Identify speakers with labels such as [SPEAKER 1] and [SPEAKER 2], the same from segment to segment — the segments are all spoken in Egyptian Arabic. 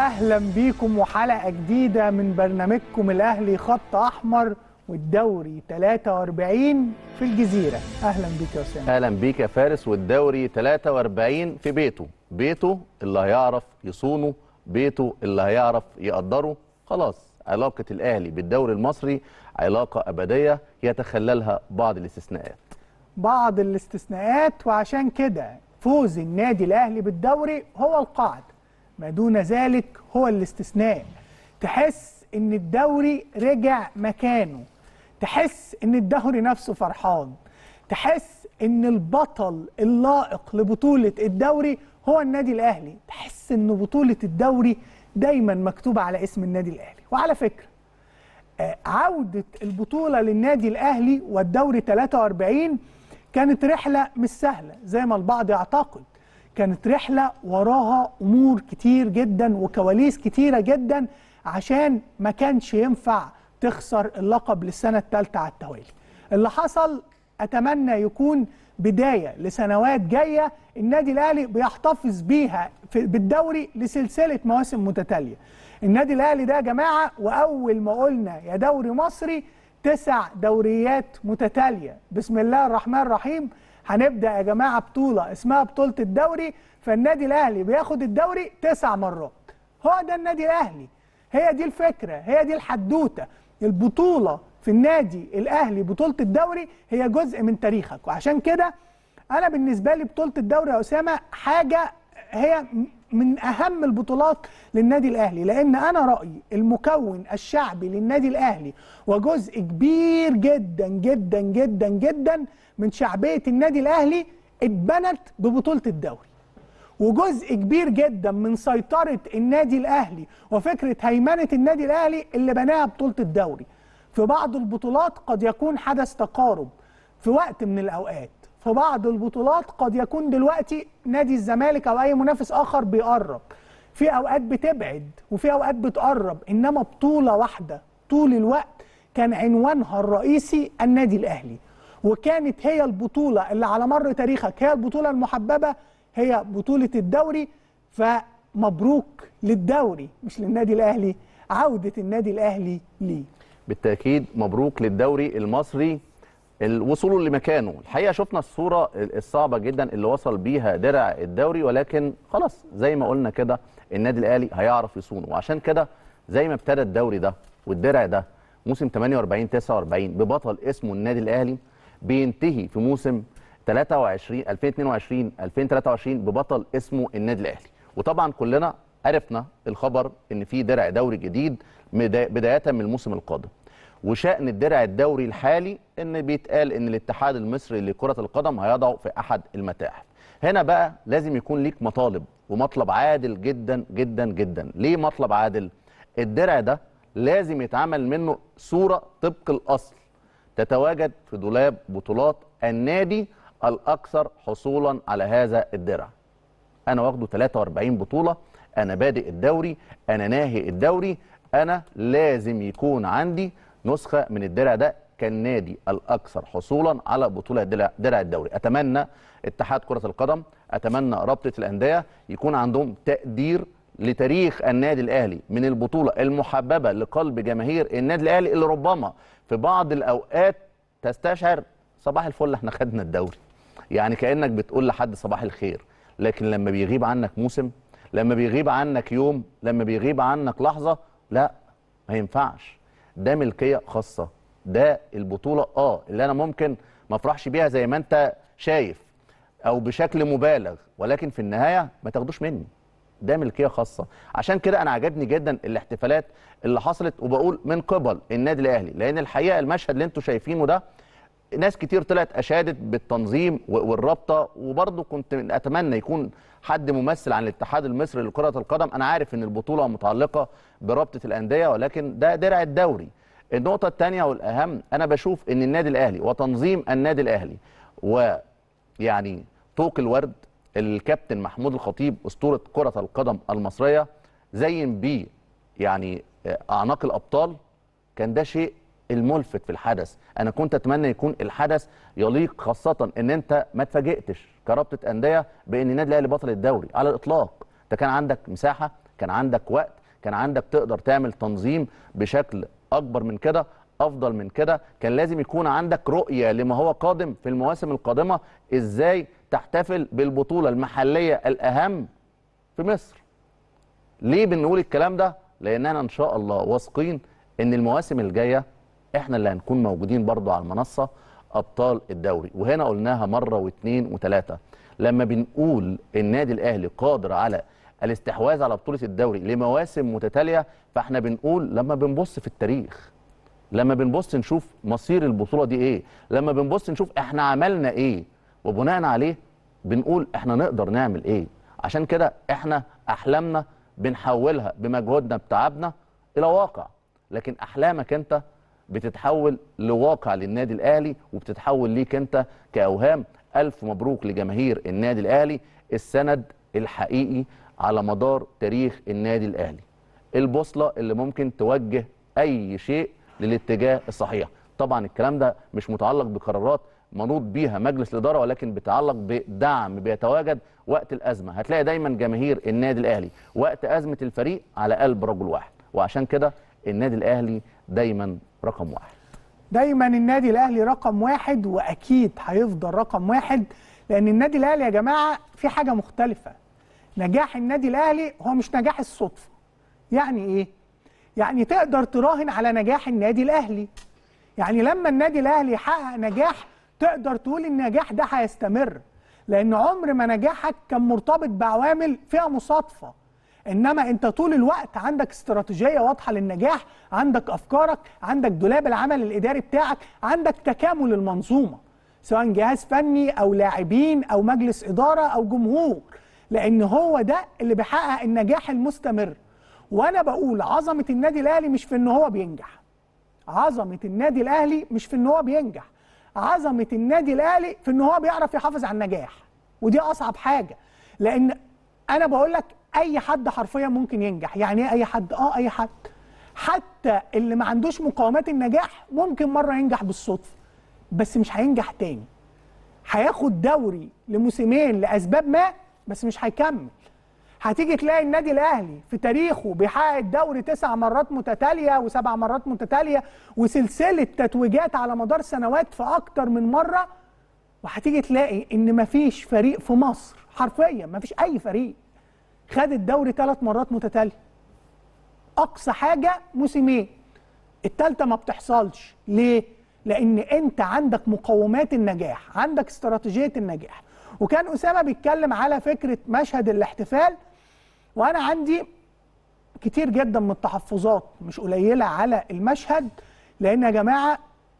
[SPEAKER 1] اهلا بيكم وحلقه جديده من برنامجكم الاهلي خط احمر والدوري 43 في الجزيره اهلا بيك يا اسامه
[SPEAKER 2] اهلا بيك يا فارس والدوري 43 في بيته بيته اللي هيعرف يصونه بيته اللي هيعرف يقدره خلاص علاقه الاهلي بالدوري المصري علاقه ابديه يتخللها بعض الاستثناءات
[SPEAKER 1] بعض الاستثناءات وعشان كده فوز النادي الاهلي بالدوري هو القاعده ما دون ذلك هو الاستثناء تحس ان الدوري رجع مكانه تحس ان الدوري نفسه فرحان تحس ان البطل اللائق لبطولة الدوري هو النادي الاهلي تحس ان بطولة الدوري دايما مكتوبة على اسم النادي الاهلي وعلى فكرة آه، عودة البطولة للنادي الاهلي والدوري 43 كانت رحلة مش سهلة زي ما البعض يعتقد كانت رحلة وراها أمور كتير جدا وكواليس كتيرة جدا عشان ما كانش ينفع تخسر اللقب للسنة الثالثة على التوالي اللي حصل أتمنى يكون بداية لسنوات جاية النادي الأهلي بيحتفظ بيها في بالدوري لسلسلة مواسم متتالية النادي الأهلي ده يا جماعة وأول ما قلنا يا دوري مصري تسع دوريات متتالية بسم الله الرحمن الرحيم هنبدا يا جماعه بطوله اسمها بطوله الدوري فالنادي الاهلي بياخد الدوري تسع مرات هو ده النادي الاهلي هي دي الفكره هي دي الحدوته البطوله في النادي الاهلي بطوله الدوري هي جزء من تاريخك وعشان كده انا بالنسبه لي بطوله الدوري يا اسامه حاجه هي من اهم البطولات للنادي الاهلي لان انا رايي المكون الشعبي للنادي الاهلي وجزء كبير جدا جدا جدا جدا من شعبيه النادي الاهلي اتبنت ببطوله الدوري وجزء كبير جدا من سيطره النادي الاهلي وفكره هيمنه النادي الاهلي اللي بناها بطوله الدوري في بعض البطولات قد يكون حدث تقارب في وقت من الاوقات في بعض البطولات قد يكون دلوقتي نادي الزمالك او اي منافس اخر بيقرب في اوقات بتبعد وفي اوقات بتقرب انما بطوله واحده طول الوقت كان عنوانها الرئيسي النادي الاهلي وكانت هي البطوله اللي على مر تاريخك هي البطوله المحببه هي بطوله الدوري فمبروك للدوري مش للنادي الاهلي عوده النادي الاهلي ليه
[SPEAKER 2] بالتاكيد مبروك للدوري المصري وصوله لمكانه الحقيقه شفنا الصوره الصعبه جدا اللي وصل بيها درع الدوري ولكن خلاص زي ما قلنا كده النادي الاهلي هيعرف يصونه وعشان كده زي ما ابتدى الدوري ده والدرع ده موسم 48 49 ببطل اسمه النادي الاهلي بينتهي في موسم 23 2022 2023 ببطل اسمه النادي الاهلي وطبعا كلنا عرفنا الخبر ان في درع دوري جديد بدايه من الموسم القادم وشأن الدرع الدوري الحالي ان بيتقال ان الاتحاد المصري لكرة القدم هيضعه في احد المتاحف هنا بقى لازم يكون ليك مطالب ومطلب عادل جدا جدا جدا ليه مطلب عادل الدرع ده لازم يتعمل منه صورة طبق الاصل تتواجد في دولاب بطولات النادي الاكثر حصولا على هذا الدرع انا واخده 43 بطولة انا بادئ الدوري انا ناهي الدوري انا لازم يكون عندي نسخه من الدرع ده كالنادي الاكثر حصولا على بطوله درع, درع الدوري اتمنى اتحاد كره القدم اتمنى رابطه الانديه يكون عندهم تقدير لتاريخ النادي الاهلي من البطوله المحببه لقلب جماهير النادي الاهلي اللي ربما في بعض الاوقات تستشعر صباح الفل احنا خدنا الدوري يعني كانك بتقول لحد صباح الخير لكن لما بيغيب عنك موسم لما بيغيب عنك يوم لما بيغيب عنك لحظه لا ما ينفعش ده ملكيه خاصه ده البطوله اه اللي انا ممكن ما افرحش بيها زي ما انت شايف او بشكل مبالغ ولكن في النهايه ما تاخدوش مني ده ملكيه خاصه عشان كده انا عجبني جدا الاحتفالات اللي حصلت وبقول من قبل النادي الاهلي لان الحقيقه المشهد اللي انتم شايفينه ده ناس كتير طلعت اشادت بالتنظيم والرابطه وبرضه كنت اتمنى يكون حد ممثل عن الاتحاد المصري لكره القدم انا عارف ان البطوله متعلقه برابطه الانديه ولكن ده درع الدوري النقطه الثانيه والاهم انا بشوف ان النادي الاهلي وتنظيم النادي الاهلي ويعني طوق الورد الكابتن محمود الخطيب اسطوره كره القدم المصريه زين بيه يعني اعناق الابطال كان ده شيء الملفت في الحدث انا كنت اتمنى يكون الحدث يليق خاصه ان انت ما اتفاجئتش كرابطه انديه بان النادي الاهلي بطل الدوري على الاطلاق انت كان عندك مساحه كان عندك وقت كان عندك تقدر تعمل تنظيم بشكل اكبر من كده افضل من كده كان لازم يكون عندك رؤيه لما هو قادم في المواسم القادمه ازاي تحتفل بالبطوله المحليه الاهم في مصر ليه بنقول الكلام ده لاننا ان شاء الله واثقين ان المواسم الجايه احنا اللي هنكون موجودين برضو على المنصه ابطال الدوري وهنا قلناها مره واثنين وثلاثه لما بنقول النادي الاهلي قادر على الاستحواذ على بطوله الدوري لمواسم متتاليه فاحنا بنقول لما بنبص في التاريخ لما بنبص نشوف مصير البطوله دي ايه لما بنبص نشوف احنا عملنا ايه وبناء عليه بنقول احنا نقدر نعمل ايه عشان كده احنا احلامنا بنحولها بمجهودنا بتعبنا الى واقع لكن احلامك انت بتتحول لواقع للنادي الاهلي وبتتحول ليك انت كاوهام الف مبروك لجماهير النادي الاهلي السند الحقيقي على مدار تاريخ النادي الاهلي البوصله اللي ممكن توجه اي شيء للاتجاه الصحيح طبعا الكلام ده مش متعلق بقرارات منوط بيها مجلس الاداره ولكن بيتعلق بدعم بيتواجد وقت الازمه هتلاقي دايما جماهير النادي الاهلي وقت ازمه الفريق على قلب رجل واحد وعشان كده النادي الاهلي دايما رقم واحد
[SPEAKER 1] دايما النادي الاهلي رقم واحد واكيد هيفضل رقم واحد لان النادي الاهلي يا جماعه في حاجه مختلفه نجاح النادي الاهلي هو مش نجاح الصدفه يعني ايه يعني تقدر تراهن على نجاح النادي الاهلي يعني لما النادي الاهلي يحقق نجاح تقدر تقول النجاح ده هيستمر لان عمر ما نجاحك كان مرتبط بعوامل فيها مصادفه انما انت طول الوقت عندك استراتيجيه واضحه للنجاح عندك افكارك عندك دولاب العمل الاداري بتاعك عندك تكامل المنظومه سواء جهاز فني او لاعبين او مجلس اداره او جمهور لان هو ده اللي بيحقق النجاح المستمر وانا بقول عظمه النادي الاهلي مش في ان هو بينجح عظمه النادي الاهلي مش في ان هو بينجح عظمه النادي الاهلي في ان هو بيعرف يحافظ على النجاح ودي اصعب حاجه لان انا بقول لك اي حد حرفيا ممكن ينجح يعني ايه اي حد اه اي حد حتى اللي ما عندوش مقومات النجاح ممكن مره ينجح بالصدفه بس مش هينجح تاني هياخد دوري لموسمين لاسباب ما بس مش هيكمل هتيجي تلاقي النادي الاهلي في تاريخه بيحقق الدوري تسع مرات متتاليه وسبع مرات متتاليه وسلسله تتويجات على مدار سنوات في اكتر من مره وهتيجي تلاقي ان مفيش فريق في مصر حرفيا مفيش اي فريق خد الدوري ثلاث مرات متتاليه اقصى حاجه موسمين الثالثه ما بتحصلش ليه لان انت عندك مقومات النجاح عندك استراتيجيه النجاح وكان اسامه بيتكلم على فكره مشهد الاحتفال وانا عندي كتير جدا من التحفظات مش قليله على المشهد لان يا جماعه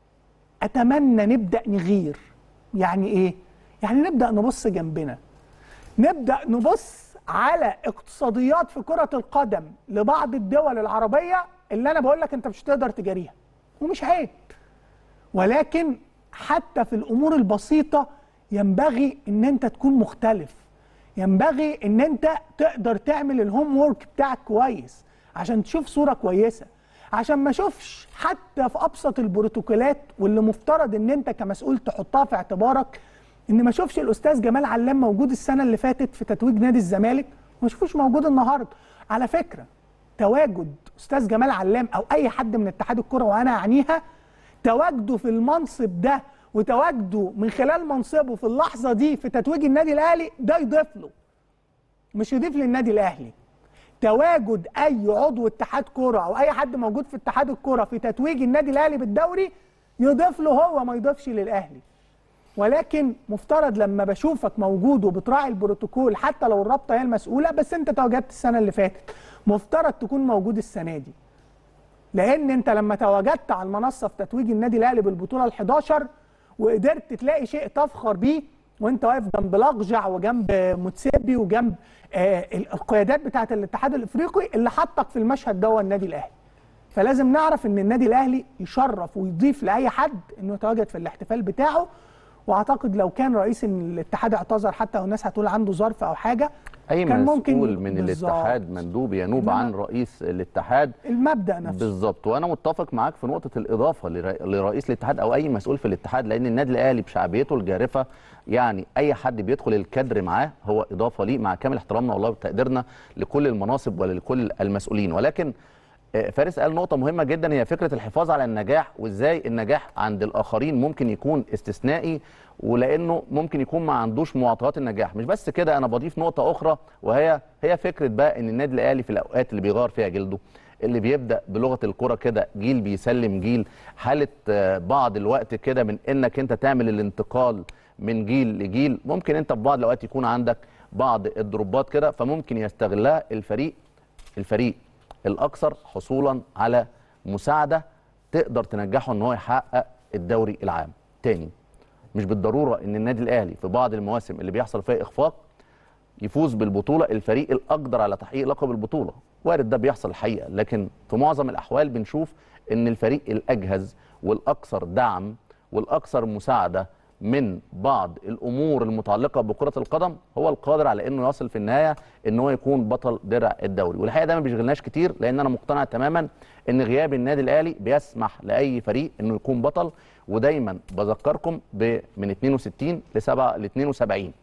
[SPEAKER 1] اتمنى نبدا نغير يعني ايه يعني نبدا نبص جنبنا نبدا نبص على اقتصاديات في كره القدم لبعض الدول العربيه اللي انا بقول لك انت مش هتقدر تجاريها ومش عيب ولكن حتى في الامور البسيطه ينبغي ان انت تكون مختلف ينبغي ان انت تقدر تعمل الهوم وورك بتاعك كويس عشان تشوف صوره كويسه عشان ما اشوفش حتى في ابسط البروتوكولات واللي مفترض ان انت كمسؤول تحطها في اعتبارك ان ما اشوفش الاستاذ جمال علام موجود السنه اللي فاتت في تتويج نادي الزمالك وما اشوفوش موجود النهارده على فكره تواجد استاذ جمال علام او اي حد من اتحاد الكره وانا اعنيها تواجده في المنصب ده وتواجده من خلال منصبه في اللحظه دي في تتويج النادي الاهلي ده يضيف له مش يضيف للنادي الاهلي تواجد اي عضو اتحاد كره او اي حد موجود في اتحاد الكره في تتويج النادي الاهلي بالدوري يضيف له هو ما يضيفش للاهلي ولكن مفترض لما بشوفك موجود وبتراعي البروتوكول حتى لو الرابطه هي المسؤوله بس انت تواجدت السنه اللي فاتت مفترض تكون موجود السنه دي لان انت لما تواجدت على المنصه في تتويج النادي الاهلي بالبطوله ال11 وقدرت تلاقي شيء تفخر بيه وانت واقف جنب لقجع وجنب متسيبي وجنب آه القيادات بتاعه الاتحاد الافريقي اللي حطك في المشهد ده هو النادي الاهلي فلازم نعرف ان النادي الاهلي يشرف ويضيف لاي حد انه يتواجد في الاحتفال بتاعه واعتقد لو كان رئيس الاتحاد اعتذر حتى والناس هتقول عنده ظرف او حاجه
[SPEAKER 2] اي
[SPEAKER 1] كان ممكن
[SPEAKER 2] مسؤول من
[SPEAKER 1] بالظبط.
[SPEAKER 2] الاتحاد مندوب ينوب
[SPEAKER 1] إنما-
[SPEAKER 2] عن رئيس الاتحاد
[SPEAKER 1] المبدا نفسه
[SPEAKER 2] بالظبط وانا متفق معاك في نقطه الاضافه لر- لرئيس الاتحاد او اي مسؤول في الاتحاد لان النادي الاهلي بشعبيته الجارفه يعني اي حد بيدخل الكادر معاه هو اضافه ليه مع كامل احترامنا والله وتقديرنا لكل المناصب ولكل المسؤولين ولكن آه، فارس قال نقطة مهمة جدا هي فكرة الحفاظ على النجاح وازاي النجاح عند الآخرين ممكن يكون استثنائي ولأنه ممكن يكون ما عندوش معطيات النجاح مش بس كده أنا بضيف نقطة أخرى وهي هي فكرة بقى إن النادي الأهلي في الأوقات اللي بيغير فيها جلده اللي بيبدا بلغه الكره كده جيل بيسلم جيل حاله آه، بعض الوقت كده من انك انت تعمل الانتقال من جيل لجيل ممكن انت في بعض الاوقات يكون عندك بعض الدروبات كده فممكن يستغلها الفريق الفريق الاكثر حصولا على مساعده تقدر تنجحه ان هو يحقق الدوري العام تاني مش بالضروره ان النادي الاهلي في بعض المواسم اللي بيحصل فيها اخفاق يفوز بالبطوله الفريق الاقدر على تحقيق لقب البطوله وارد ده بيحصل الحقيقه لكن في معظم الاحوال بنشوف ان الفريق الاجهز والاكثر دعم والاكثر مساعده من بعض الامور المتعلقه بكره القدم هو القادر على انه يصل في النهايه ان هو يكون بطل درع الدوري والحقيقه ده ما بيشغلناش كتير لان انا مقتنع تماما ان غياب النادي الاهلي بيسمح لاي فريق انه يكون بطل ودايما بذكركم ب- من 62 ل 7 ل 72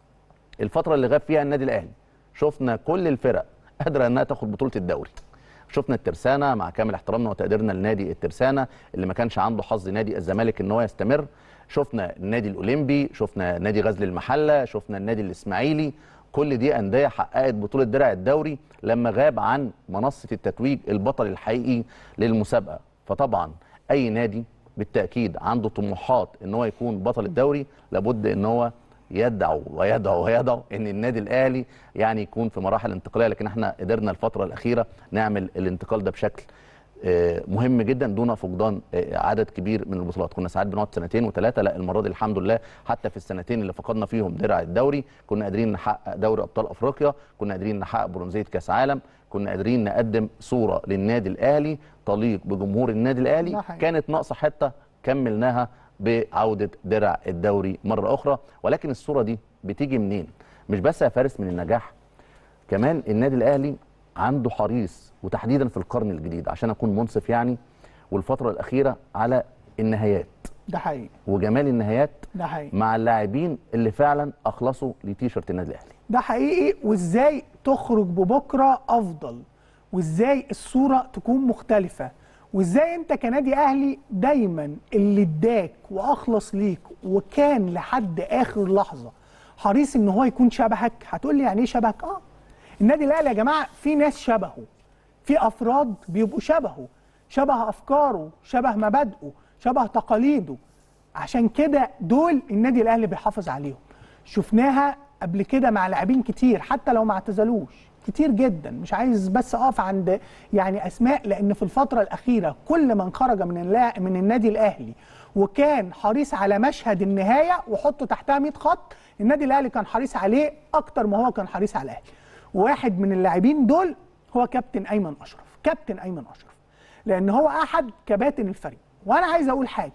[SPEAKER 2] الفترة اللي غاب فيها النادي الأهلي شفنا كل الفرق قادرة إنها تاخد بطولة الدوري شفنا الترسانة مع كامل احترامنا وتقديرنا لنادي الترسانة اللي ما كانش عنده حظ نادي الزمالك إن هو يستمر شفنا النادي الأولمبي شفنا نادي غزل المحلة شفنا النادي الإسماعيلي كل دي أندية حققت بطولة درع الدوري لما غاب عن منصة التتويج البطل الحقيقي للمسابقة فطبعا أي نادي بالتأكيد عنده طموحات إن هو يكون بطل الدوري لابد إن هو يدعو ويدعو ويدعو ان النادي الاهلي يعني يكون في مراحل انتقاليه لكن احنا قدرنا الفتره الاخيره نعمل الانتقال ده بشكل آه، مهم جدا دون فقدان آه، عدد كبير من البطولات كنا ساعات بنقعد سنتين وثلاثه لا المره دي الحمد لله حتى في السنتين اللي فقدنا فيهم درع الدوري كنا قادرين نحقق دوري ابطال افريقيا كنا قادرين نحقق برونزيه كاس عالم كنا قادرين نقدم صوره للنادي الاهلي تليق بجمهور النادي
[SPEAKER 1] ده
[SPEAKER 2] الاهلي
[SPEAKER 1] حقيقي.
[SPEAKER 2] كانت ناقصه حته كملناها بعوده درع الدوري مره اخرى ولكن الصوره دي بتيجي منين مش بس يا فارس من النجاح كمان النادي الاهلي عنده حريص وتحديدا في القرن الجديد عشان اكون منصف يعني والفتره الاخيره على النهايات
[SPEAKER 1] ده حقيقي
[SPEAKER 2] وجمال النهايات
[SPEAKER 1] ده حقيقي
[SPEAKER 2] مع اللاعبين اللي فعلا اخلصوا لتيشرت النادي الاهلي
[SPEAKER 1] ده حقيقي وازاي تخرج ببكره افضل وازاي الصوره تكون مختلفه وازاي انت كنادي اهلي دايما اللي اداك واخلص ليك وكان لحد اخر لحظه حريص ان هو يكون شبهك هتقول لي يعني ايه شبهك اه النادي الاهلي يا جماعه في ناس شبهه في افراد بيبقوا شبهه شبه افكاره شبه مبادئه شبه تقاليده عشان كده دول النادي الاهلي بيحافظ عليهم شفناها قبل كده مع لاعبين كتير حتى لو ما اعتزلوش كتير جدا مش عايز بس اقف عند يعني اسماء لان في الفتره الاخيره كل من خرج من اللا من النادي الاهلي وكان حريص على مشهد النهايه وحطه تحتها 100 خط النادي الاهلي كان حريص عليه اكتر ما هو كان حريص على الاهلي واحد من اللاعبين دول هو كابتن ايمن اشرف كابتن ايمن اشرف لان هو احد كباتن الفريق وانا عايز اقول حاجه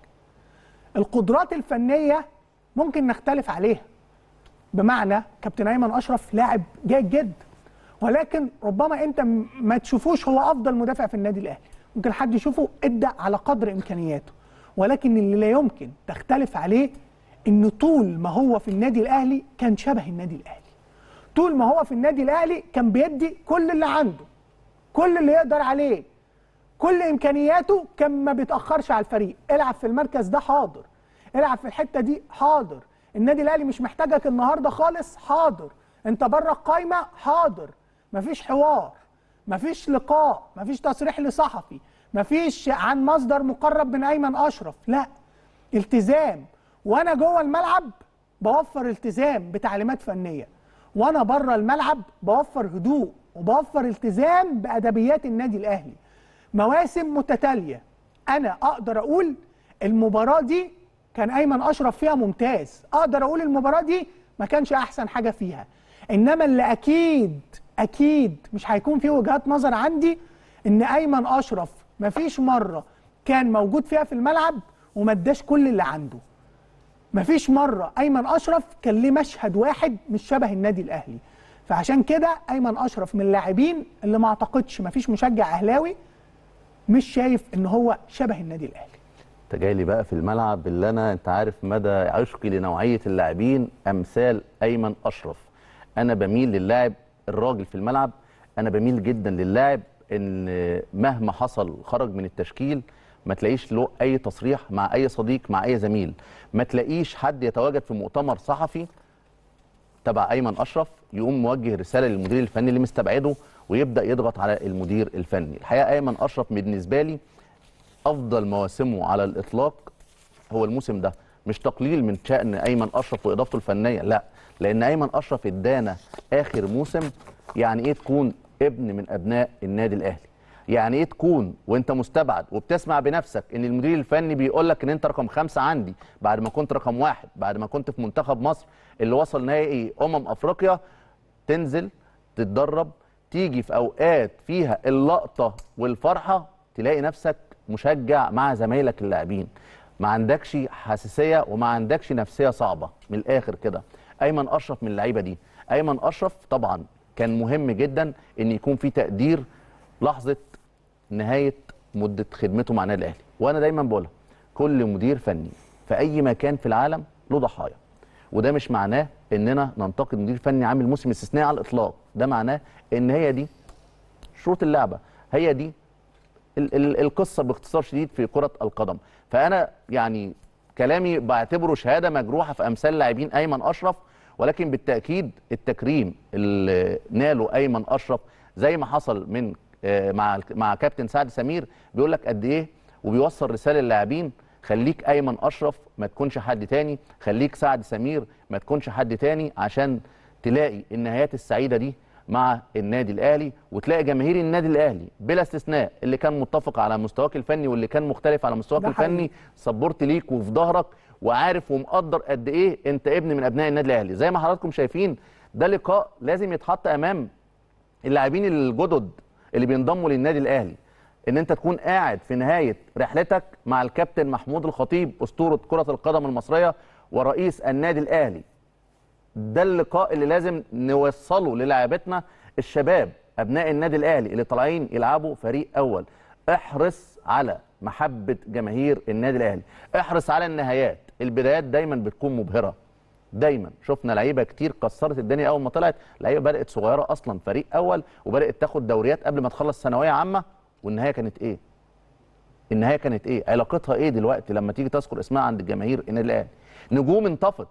[SPEAKER 1] القدرات الفنيه ممكن نختلف عليها بمعنى كابتن ايمن اشرف لاعب جيد جدا ولكن ربما انت م- ما تشوفوش هو افضل مدافع في النادي الاهلي ممكن حد يشوفه ادى على قدر امكانياته ولكن اللي لا يمكن تختلف عليه ان طول ما هو في النادي الاهلي كان شبه النادي الاهلي طول ما هو في النادي الاهلي كان بيدي كل اللي عنده كل اللي يقدر عليه كل امكانياته كان ما بيتاخرش على الفريق العب في المركز ده حاضر العب في الحته دي حاضر النادي الاهلي مش محتاجك النهارده خالص حاضر انت بره القايمه حاضر مفيش حوار مفيش لقاء مفيش تصريح لصحفي مفيش عن مصدر مقرب من ايمن اشرف لا التزام وانا جوه الملعب بوفر التزام بتعليمات فنيه وانا بره الملعب بوفر هدوء وبوفر التزام بادبيات النادي الاهلي مواسم متتاليه انا اقدر اقول المباراه دي كان ايمن اشرف فيها ممتاز اقدر اقول المباراه دي ما كانش احسن حاجه فيها انما اللي اكيد اكيد مش هيكون فيه وجهات نظر عندي ان ايمن اشرف مفيش مره كان موجود فيها في الملعب وما اداش كل اللي عنده مفيش مره ايمن اشرف كان ليه مشهد واحد مش شبه النادي الاهلي فعشان كده ايمن اشرف من اللاعبين اللي ما اعتقدش ما فيش مشجع اهلاوي مش شايف ان هو شبه النادي الاهلي
[SPEAKER 2] انت جاي لي بقى في الملعب اللي انا انت عارف مدى عشقي لنوعيه اللاعبين امثال ايمن اشرف انا بميل للاعب الراجل في الملعب انا بميل جدا للاعب ان مهما حصل خرج من التشكيل ما تلاقيش له اي تصريح مع اي صديق مع اي زميل ما تلاقيش حد يتواجد في مؤتمر صحفي تبع ايمن اشرف يقوم موجه رساله للمدير الفني اللي مستبعده ويبدا يضغط على المدير الفني الحقيقه ايمن اشرف بالنسبه لي افضل مواسمه على الاطلاق هو الموسم ده مش تقليل من شان ايمن اشرف واضافته الفنيه لا لان ايمن اشرف ادانا اخر موسم يعني ايه تكون ابن من ابناء النادي الاهلي يعني ايه تكون وانت مستبعد وبتسمع بنفسك ان المدير الفني بيقول لك ان انت رقم خمسة عندي بعد ما كنت رقم واحد بعد ما كنت في منتخب مصر اللي وصل نهائي امم افريقيا تنزل تتدرب تيجي في اوقات فيها اللقطه والفرحه تلاقي نفسك مشجع مع زمايلك اللاعبين ما عندكش حساسيه وما عندكش نفسيه صعبه من الاخر كده ايمن اشرف من اللعيبه دي ايمن اشرف طبعا كان مهم جدا ان يكون في تقدير لحظه نهايه مده خدمته مع النادي الاهلي وانا دايما بقولها كل مدير فني في اي مكان في العالم له ضحايا وده مش معناه اننا ننتقد مدير فني عامل موسم استثنائي على الاطلاق ده معناه ان هي دي شروط اللعبه هي دي ال ال القصه باختصار شديد في كره القدم فانا يعني كلامي بعتبره شهاده مجروحه في امثال لاعبين ايمن اشرف ولكن بالتاكيد التكريم اللي ناله ايمن اشرف زي ما حصل من آه، مع مع كابتن سعد سمير بيقول لك قد ايه وبيوصل رساله للاعبين خليك ايمن اشرف ما تكونش حد تاني خليك سعد سمير ما تكونش حد تاني عشان تلاقي النهايات السعيده دي مع النادي الاهلي وتلاقي جماهير النادي الاهلي بلا استثناء اللي كان متفق على مستواك الفني واللي كان مختلف على مستواك
[SPEAKER 1] ده حقيقي.
[SPEAKER 2] الفني سبورت ليك وفي ظهرك وعارف ومقدر قد ايه انت ابن من ابناء النادي الاهلي زي ما حضراتكم شايفين ده لقاء لازم يتحط امام اللاعبين الجدد اللي بينضموا للنادي الاهلي ان انت تكون قاعد في نهايه رحلتك مع الكابتن محمود الخطيب اسطوره كره القدم المصريه ورئيس النادي الاهلي ده اللقاء اللي لازم نوصله للاعبتنا الشباب ابناء النادي الاهلي اللي طالعين يلعبوا فريق اول احرص على محبه جماهير النادي الاهلي احرص على النهايات البدايات دايما بتكون مبهره دايما شفنا لعيبه كتير كسرت الدنيا اول ما طلعت لعيبه بدات صغيره اصلا فريق اول وبدات تاخد دوريات قبل ما تخلص ثانويه عامه والنهايه كانت ايه النهايه كانت ايه علاقتها ايه دلوقتي لما تيجي تذكر اسمها عند الجماهير النادي الاهلي نجوم انطفت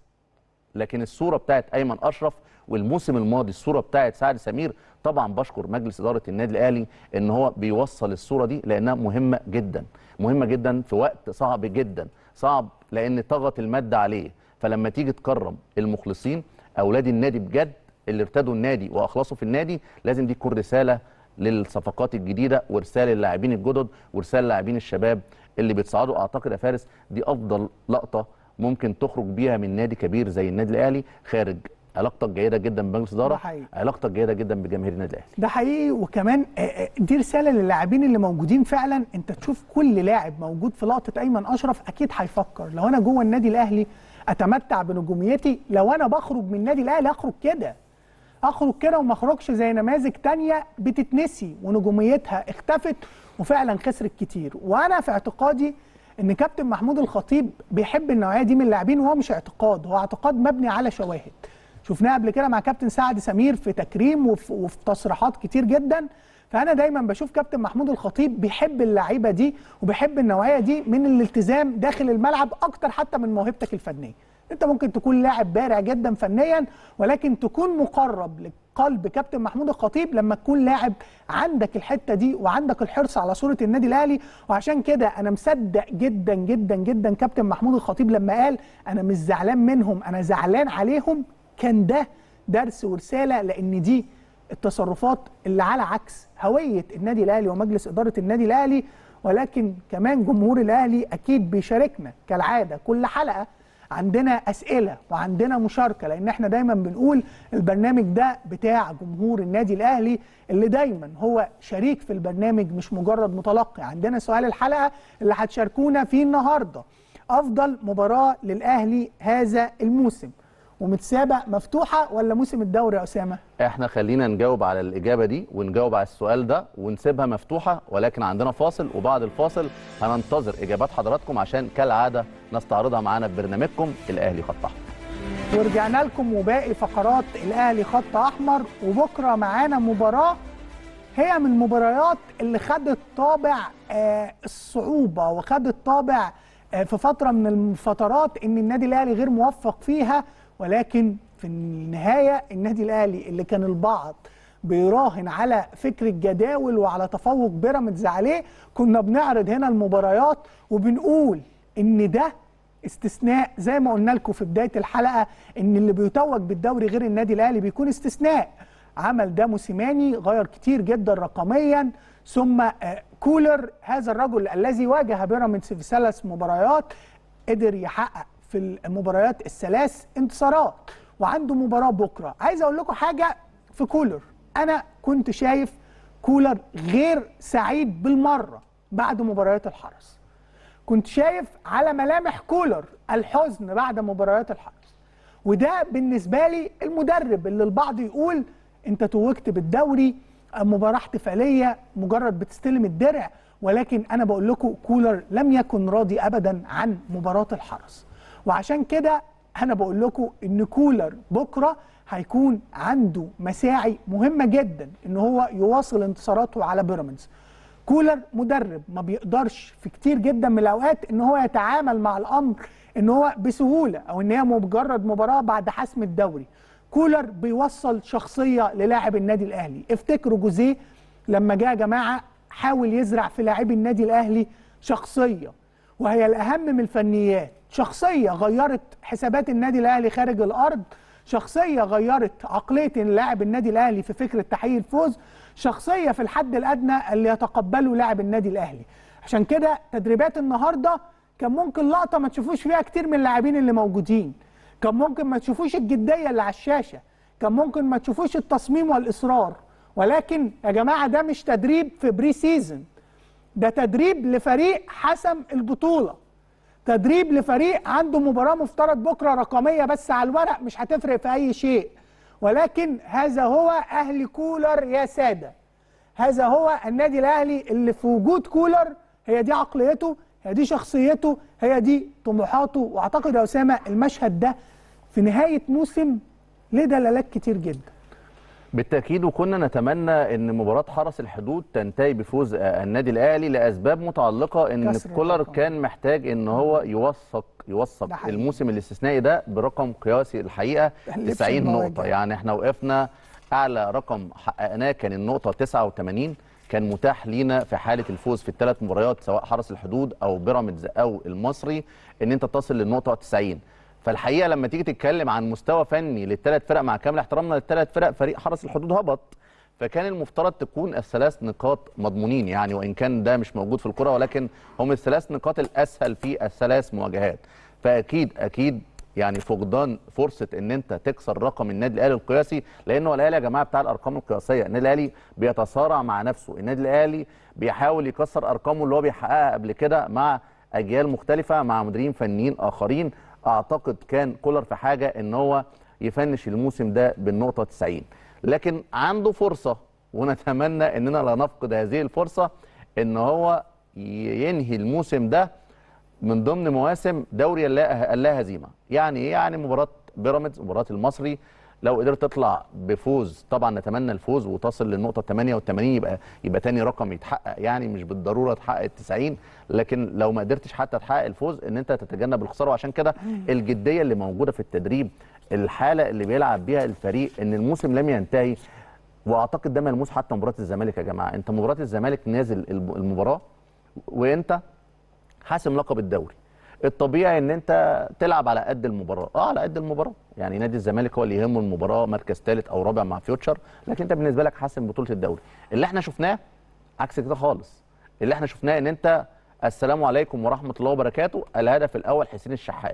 [SPEAKER 2] لكن الصوره بتاعت ايمن اشرف والموسم الماضي الصوره بتاعت سعد سمير طبعا بشكر مجلس اداره النادي الاهلي ان هو بيوصل الصوره دي لانها مهمه جدا مهمه جدا في وقت صعب جدا صعب لان طغت الماده عليه فلما تيجي تكرم المخلصين اولاد النادي بجد اللي ارتدوا النادي واخلصوا في النادي لازم دي تكون رساله للصفقات الجديده ورساله للاعبين الجدد ورساله للاعبين الشباب اللي بيتصعدوا اعتقد يا فارس دي افضل لقطه ممكن تخرج بيها من نادي كبير زي النادي الاهلي خارج علاقتك جيده جدا بمجلس
[SPEAKER 1] ده
[SPEAKER 2] اداره
[SPEAKER 1] حقيقي.
[SPEAKER 2] علاقتك جيده جدا بجماهير النادي الاهلي
[SPEAKER 1] ده حقيقي وكمان آه، آه، دي رساله للاعبين اللي موجودين فعلا انت تشوف كل لاعب موجود في لقطه ايمن اشرف اكيد هيفكر لو انا جوه النادي الاهلي اتمتع بنجوميتي لو انا بخرج من النادي الاهلي اخرج كده اخرج كده وما اخرجش زي نماذج تانية بتتنسي ونجوميتها اختفت وفعلا خسرت كتير وانا في اعتقادي ان كابتن محمود الخطيب بيحب النوعيه دي من اللاعبين وهو مش اعتقاد هو اعتقاد مبني على شواهد شفناها قبل كده مع كابتن سعد سمير في تكريم وفي, وفي تصريحات كتير جدا فانا دايما بشوف كابتن محمود الخطيب بيحب اللعيبه دي وبيحب النوعيه دي من الالتزام داخل الملعب اكتر حتى من موهبتك الفنيه انت ممكن تكون لاعب بارع جدا فنيا ولكن تكون مقرب لقلب كابتن محمود الخطيب لما تكون لاعب عندك الحته دي وعندك الحرص على صوره النادي الاهلي وعشان كده انا مصدق جدا جدا جدا كابتن محمود الخطيب لما قال انا مش زعلان منهم انا زعلان عليهم كان ده درس ورساله لان دي التصرفات اللي على عكس هويه النادي الاهلي ومجلس اداره النادي الاهلي ولكن كمان جمهور الاهلي اكيد بيشاركنا كالعاده كل حلقه عندنا اسئله وعندنا مشاركه لان احنا دايما بنقول البرنامج ده بتاع جمهور النادي الاهلي اللي دايما هو شريك في البرنامج مش مجرد متلقي عندنا سؤال الحلقه اللي هتشاركونا فيه النهارده افضل مباراه للاهلي هذا الموسم ومتسابه مفتوحه ولا موسم الدوري يا اسامه
[SPEAKER 2] احنا خلينا نجاوب على الاجابه دي ونجاوب على السؤال ده ونسيبها مفتوحه ولكن عندنا فاصل وبعد الفاصل هننتظر اجابات حضراتكم عشان كالعاده نستعرضها معانا في برنامجكم الاهلي خط احمر
[SPEAKER 1] ورجعنا لكم وباقي فقرات الاهلي خط احمر وبكره معانا مباراه هي من المباريات اللي خدت طابع آه الصعوبه وخدت طابع آه في فتره من الفترات ان النادي الاهلي غير موفق فيها ولكن في النهايه النادي الاهلي اللي كان البعض بيراهن على فكر الجداول وعلى تفوق بيراميدز عليه كنا بنعرض هنا المباريات وبنقول ان ده استثناء زي ما قلنا لكم في بدايه الحلقه ان اللي بيتوج بالدوري غير النادي الاهلي بيكون استثناء عمل ده موسيماني غير كتير جدا رقميا ثم كولر هذا الرجل الذي واجه بيراميدز في ثلاث مباريات قدر يحقق في المباريات الثلاث انتصارات وعنده مباراه بكره عايز اقول لكم حاجه في كولر انا كنت شايف كولر غير سعيد بالمره بعد مباريات الحرس كنت شايف على ملامح كولر الحزن بعد مباريات الحرس وده بالنسبه لي المدرب اللي البعض يقول انت توجت بالدوري مباراه احتفاليه مجرد بتستلم الدرع ولكن انا بقول لكم كولر لم يكن راضي ابدا عن مباراه الحرس وعشان كده انا بقول لكم ان كولر بكره هيكون عنده مساعي مهمه جدا ان هو يواصل انتصاراته على بيراميدز كولر مدرب ما بيقدرش في كتير جدا من الاوقات ان هو يتعامل مع الامر ان هو بسهوله او ان هي مجرد مباراه بعد حسم الدوري كولر بيوصل شخصيه للاعب النادي الاهلي افتكروا جوزيه لما جاء يا جماعه حاول يزرع في لاعبي النادي الاهلي شخصيه وهي الاهم من الفنيات شخصيه غيرت حسابات النادي الاهلي خارج الارض شخصيه غيرت عقليه لاعب النادي الاهلي في فكره تحقيق الفوز شخصيه في الحد الادنى اللي يتقبله لاعب النادي الاهلي عشان كده تدريبات النهارده كان ممكن لقطه ما تشوفوش فيها كتير من اللاعبين اللي موجودين كان ممكن ما تشوفوش الجديه اللي على الشاشه كان ممكن ما تشوفوش التصميم والاصرار ولكن يا جماعه ده مش تدريب في بري سيزون ده تدريب لفريق حسم البطوله تدريب لفريق عنده مباراه مفترض بكره رقميه بس على الورق مش هتفرق في اي شيء ولكن هذا هو اهل كولر يا ساده هذا هو النادي الاهلي اللي في وجود كولر هي دي عقليته هي دي شخصيته هي دي طموحاته واعتقد يا اسامه المشهد ده في نهايه موسم ليه دلالات كتير جدا
[SPEAKER 2] بالتاكيد وكنا نتمنى ان مباراه حرس الحدود تنتهي بفوز النادي الاهلي لاسباب متعلقه ان كولر كان محتاج ان هو يوثق يوثق الموسم الاستثنائي ده برقم قياسي الحقيقه 90 نقطه يعني احنا وقفنا اعلى رقم حققناه كان النقطه 89 كان متاح لينا في حاله الفوز في الثلاث مباريات سواء حرس الحدود او بيراميدز او المصري ان انت تصل للنقطه 90 فالحقيقه لما تيجي تتكلم عن مستوى فني للثلاث فرق مع كامل احترامنا للثلاث فرق فريق حرس الحدود هبط فكان المفترض تكون الثلاث نقاط مضمونين يعني وان كان ده مش موجود في الكره ولكن هم الثلاث نقاط الاسهل في الثلاث مواجهات فاكيد اكيد يعني فقدان فرصه ان انت تكسر رقم النادي الاهلي القياسي لانه الاهلي يا جماعه بتاع الارقام القياسيه النادي الاهلي بيتصارع مع نفسه النادي الاهلي بيحاول يكسر ارقامه اللي هو بيحققها قبل كده مع اجيال مختلفه مع مديرين فنيين اخرين اعتقد كان كولر في حاجه ان هو يفنش الموسم ده بالنقطه 90 لكن عنده فرصه ونتمنى اننا لا نفقد هذه الفرصه ان هو ينهي الموسم ده من ضمن مواسم دوري اللا هزيمه يعني ايه يعني مباراه بيراميدز مباراه المصري لو قدرت تطلع بفوز طبعا نتمنى الفوز وتصل للنقطه 88 يبقى يبقى تاني رقم يتحقق يعني مش بالضروره تحقق ال 90 لكن لو ما قدرتش حتى تحقق الفوز ان انت تتجنب الخساره وعشان كده الجديه اللي موجوده في التدريب الحاله اللي بيلعب بيها الفريق ان الموسم لم ينتهي واعتقد ده ملموس حتى مباراه الزمالك يا جماعه انت مباراه الزمالك نازل المباراه وانت حاسم لقب الدوري الطبيعي ان انت تلعب على قد المباراه اه على قد المباراه يعني نادي الزمالك هو اللي يهمه المباراه مركز ثالث او رابع مع فيوتشر لكن انت بالنسبه لك حاسم بطوله الدوري اللي احنا شفناه عكس كده خالص اللي احنا شفناه ان انت السلام عليكم ورحمه الله وبركاته الهدف الاول حسين الشحات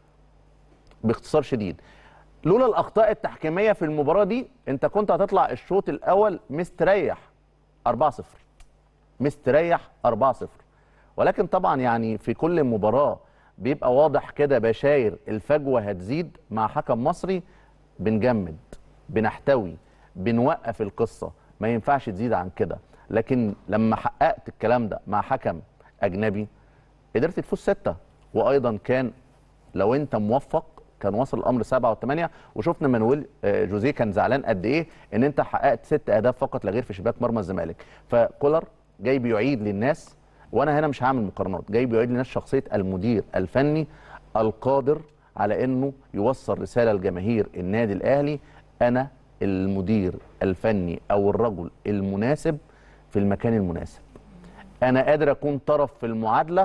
[SPEAKER 2] باختصار شديد لولا الاخطاء التحكيميه في المباراه دي انت كنت هتطلع الشوط الاول مستريح 4-0 مستريح 4-0 ولكن طبعا يعني في كل مباراه بيبقى واضح كده بشاير الفجوه هتزيد مع حكم مصري بنجمد بنحتوي بنوقف القصه ما ينفعش تزيد عن كده لكن لما حققت الكلام ده مع حكم اجنبي قدرت تفوز سته وايضا كان لو انت موفق كان وصل الامر سبعه وثمانيه وشفنا مانويل آه، جوزيه كان زعلان قد ايه ان انت حققت ست اهداف فقط لا غير في شباك مرمى الزمالك فكولر جاي بيعيد للناس وانا هنا مش هعمل مقارنات جاي بيعيد للناس شخصيه المدير الفني القادر على انه يوصل رساله لجماهير النادي الاهلي انا المدير الفني او الرجل المناسب في المكان المناسب انا قادر اكون طرف في المعادله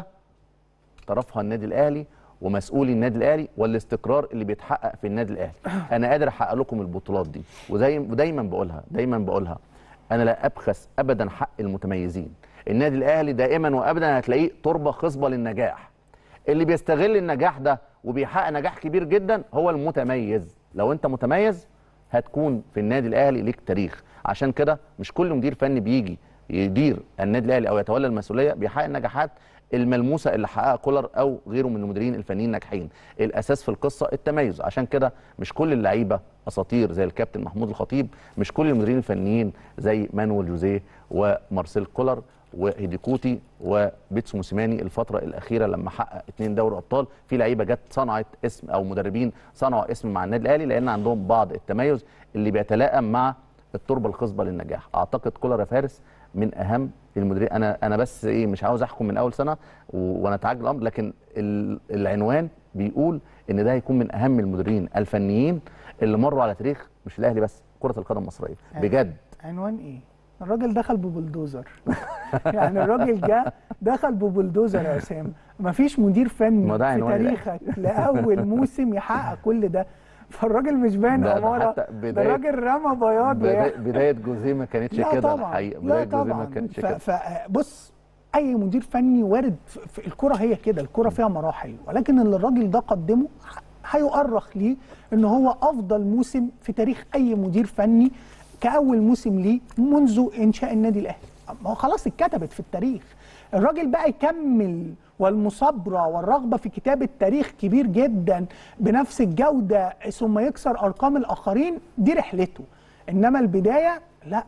[SPEAKER 2] طرفها النادي الاهلي ومسؤولي النادي الاهلي والاستقرار اللي بيتحقق في النادي الاهلي انا قادر احقق لكم البطولات دي وزي ودايما بقولها دايما بقولها انا لا ابخس ابدا حق المتميزين النادي الاهلي دائما وابدا هتلاقيه تربه خصبه للنجاح اللي بيستغل النجاح ده وبيحقق نجاح كبير جدا هو المتميز لو انت متميز هتكون في النادي الاهلي ليك تاريخ عشان كده مش كل مدير فني بيجي يدير النادي الاهلي او يتولى المسؤوليه بيحقق النجاحات الملموسه اللي حققها كولر او غيره من المديرين الفنيين الناجحين الاساس في القصه التميز عشان كده مش كل اللعيبه اساطير زي الكابتن محمود الخطيب مش كل المديرين الفنيين زي مانويل جوزيه ومارسيل كولر وهيديكوتي وبيتسو موسيماني الفتره الاخيره لما حقق اثنين دوري ابطال في لعيبه جت صنعت اسم او مدربين صنعوا اسم مع النادي الاهلي لان عندهم بعض التميز اللي بيتلائم مع التربه الخصبه للنجاح اعتقد كولر يا فارس من اهم المديرين انا انا بس ايه مش عاوز احكم من اول سنه و- ونتعجل الامر لكن ال- العنوان بيقول ان ده هيكون من اهم المديرين الفنيين اللي مروا على تاريخ مش الاهلي بس كره القدم المصريه بجد
[SPEAKER 1] عنوان ايه؟ الراجل دخل ببلدوزر يعني الراجل جه دخل ببلدوزر يا اسامه مفيش مدير فني
[SPEAKER 2] ما ده
[SPEAKER 1] في
[SPEAKER 2] عنوان الأهلي.
[SPEAKER 1] تاريخك لاول موسم يحقق كل ده فالراجل مش باين
[SPEAKER 2] ده- ده
[SPEAKER 1] اماره
[SPEAKER 2] حتى
[SPEAKER 1] ده
[SPEAKER 2] بداية-
[SPEAKER 1] الراجل رمى بياض
[SPEAKER 2] بدا-
[SPEAKER 1] يعني.
[SPEAKER 2] بدايه جوزيه ما كانتش
[SPEAKER 1] لا
[SPEAKER 2] كده
[SPEAKER 1] طبعا
[SPEAKER 2] الحقيقه
[SPEAKER 1] لا
[SPEAKER 2] بدايه جوزيه ما
[SPEAKER 1] طبعا
[SPEAKER 2] كانتش
[SPEAKER 1] ف-
[SPEAKER 2] كده
[SPEAKER 1] فبص اي مدير فني وارد في في الكره هي كده الكره فيها مراحل ولكن اللي الراجل ده قدمه ح- هيؤرخ ليه ان هو افضل موسم في تاريخ اي مدير فني كاول موسم ليه منذ انشاء النادي الاهلي ما هو خلاص اتكتبت في التاريخ الراجل بقى يكمل والمصابره والرغبه في كتابه تاريخ كبير جدا بنفس الجوده ثم يكسر ارقام الاخرين دي رحلته انما البدايه لا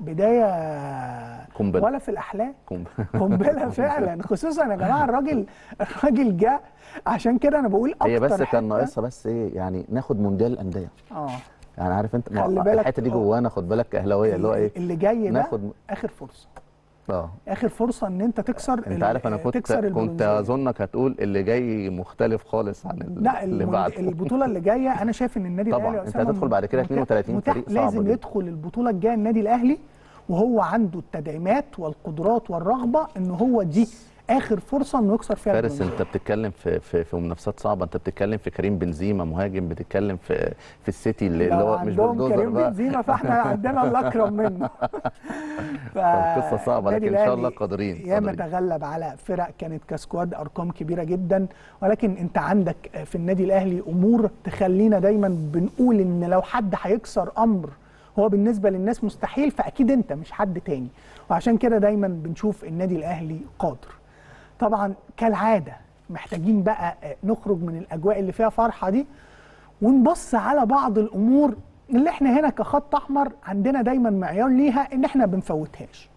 [SPEAKER 1] بدايه
[SPEAKER 2] قنبلة.
[SPEAKER 1] ولا في الاحلام
[SPEAKER 2] قنبلة.
[SPEAKER 1] قنبله فعلا خصوصا يا جماعه الراجل الراجل جه عشان كده انا بقول اكتر
[SPEAKER 2] هي بس كان
[SPEAKER 1] حتة-
[SPEAKER 2] ناقصها بس ايه يعني ناخد مونديال الانديه
[SPEAKER 1] اه
[SPEAKER 2] يعني عارف انت ما-
[SPEAKER 1] خلي بالك-
[SPEAKER 2] الحته دي
[SPEAKER 1] آه.
[SPEAKER 2] جوانا خد بالك كاهلاويه اللي هو ايه
[SPEAKER 1] اللي جاي ده
[SPEAKER 2] ناخد
[SPEAKER 1] اخر فرصه
[SPEAKER 2] اه
[SPEAKER 1] اخر فرصه ان انت تكسر
[SPEAKER 2] انت
[SPEAKER 1] ال-
[SPEAKER 2] عارف انا كنت
[SPEAKER 1] تكسر
[SPEAKER 2] كنت
[SPEAKER 1] البرونزية.
[SPEAKER 2] اظنك هتقول اللي جاي مختلف خالص عن ال-
[SPEAKER 1] لا
[SPEAKER 2] اللي
[SPEAKER 1] المن-
[SPEAKER 2] بعده
[SPEAKER 1] البطوله اللي جايه انا شايف ان النادي
[SPEAKER 2] طبعاً،
[SPEAKER 1] الاهلي
[SPEAKER 2] أنت
[SPEAKER 1] أسامة
[SPEAKER 2] هتدخل بعد كده
[SPEAKER 1] متاح-
[SPEAKER 2] 32
[SPEAKER 1] متاح
[SPEAKER 2] فريق، صعبة
[SPEAKER 1] لازم
[SPEAKER 2] جدا.
[SPEAKER 1] يدخل البطوله الجايه النادي الاهلي وهو عنده التدعيمات والقدرات والرغبه ان هو دي اخر فرصه انه يكسر فيها
[SPEAKER 2] فارس
[SPEAKER 1] البرونزية.
[SPEAKER 2] انت بتتكلم في في في منافسات صعبه انت بتتكلم في كريم بنزيما مهاجم بتتكلم في في السيتي اللي, اللي
[SPEAKER 1] لو
[SPEAKER 2] هو مش
[SPEAKER 1] عندهم
[SPEAKER 2] بلدوزر
[SPEAKER 1] كريم
[SPEAKER 2] بقى
[SPEAKER 1] بنزيما فاحنا عندنا الله اكرم منه ف-
[SPEAKER 2] فالقصة صعبة،
[SPEAKER 1] النادي
[SPEAKER 2] لكن إن شاء الله
[SPEAKER 1] الأهلي
[SPEAKER 2] قادرين،
[SPEAKER 1] ياما
[SPEAKER 2] قادرين.
[SPEAKER 1] تغلب على فرق كانت كسكواد ارقام كبيره جدا ولكن انت عندك في النادي الاهلي امور تخلينا دايما بنقول ان لو حد هيكسر امر هو بالنسبه للناس مستحيل فاكيد انت مش حد تاني وعشان كده دايما بنشوف النادي الاهلي قادر طبعا كالعاده محتاجين بقى نخرج من الاجواء اللي فيها فرحه دي ونبص على بعض الامور اللي احنا هنا كخط احمر عندنا دايما معيار ليها ان احنا بنفوتهاش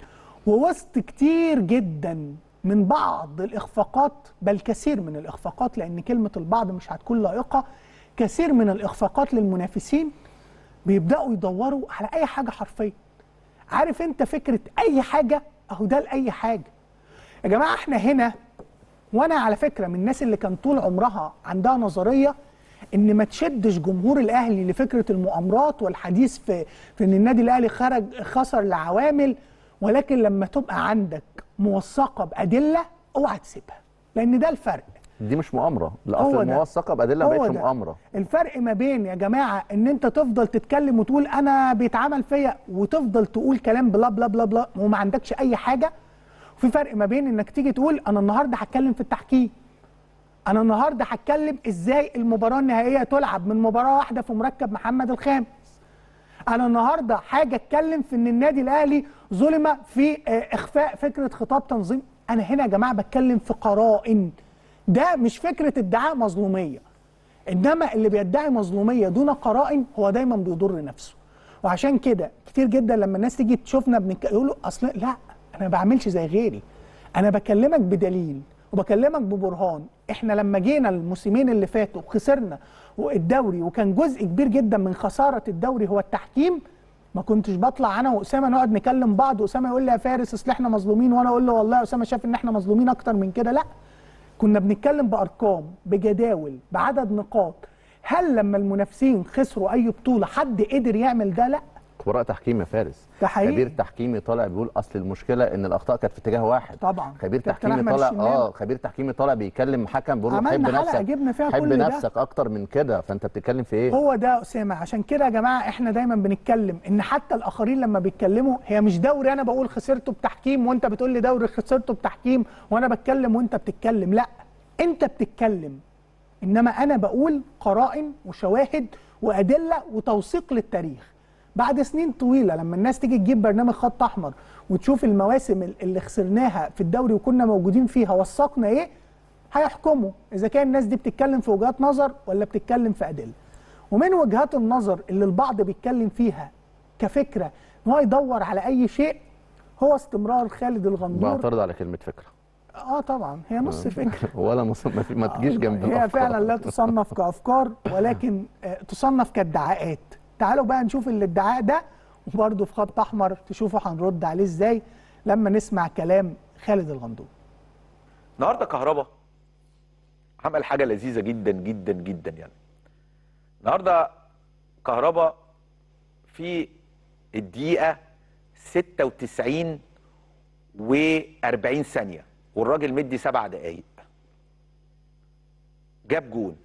[SPEAKER 1] ووسط كتير جدا من بعض الاخفاقات بل كثير من الاخفاقات لان كلمه البعض مش هتكون لائقه كثير من الاخفاقات للمنافسين بيبداوا يدوروا على اي حاجه حرفيا عارف انت فكره اي حاجه اهو ده لاي حاجه يا جماعه احنا هنا وانا على فكره من الناس اللي كان طول عمرها عندها نظريه ان ما تشدش جمهور الاهلي لفكره المؤامرات والحديث في في ان النادي الاهلي خرج خسر لعوامل ولكن لما تبقى عندك موثقه بادله اوعى تسيبها لان ده الفرق
[SPEAKER 2] دي مش مؤامره لا
[SPEAKER 1] هو
[SPEAKER 2] اصل
[SPEAKER 1] ده.
[SPEAKER 2] الموثقه بادله ما
[SPEAKER 1] هو
[SPEAKER 2] بقتش
[SPEAKER 1] ده.
[SPEAKER 2] مؤامره
[SPEAKER 1] الفرق ما بين يا جماعه ان انت تفضل تتكلم وتقول انا بيتعمل فيا وتفضل تقول كلام بلا بلا بلا بلا وما عندكش اي حاجه وفي فرق ما بين انك تيجي تقول انا النهارده هتكلم في التحكيم انا النهارده هتكلم ازاي المباراه النهائيه تلعب من مباراه واحده في مركب محمد الخامس انا النهارده حاجه اتكلم في ان النادي الاهلي ظلم في آه، اخفاء فكره خطاب تنظيم انا هنا يا جماعه بتكلم في قرائن ده مش فكره ادعاء مظلوميه انما اللي بيدعي مظلوميه دون قرائن هو دايما بيضر نفسه وعشان كده كتير جدا لما الناس تيجي تشوفنا بنك... يقولوا اصل لا انا ما بعملش زي غيري انا بكلمك بدليل وبكلمك ببرهان احنا لما جينا الموسمين اللي فاتوا خسرنا الدوري وكان جزء كبير جدا من خساره الدوري هو التحكيم ما كنتش بطلع انا واسامه نقعد نكلم بعض واسامه يقول لي يا فارس اصل احنا مظلومين وانا اقول له والله يا اسامه شايف ان احنا مظلومين اكتر من كده لا كنا بنتكلم بارقام بجداول بعدد نقاط هل لما المنافسين خسروا اي بطوله حد قدر يعمل ده لا
[SPEAKER 2] خبراء تحكيم يا فارس
[SPEAKER 1] ده حقيقي.
[SPEAKER 2] خبير تحكيمي طالع بيقول اصل المشكله ان الاخطاء كانت في اتجاه واحد
[SPEAKER 1] طبعا.
[SPEAKER 2] خبير
[SPEAKER 1] كابتن
[SPEAKER 2] تحكيمي
[SPEAKER 1] أحمد
[SPEAKER 2] طالع
[SPEAKER 1] الشناوي.
[SPEAKER 2] اه خبير تحكيمي طالع بيكلم حكم بيقول له
[SPEAKER 1] عملنا
[SPEAKER 2] حب
[SPEAKER 1] حلقة
[SPEAKER 2] نفسك
[SPEAKER 1] جبنا فيها
[SPEAKER 2] حب
[SPEAKER 1] كل ده.
[SPEAKER 2] نفسك اكتر من كده فانت بتتكلم في ايه
[SPEAKER 1] هو ده اسامه عشان كده يا جماعه احنا دايما بنتكلم ان حتى الاخرين لما بيتكلموا هي مش دوري انا بقول خسرته بتحكيم وانت بتقول لي دوري خسرته بتحكيم وانا بتكلم وانت بتتكلم لا انت بتتكلم انما انا بقول قرائن وشواهد وادله وتوثيق للتاريخ بعد سنين طويله لما الناس تيجي تجيب برنامج خط احمر وتشوف المواسم اللي خسرناها في الدوري وكنا موجودين فيها وثقنا ايه هيحكموا اذا كان الناس دي بتتكلم في وجهات نظر ولا بتتكلم في ادله ومن وجهات النظر اللي البعض بيتكلم فيها كفكره ان هو يدور على اي شيء هو استمرار خالد الغندور
[SPEAKER 2] بعترض على كلمه فكره
[SPEAKER 1] اه طبعا هي نص فكره
[SPEAKER 2] ولا مص... ما, في... ما تجيش جنب
[SPEAKER 1] هي
[SPEAKER 2] الأفكار.
[SPEAKER 1] فعلا لا تصنف كافكار ولكن آه، تصنف كادعاءات تعالوا بقى نشوف الادعاء ده وبرده في خط احمر تشوفوا هنرد عليه ازاي لما نسمع كلام خالد الغندور
[SPEAKER 3] النهارده كهربا عمل حاجه لذيذه جدا جدا جدا يعني النهارده كهربا في الدقيقه 96 و40 ثانيه والراجل مدي سبع دقايق جاب جون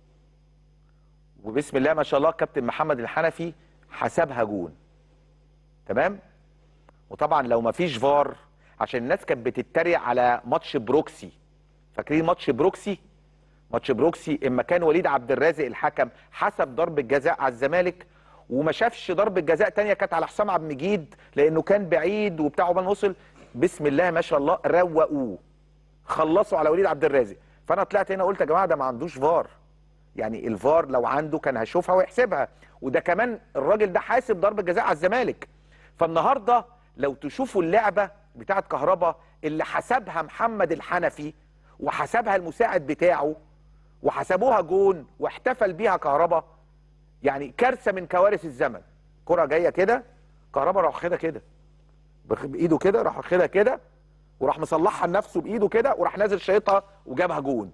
[SPEAKER 3] وبسم الله ما شاء الله كابتن محمد الحنفي حسبها جون تمام وطبعا لو ما فيش فار عشان الناس كانت بتتريق على ماتش بروكسي فاكرين ماتش بروكسي ماتش بروكسي اما كان وليد عبد الرازق الحكم حسب ضربه جزاء على الزمالك وما شافش ضربه جزاء تانية كانت على حسام عبد المجيد لانه كان بعيد وبتاع عقبال ما وصل بسم الله ما شاء الله روقوه خلصوا على وليد عبد الرازق فانا طلعت هنا قلت يا جماعه ده ما عندوش فار يعني الفار لو عنده كان هيشوفها ويحسبها وده كمان الراجل ده حاسب ضربه جزاء على الزمالك فالنهارده لو تشوفوا اللعبه بتاعه كهربا اللي حسبها محمد الحنفي وحسبها المساعد بتاعه وحسبوها جون واحتفل بيها كهربا يعني كارثه من كوارث الزمن كره جايه كده كهربا راح واخدها كده بخ- بايده كده راح واخدها كده وراح مصلحها لنفسه بايده كده وراح نازل شايطها وجابها جون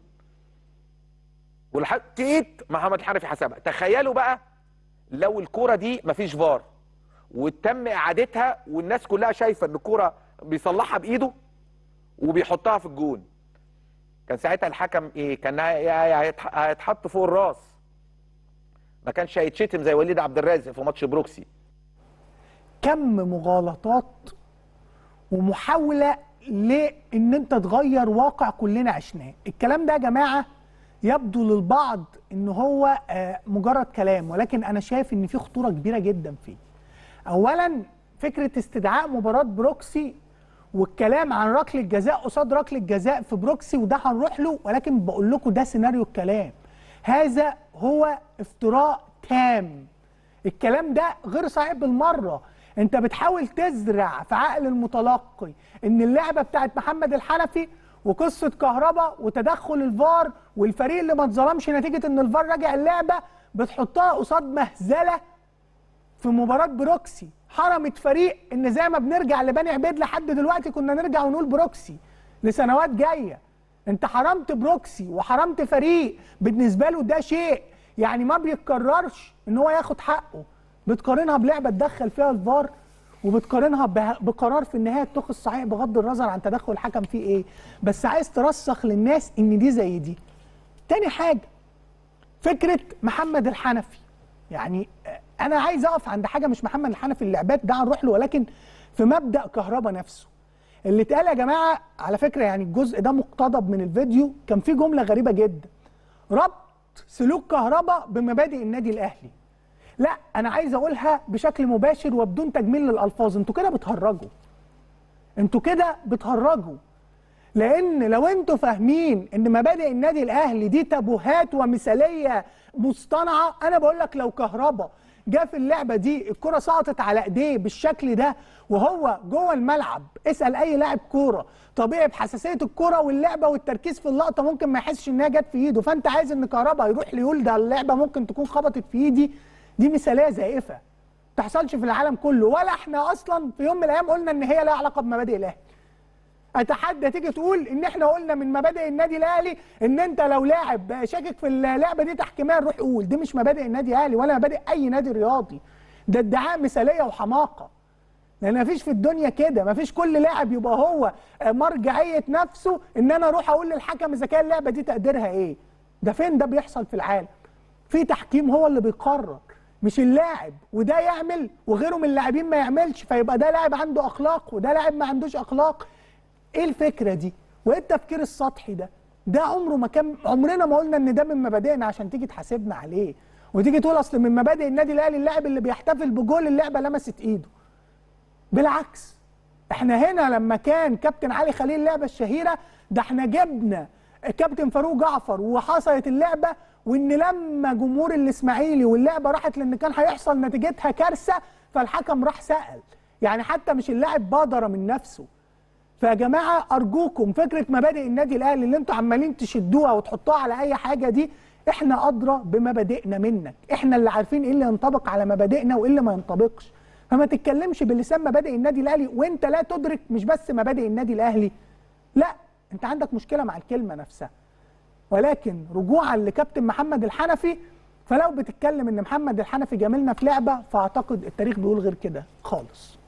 [SPEAKER 3] والحقيقة محمد الحنفي حسبها تخيلوا بقى لو الكرة دي مفيش فار وتم اعادتها والناس كلها شايفه ان الكرة بيصلحها بايده وبيحطها في الجون كان ساعتها الحكم ايه كان هي- هي- هيتح- هيتحط فوق الراس ما كانش هيتشتم زي وليد عبد الرازق في ماتش بروكسي
[SPEAKER 1] كم مغالطات ومحاوله لان انت تغير واقع كلنا عشناه الكلام ده يا جماعه يبدو للبعض ان هو آه، مجرد كلام ولكن انا شايف ان في خطوره كبيره جدا فيه اولا فكره استدعاء مباراه بروكسي والكلام عن ركله جزاء قصاد ركله جزاء في بروكسي وده هنروح له ولكن بقول لكم ده سيناريو الكلام هذا هو افتراء تام الكلام ده غير صحيح بالمره انت بتحاول تزرع في عقل المتلقي ان اللعبه بتاعت محمد الحنفي وقصه كهربا وتدخل الفار والفريق اللي ما اتظلمش نتيجه ان الفار راجع اللعبه بتحطها قصاد مهزله في مباراة بروكسي حرمت فريق ان زي ما بنرجع لبني عبيد لحد دلوقتي كنا نرجع ونقول بروكسي لسنوات جاية انت حرمت بروكسي وحرمت فريق بالنسبة له ده شيء يعني ما بيتكررش ان هو ياخد حقه بتقارنها بلعبة تدخل فيها الفار وبتقارنها به- بقرار في النهاية اتخذ صحيح بغض النظر عن تدخل الحكم فيه ايه بس عايز ترسخ للناس ان دي زي دي تاني حاجة فكره محمد الحنفي يعني آه، انا عايز اقف عند حاجه مش محمد الحنفي اللعبات ده هنروح له ولكن في مبدا كهربا نفسه اللي اتقال يا جماعه على فكره يعني الجزء ده مقتضب من الفيديو كان فيه جمله غريبه جدا ربط سلوك كهربا بمبادئ النادي الاهلي لا انا عايز اقولها بشكل مباشر وبدون تجميل للالفاظ انتوا كده بتهرجوا انتوا كده بتهرجوا لان لو انتوا فاهمين ان مبادئ النادي الاهلي دي تابوهات ومثاليه مصطنعه انا بقول لك لو كهربا جه في اللعبه دي الكره سقطت على ايديه بالشكل ده وهو جوه الملعب اسال اي لاعب كوره طبيعي بحساسيه الكوره واللعبه والتركيز في اللقطه ممكن ما يحسش انها جت في ايده فانت عايز ان كهربا يروح يقول ده اللعبه ممكن تكون خبطت في ايدي دي مثاليه زائفه ما تحصلش في العالم كله ولا احنا اصلا في يوم من الايام قلنا ان هي لها علاقه بمبادئ الاهلي اتحدى تيجي تقول ان احنا قلنا من مبادئ النادي الاهلي ان انت لو لاعب شاكك في اللعبه دي تحكيميا روح قول دي مش مبادئ النادي الاهلي ولا مبادئ اي نادي رياضي ده ادعاء مثاليه وحماقه لان مفيش في الدنيا كده مفيش كل لاعب يبقى هو مرجعيه نفسه ان انا اروح اقول للحكم اذا كان اللعبه دي تقديرها ايه ده فين ده بيحصل في العالم في تحكيم هو اللي بيقرر مش اللاعب وده يعمل وغيره من اللاعبين ما يعملش فيبقى ده لاعب عنده اخلاق وده لاعب ما عندوش اخلاق ايه الفكره دي وايه التفكير السطحي ده ده عمره ما كان عمرنا ما قلنا ان ده من مبادئنا عشان تيجي تحاسبنا عليه وتيجي تقول اصل من مبادئ النادي الاهلي اللاعب اللي بيحتفل بجول اللعبه لمست ايده بالعكس احنا هنا لما كان كابتن علي خليل اللعبه الشهيره ده احنا جبنا كابتن فاروق جعفر وحصلت اللعبه وان لما جمهور الاسماعيلي واللعبه راحت لان كان هيحصل نتيجتها كارثه فالحكم راح سال يعني حتى مش اللاعب بادر من نفسه فيا جماعه ارجوكم فكره مبادئ النادي الاهلي اللي انتوا عمالين تشدوها وتحطوها على اي حاجه دي احنا ادرى بمبادئنا منك احنا اللي عارفين ايه اللي ينطبق على مبادئنا وايه اللي ما ينطبقش فما تتكلمش بلسان مبادئ النادي الاهلي وانت لا تدرك مش بس مبادئ النادي الاهلي لا انت عندك مشكله مع الكلمه نفسها ولكن رجوعا لكابتن محمد الحنفي فلو بتتكلم ان محمد الحنفي جاملنا في لعبه فاعتقد التاريخ بيقول غير كده خالص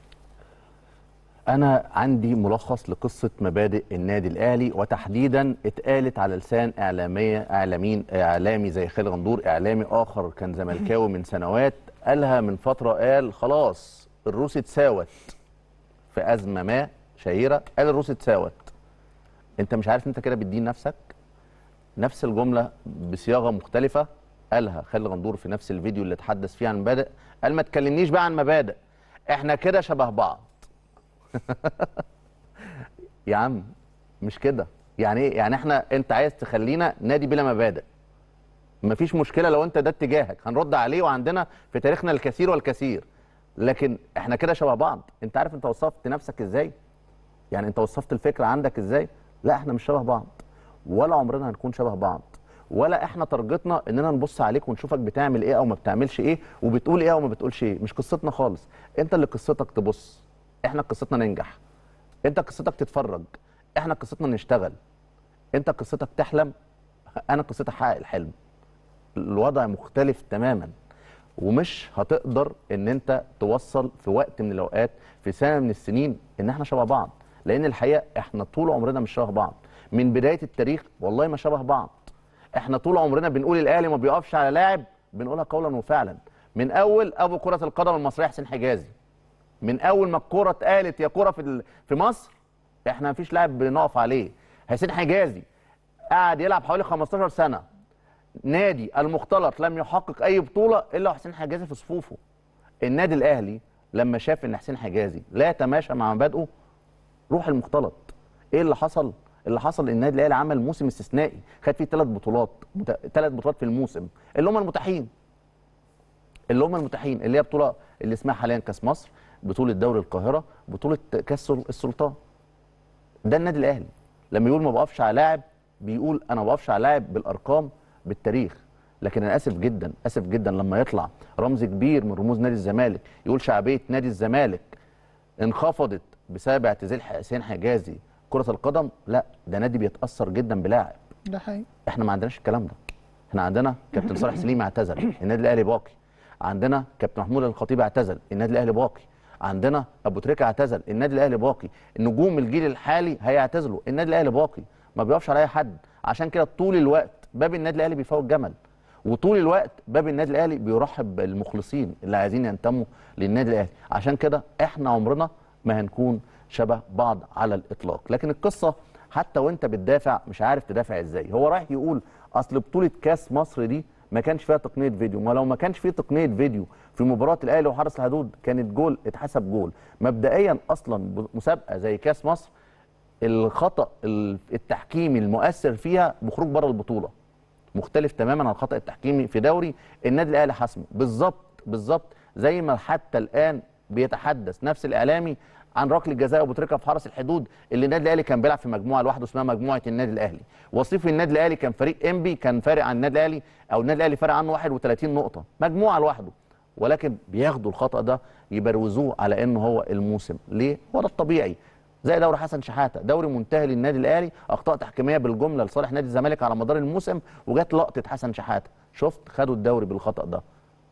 [SPEAKER 2] انا عندي ملخص لقصه مبادئ النادي الاهلي وتحديدا اتقالت على لسان اعلاميه اعلاميين اعلامي زي خالد غندور اعلامي اخر كان زملكاوي من سنوات قالها من فتره قال خلاص الروس اتساوت في ازمه ما شهيره قال الروس اتساوت انت مش عارف انت كده بتدين نفسك نفس الجمله بصياغه مختلفه قالها خالد غندور في نفس الفيديو اللي اتحدث فيه عن مبادئ قال ما تكلمنيش بقى عن مبادئ احنا كده شبه بعض يا عم مش كده يعني ايه يعني احنا انت عايز تخلينا نادي بلا مبادئ مفيش مشكله لو انت ده اتجاهك هنرد عليه وعندنا في تاريخنا الكثير والكثير لكن احنا كده شبه بعض انت عارف انت وصفت نفسك ازاي يعني انت وصفت الفكره عندك ازاي لا احنا مش شبه بعض ولا عمرنا هنكون شبه بعض ولا احنا ترجتنا اننا نبص عليك ونشوفك بتعمل ايه او ما بتعملش ايه وبتقول ايه او ما بتقولش ايه مش قصتنا خالص انت اللي قصتك تبص احنا قصتنا ننجح انت قصتك تتفرج احنا قصتنا نشتغل انت قصتك تحلم انا قصتي احقق الحلم الوضع مختلف تماما ومش هتقدر ان انت توصل في وقت من الاوقات في سنه من السنين ان احنا شبه بعض لان الحقيقه احنا طول عمرنا مش شبه بعض من بدايه التاريخ والله ما شبه بعض احنا طول عمرنا بنقول الاهلي ما بيقفش على لاعب بنقولها قولا وفعلا من اول ابو كره القدم المصريه حسين حجازي من اول ما الكوره اتقالت يا كوره في ال- في مصر احنا ما فيش لاعب بنقف عليه حسين حجازي قعد يلعب حوالي 15 سنه نادي المختلط لم يحقق اي بطوله الا وحسين حجازي في صفوفه النادي الاهلي لما شاف ان حسين حجازي لا يتماشى مع مبادئه روح المختلط ايه اللي حصل اللي حصل ان النادي الاهلي عمل موسم استثنائي خد فيه ثلاث بطولات ثلاث بطولات في الموسم اللي هم المتاحين اللي هم المتاحين اللي هي بطوله اللي اسمها حاليا كاس مصر بطوله دوري القاهره بطوله كاس السلطان ده النادي الاهلي لما يقول ما بقفش على لاعب بيقول انا ما بقفش على لاعب بالارقام بالتاريخ لكن انا اسف جدا اسف جدا لما يطلع رمز كبير من رموز نادي الزمالك يقول شعبيه نادي الزمالك انخفضت بسبب اعتزال حسين حجازي كره القدم لا ده نادي بيتاثر جدا بلاعب
[SPEAKER 1] ده حقيقي
[SPEAKER 2] احنا ما عندناش الكلام ده احنا عندنا كابتن صالح سليم اعتزل النادي الاهلي باقي عندنا كابتن محمود الخطيب اعتزل النادي الاهلي باقي عندنا ابو تريكه اعتزل النادي الاهلي باقي نجوم الجيل الحالي هيعتزلوا النادي الاهلي باقي ما بيقفش على اي حد عشان كده طول الوقت باب النادي الاهلي بيفوت جمل وطول الوقت باب النادي الاهلي بيرحب بالمخلصين اللي عايزين ينتموا للنادي الاهلي عشان كده احنا عمرنا ما هنكون شبه بعض على الاطلاق لكن القصه حتى وانت بتدافع مش عارف تدافع ازاي هو رايح يقول اصل بطوله كاس مصر دي ما كانش فيها تقنيه فيديو ما لو ما كانش فيه تقنيه فيديو في مباراه الاهلي وحرس الحدود كانت جول اتحسب جول مبدئيا اصلا مسابقه زي كاس مصر الخطا ال- التحكيمي المؤثر فيها بخروج بره البطوله مختلف تماما عن الخطا التحكيمي في دوري النادي الاهلي حسمه بالظبط بالظبط زي ما حتى الان بيتحدث نفس الاعلامي عن ركله جزاء ابو تريكه في حرس الحدود اللي النادي الاهلي كان بيلعب في مجموعه لوحده اسمها مجموعه النادي الاهلي وصيف النادي الاهلي كان فريق انبي كان فارق عن النادي الاهلي او النادي الاهلي فارق عنه 31 نقطه مجموعه لوحده ولكن بياخدوا الخطا ده يبروزوه على انه هو الموسم ليه هو ده الطبيعي زي دوري حسن شحاته دوري منتهي للنادي الاهلي اخطاء تحكيميه بالجمله لصالح نادي الزمالك على مدار الموسم وجت لقطه حسن شحاته شفت خدوا الدوري بالخطا ده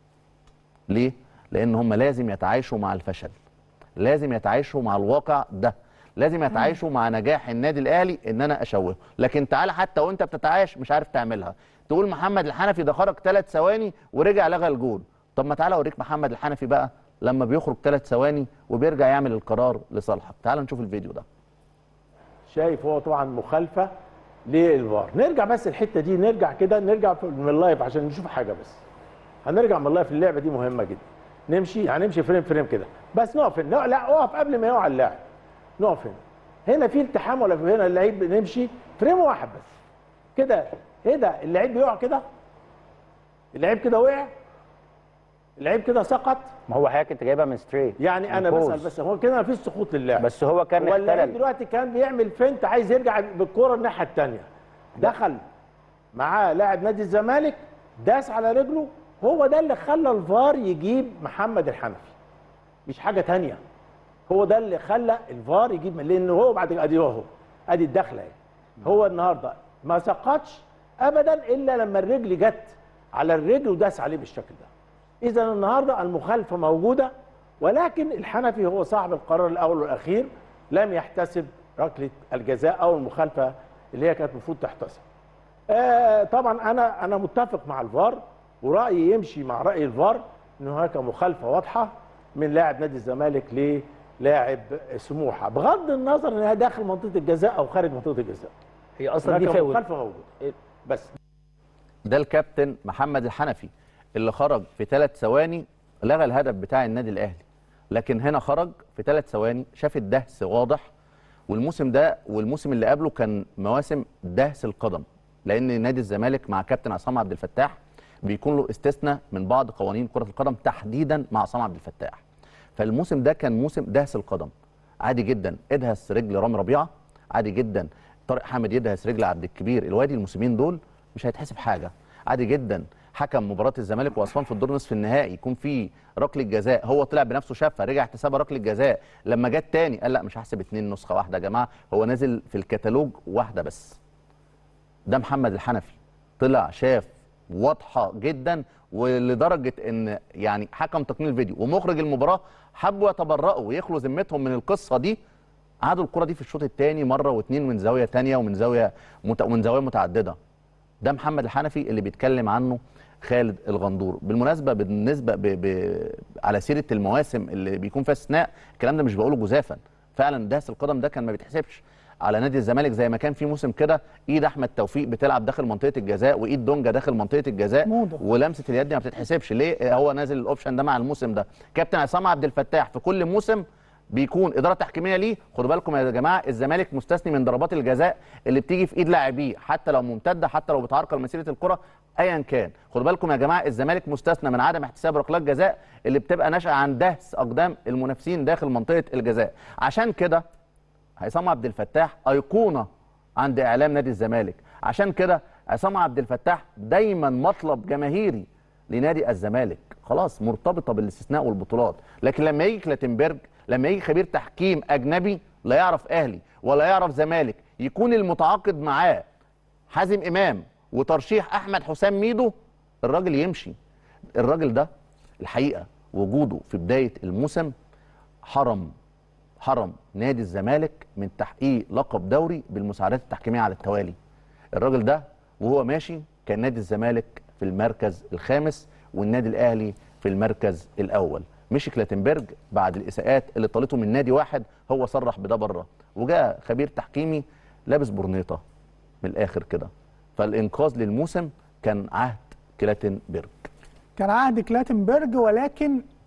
[SPEAKER 2] ليه لان هم لازم يتعايشوا مع الفشل لازم يتعايشوا مع الواقع ده لازم يتعايشوا مع نجاح النادي الاهلي ان انا اشوهه لكن تعالى حتى وانت بتتعايش مش عارف تعملها تقول محمد الحنفي ده خرج ثلاث ثواني ورجع لغى الجول طب ما تعالى اوريك محمد الحنفي بقى لما بيخرج ثلاث ثواني وبيرجع يعمل القرار لصالحك تعال نشوف الفيديو ده
[SPEAKER 4] شايف هو طبعا مخالفه للفار نرجع بس الحته دي نرجع كده نرجع في- من اللايف عشان نشوف حاجه بس هنرجع من اللايف اللعبه دي مهمه جدا نمشي هنمشي فريم فريم كده بس نقف هنا لا اقف قبل ما يقع اللاعب نقف هنا هنا في التحام ولا في هنا اللعيب نمشي فريم واحد بس كده ايه ده اللعيب بيقع كده اللعيب كده وقع اللعيب كده سقط
[SPEAKER 5] ما هو حضرتك انت جايبها من ستريت
[SPEAKER 4] يعني انا
[SPEAKER 5] من
[SPEAKER 4] بسال
[SPEAKER 5] بوز.
[SPEAKER 4] بس هو كده مفيش سقوط للاعب
[SPEAKER 5] بس هو كان
[SPEAKER 4] هو اللعيب
[SPEAKER 5] اختلل
[SPEAKER 4] دلوقتي كان بيعمل فنت عايز يرجع بالكوره الناحيه الثانيه دخل معاه لاعب نادي الزمالك داس على رجله هو ده اللي خلى الفار يجيب محمد الحنفي مش حاجه تانية هو ده اللي خلى الفار يجيب لان هو بعد ادي اهو ادي الدخله اهي هو النهارده ما سقطش ابدا الا لما الرجل جت على الرجل وداس عليه بالشكل ده اذا النهارده المخالفه موجوده ولكن الحنفي هو صاحب القرار الاول والاخير لم يحتسب ركله الجزاء او المخالفه اللي هي كانت المفروض تحتسب آه طبعا انا انا متفق مع الفار ورايي يمشي مع راي الفار ان هناك مخالفه واضحه من لاعب نادي الزمالك للاعب سموحه بغض النظر انها داخل منطقه الجزاء او خارج منطقه الجزاء
[SPEAKER 5] هي اصلا دي
[SPEAKER 4] هناك
[SPEAKER 5] فاول
[SPEAKER 4] مخالفه موجوده بس
[SPEAKER 2] ده الكابتن محمد الحنفي اللي خرج في ثلاث ثواني لغى الهدف بتاع النادي الاهلي لكن هنا خرج في ثلاث ثواني شاف الدهس واضح والموسم ده والموسم اللي قبله كان مواسم دهس القدم لان نادي الزمالك مع كابتن عصام عبد الفتاح بيكون له استثناء من بعض قوانين كره القدم تحديدا مع عصام عبد الفتاح فالموسم ده كان موسم دهس القدم عادي جدا ادهس رجل رامي ربيعه عادي جدا طارق حامد يدهس رجل عبد الكبير الوادي الموسمين دول مش هيتحسب حاجه عادي جدا حكم مباراه الزمالك واسوان في الدور نصف النهائي يكون في ركله جزاء هو طلع بنفسه شافها رجع احتسابها ركله جزاء لما جت تاني قال لا مش هحسب اتنين نسخه واحده يا جماعه هو نازل في الكتالوج واحده بس ده محمد الحنفي طلع شاف واضحه جدا ولدرجه ان يعني حكم تقنين الفيديو ومخرج المباراه حبوا يتبرؤوا ويخلوا ذمتهم من القصه دي عادوا الكره دي في الشوط الثاني مره واثنين من زاويه ثانيه ومن زاويه مت... ومن زوايا متعدده ده محمد الحنفي اللي بيتكلم عنه خالد الغندور بالمناسبه بالنسبه ب... ب... على سيره المواسم اللي بيكون فيها استثناء الكلام ده مش بقوله جزافا فعلا دهس القدم ده كان ما بيتحسبش على نادي الزمالك زي ما كان في موسم كده ايد احمد توفيق بتلعب داخل منطقه الجزاء وايد دونجا داخل منطقه الجزاء
[SPEAKER 1] موضة.
[SPEAKER 2] ولمسه اليد دي ما بتتحسبش ليه هو نازل الاوبشن ده مع الموسم ده كابتن عصام عبد الفتاح في كل موسم بيكون اداره تحكيميه ليه خدوا بالكم يا جماعه الزمالك مستثني من ضربات الجزاء اللي بتيجي في ايد لاعبيه حتى لو ممتده حتى لو بتعرقل مسيره الكره ايا كان خدوا بالكم يا جماعه الزمالك مستثنى من عدم احتساب ركلات جزاء اللي بتبقى ناشئه عن دهس اقدام المنافسين داخل منطقه الجزاء عشان كده عصام عبد الفتاح ايقونه عند اعلام نادي الزمالك عشان كده عصام عبد الفتاح دايما مطلب جماهيري لنادي الزمالك خلاص مرتبطه بالاستثناء والبطولات لكن لما يجي كلاتنبرج لما يجي خبير تحكيم اجنبي لا يعرف اهلي ولا يعرف زمالك يكون المتعاقد معاه حازم امام وترشيح احمد حسام ميدو الراجل يمشي الراجل ده الحقيقه وجوده في بدايه الموسم حرم حرم نادي الزمالك من تحقيق لقب دوري بالمساعدات التحكيميه على التوالي الراجل ده وهو ماشي كان نادي الزمالك في المركز الخامس والنادي الاهلي في المركز الاول مشي كلاتنبرج بعد الاساءات اللي طالته من نادي واحد هو صرح بده بره وجاء خبير تحكيمي لابس برنيطه من الاخر كده فالانقاذ للموسم كان عهد كلاتنبرج
[SPEAKER 1] كان عهد كلاتنبرج ولكن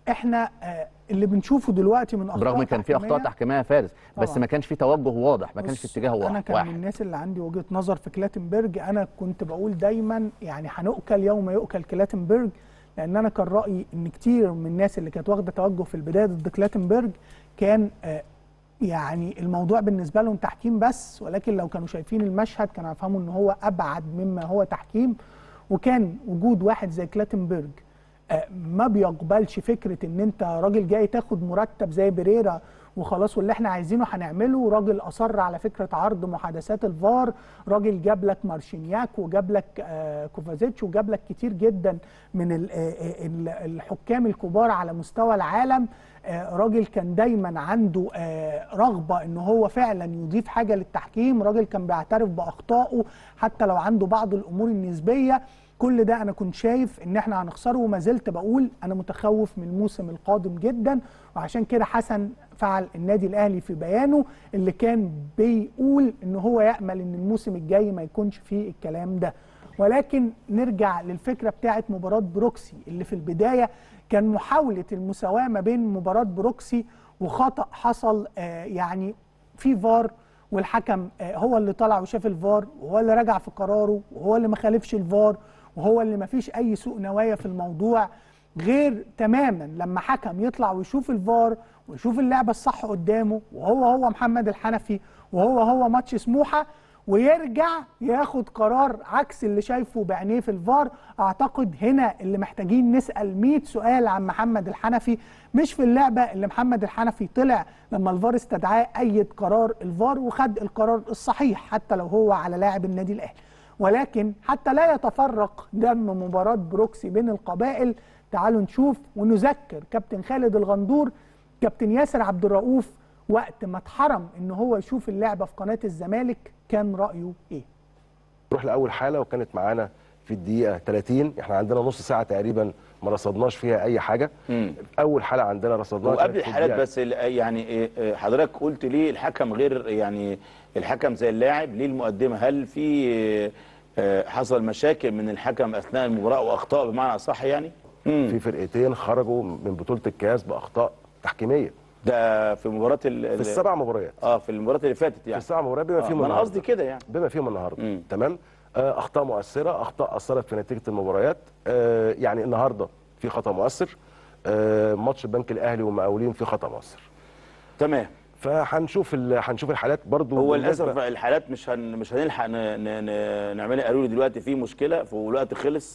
[SPEAKER 1] احنا آه، اللي بنشوفه دلوقتي من اخطاء
[SPEAKER 2] برغم كان في اخطاء
[SPEAKER 1] تحكيمية
[SPEAKER 2] تحكيميه يا فارس بس
[SPEAKER 1] طبعاً.
[SPEAKER 2] ما كانش في توجه واضح ما كانش في
[SPEAKER 1] بص،
[SPEAKER 2] اتجاه
[SPEAKER 1] انا
[SPEAKER 2] واحد
[SPEAKER 1] كان من
[SPEAKER 2] واحد
[SPEAKER 1] الناس اللي عندي وجهه نظر في كلاتنبرج انا كنت بقول دايما يعني هنؤكل يوم يؤكل كلاتنبرج لان انا كان رايي ان كتير من الناس اللي كانت واخده توجه في البدايه ضد كلاتنبرج كان آه، يعني الموضوع بالنسبه لهم تحكيم بس ولكن لو كانوا شايفين المشهد كانوا يفهموا ان هو ابعد مما هو تحكيم وكان وجود واحد زي كلاتنبرج آه، ما بيقبلش فكره ان انت راجل جاي تاخد مرتب زي بريرا وخلاص واللي احنا عايزينه هنعمله راجل اصر على فكره عرض محادثات الفار راجل جاب لك مارشينياك وجاب لك آه، كوفازيتش وجاب لك كتير جدا من ال- آه، آه، ال- الحكام الكبار على مستوى العالم آه، راجل كان دايما عنده آه، رغبه ان هو فعلا يضيف حاجه للتحكيم راجل كان بيعترف باخطائه حتى لو عنده بعض الامور النسبيه كل ده انا كنت شايف ان احنا هنخسره وما زلت بقول انا متخوف من الموسم القادم جدا وعشان كده حسن فعل النادي الاهلي في بيانه اللي كان بيقول ان هو يامل ان الموسم الجاي ما يكونش فيه الكلام ده ولكن نرجع للفكره بتاعه مباراه بروكسي اللي في البدايه كان محاوله المساواه ما بين مباراه بروكسي وخطا حصل آه يعني في فار والحكم آه، هو اللي طلع وشاف الفار وهو اللي رجع في قراره وهو اللي ما خالفش الفار وهو اللي ما فيش اي سوء نوايا في الموضوع غير تماما لما حكم يطلع ويشوف الفار ويشوف اللعبه الصح قدامه وهو هو محمد الحنفي وهو هو ماتش سموحه ويرجع ياخد قرار عكس اللي شايفه بعينيه في الفار اعتقد هنا اللي محتاجين نسال 100 سؤال عن محمد الحنفي مش في اللعبه اللي محمد الحنفي طلع لما الفار استدعاه ايد قرار الفار وخد القرار الصحيح حتى لو هو على لاعب النادي الاهلي ولكن حتى لا يتفرق دم مباراه بروكسي بين القبائل تعالوا نشوف ونذكر كابتن خالد الغندور كابتن ياسر عبد الرؤوف وقت ما اتحرم ان هو يشوف اللعبه في قناه الزمالك كان رايه ايه
[SPEAKER 6] نروح لاول حاله وكانت معانا في الدقيقه 30 احنا عندنا نص ساعه تقريبا ما رصدناش فيها اي حاجه
[SPEAKER 5] مم.
[SPEAKER 6] اول حاله عندنا رصدناها
[SPEAKER 5] وقبل
[SPEAKER 6] كانت في
[SPEAKER 5] الحالات
[SPEAKER 6] الدقيقة-
[SPEAKER 5] بس ال- يعني إيه، إيه، حضرتك قلت ليه الحكم غير يعني الحكم زي اللاعب ليه المقدمه هل في إيه، آه، حصل مشاكل من الحكم اثناء المباراه واخطاء بمعنى اصح يعني مم.
[SPEAKER 6] في فرقتين خرجوا من بطوله الكاس باخطاء تحكيميه
[SPEAKER 5] ده في مباراه ال-
[SPEAKER 6] في السبع مباريات
[SPEAKER 5] اه في المباراه اللي فاتت
[SPEAKER 6] في
[SPEAKER 5] يعني
[SPEAKER 6] السبع مباريات بما
[SPEAKER 5] آه،
[SPEAKER 6] فيهم
[SPEAKER 5] ما انا
[SPEAKER 6] النهارده
[SPEAKER 5] قصدي كده يعني
[SPEAKER 6] بما فيهم النهارده
[SPEAKER 5] مم.
[SPEAKER 6] تمام آه، اخطاء مؤثره اخطاء اثرت في نتيجه المباريات آه، يعني النهارده في خطا مؤثر آه، ماتش البنك الاهلي والمقاولين في خطا مؤثر
[SPEAKER 5] تمام
[SPEAKER 6] فهنشوف ال- هنشوف الحالات برضو
[SPEAKER 5] هو
[SPEAKER 6] بالنسبة-
[SPEAKER 5] للاسف الحالات مش هن مش هنلحق ن- ن- ن- نعملها قالوا لي دلوقتي في مشكله والوقت خلص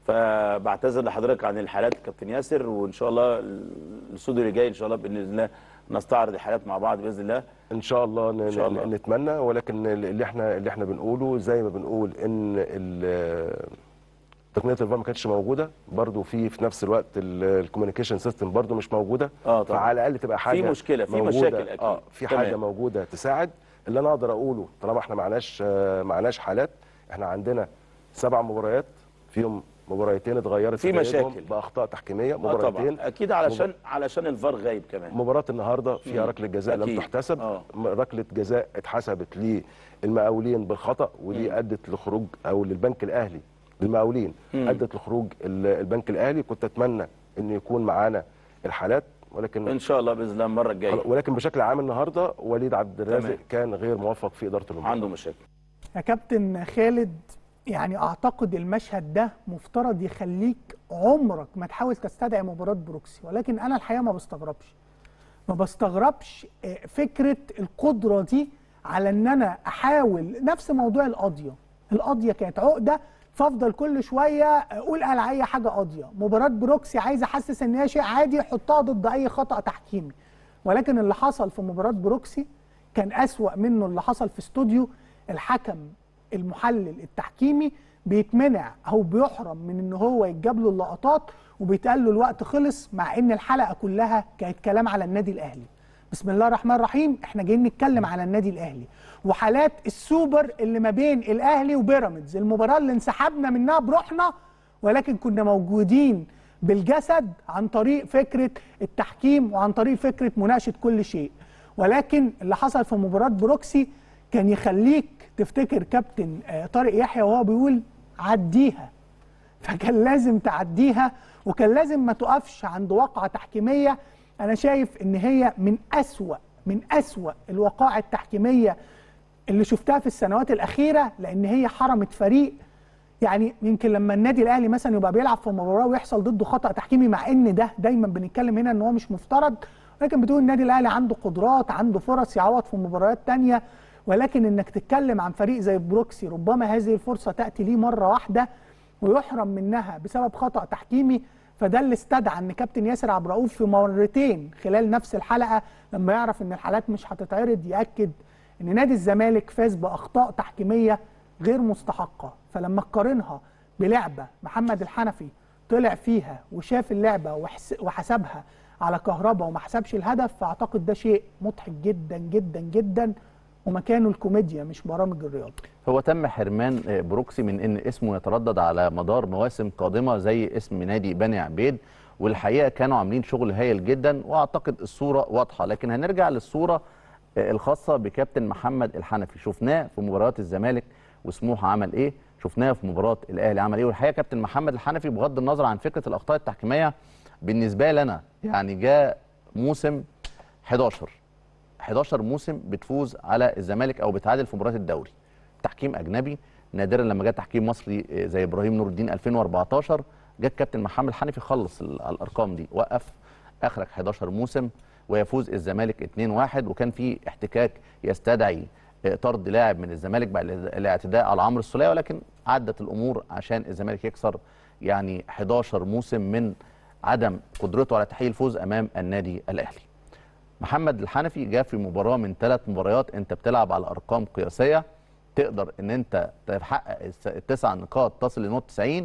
[SPEAKER 5] فبعتذر لحضرتك عن الحالات كابتن ياسر وان شاء الله الاستوديو اللي جاي ان شاء الله باذن الله نستعرض الحالات مع بعض باذن الله
[SPEAKER 6] ان شاء الله, ن-
[SPEAKER 5] إن شاء الله.
[SPEAKER 6] ن- نتمنى ولكن اللي احنا اللي احنا بنقوله زي ما بنقول ان ال- تقنيه الفار ما كانتش موجوده برضو في في نفس الوقت الكوميونيكيشن سيستم برضو مش موجوده
[SPEAKER 5] آه طبعا.
[SPEAKER 6] فعلى الاقل تبقى حاجه
[SPEAKER 5] مشكلة، في
[SPEAKER 6] موجودة.
[SPEAKER 5] مشاكل أكيد.
[SPEAKER 6] اه في
[SPEAKER 5] تمام.
[SPEAKER 6] حاجه موجوده تساعد اللي انا اقدر اقوله طالما احنا معناش آه، معناش حالات احنا عندنا سبع مباريات فيهم مباريتين اتغيرت
[SPEAKER 5] في
[SPEAKER 6] نتائجهم
[SPEAKER 5] مشاكل.
[SPEAKER 6] باخطاء تحكيميه
[SPEAKER 5] اه
[SPEAKER 6] مباراتين
[SPEAKER 5] طبعا اكيد علشان علشان الفار غايب كمان
[SPEAKER 6] مباراة النهارده فيها ركلة جزاء لم
[SPEAKER 5] أكيد.
[SPEAKER 6] تحتسب
[SPEAKER 5] آه.
[SPEAKER 6] م- ركلة جزاء اتحسبت للمقاولين بالخطأ ودي أدت لخروج أو للبنك الأهلي للمقاولين أدت لخروج ال- البنك الأهلي كنت أتمنى إن يكون معانا الحالات ولكن
[SPEAKER 5] ان شاء الله باذن الله المره الجايه
[SPEAKER 6] ولكن بشكل عام النهارده وليد عبد الرازق
[SPEAKER 5] تمام.
[SPEAKER 6] كان غير موفق في إدارة المباراة
[SPEAKER 5] عنده مشاكل
[SPEAKER 1] يا كابتن خالد يعني اعتقد المشهد ده مفترض يخليك عمرك ما تحاول تستدعي مباراه بروكسي ولكن انا الحقيقه ما بستغربش ما بستغربش آه، فكره القدره دي على ان انا احاول نفس موضوع القضيه القضيه كانت عقده فافضل كل شويه اقول على اي حاجه قاضيه مباراه بروكسي عايز احسس ان هي شيء عادي حطها ضد اي خطا تحكيمي ولكن اللي حصل في مباراه بروكسي كان اسوا منه اللي حصل في استوديو الحكم المحلل التحكيمي بيتمنع او بيحرم من ان هو يتجاب له اللقطات وبيتقال له الوقت خلص مع ان الحلقه كلها كانت كلام على النادي الاهلي بسم الله الرحمن الرحيم احنا جايين نتكلم على النادي الاهلي وحالات السوبر اللي ما بين الاهلي وبيراميدز المباراه اللي انسحبنا منها بروحنا ولكن كنا موجودين بالجسد عن طريق فكره التحكيم وعن طريق فكره مناقشه كل شيء ولكن اللي حصل في مباراه بروكسي كان يخليك تفتكر كابتن آه، طارق يحيى وهو بيقول عديها فكان لازم تعديها وكان لازم ما تقفش عند واقعة تحكيمية أنا شايف إن هي من أسوأ من أسوأ الوقائع التحكيمية اللي شفتها في السنوات الأخيرة لأن هي حرمت فريق يعني يمكن لما النادي الاهلي مثلا يبقى بيلعب في مباراه ويحصل ضده خطا تحكيمي مع ان ده دايما بنتكلم هنا ان هو مش مفترض ولكن بتقول النادي الاهلي عنده قدرات عنده فرص يعوض في مباريات تانية ولكن انك تتكلم عن فريق زي بروكسي ربما هذه الفرصه تاتي ليه مره واحده ويحرم منها بسبب خطا تحكيمي فده اللي استدعى ان كابتن ياسر عبد الرؤوف في مرتين خلال نفس الحلقه لما يعرف ان الحالات مش هتتعرض ياكد ان نادي الزمالك فاز باخطاء تحكيميه غير مستحقه فلما تقارنها بلعبه محمد الحنفي طلع فيها وشاف اللعبه وحس- وحسبها على كهربا وما حسبش الهدف فاعتقد ده شيء مضحك جدا جدا جدا ومكانه الكوميديا مش برامج الرياضه
[SPEAKER 2] هو تم حرمان آه، بروكسي من ان اسمه يتردد على مدار مواسم قادمه زي اسم نادي بني عبيد والحقيقه كانوا عاملين شغل هايل جدا واعتقد الصوره واضحه لكن هنرجع للصوره آه، الخاصه بكابتن محمد الحنفي شفناه في مباريات الزمالك وسموحه عمل ايه شفناه في مباراه الاهلي عمل ايه والحقيقه كابتن محمد الحنفي بغض النظر عن فكره الاخطاء التحكيميه بالنسبه لي انا يعني جاء موسم 11 11 موسم بتفوز على الزمالك او بتعادل في مباريات الدوري تحكيم اجنبي نادرا لما جاء تحكيم مصري آه، زي ابراهيم نور الدين 2014 جه الكابتن محمد حنفي خلص ال- على الارقام دي وقف اخرج 11 موسم ويفوز الزمالك 2-1 وكان في احتكاك يستدعي آه، طرد لاعب من الزمالك بعد الاعت- الاعتداء على عمرو السوليه ولكن عدت الامور عشان الزمالك يكسر يعني 11 موسم من عدم قدرته على تحقيق الفوز امام النادي الاهلي محمد الحنفي جاء في مباراه من ثلاث مباريات انت بتلعب على ارقام قياسيه تقدر ان انت تحقق الس- التسع نقاط تصل لنقطه 90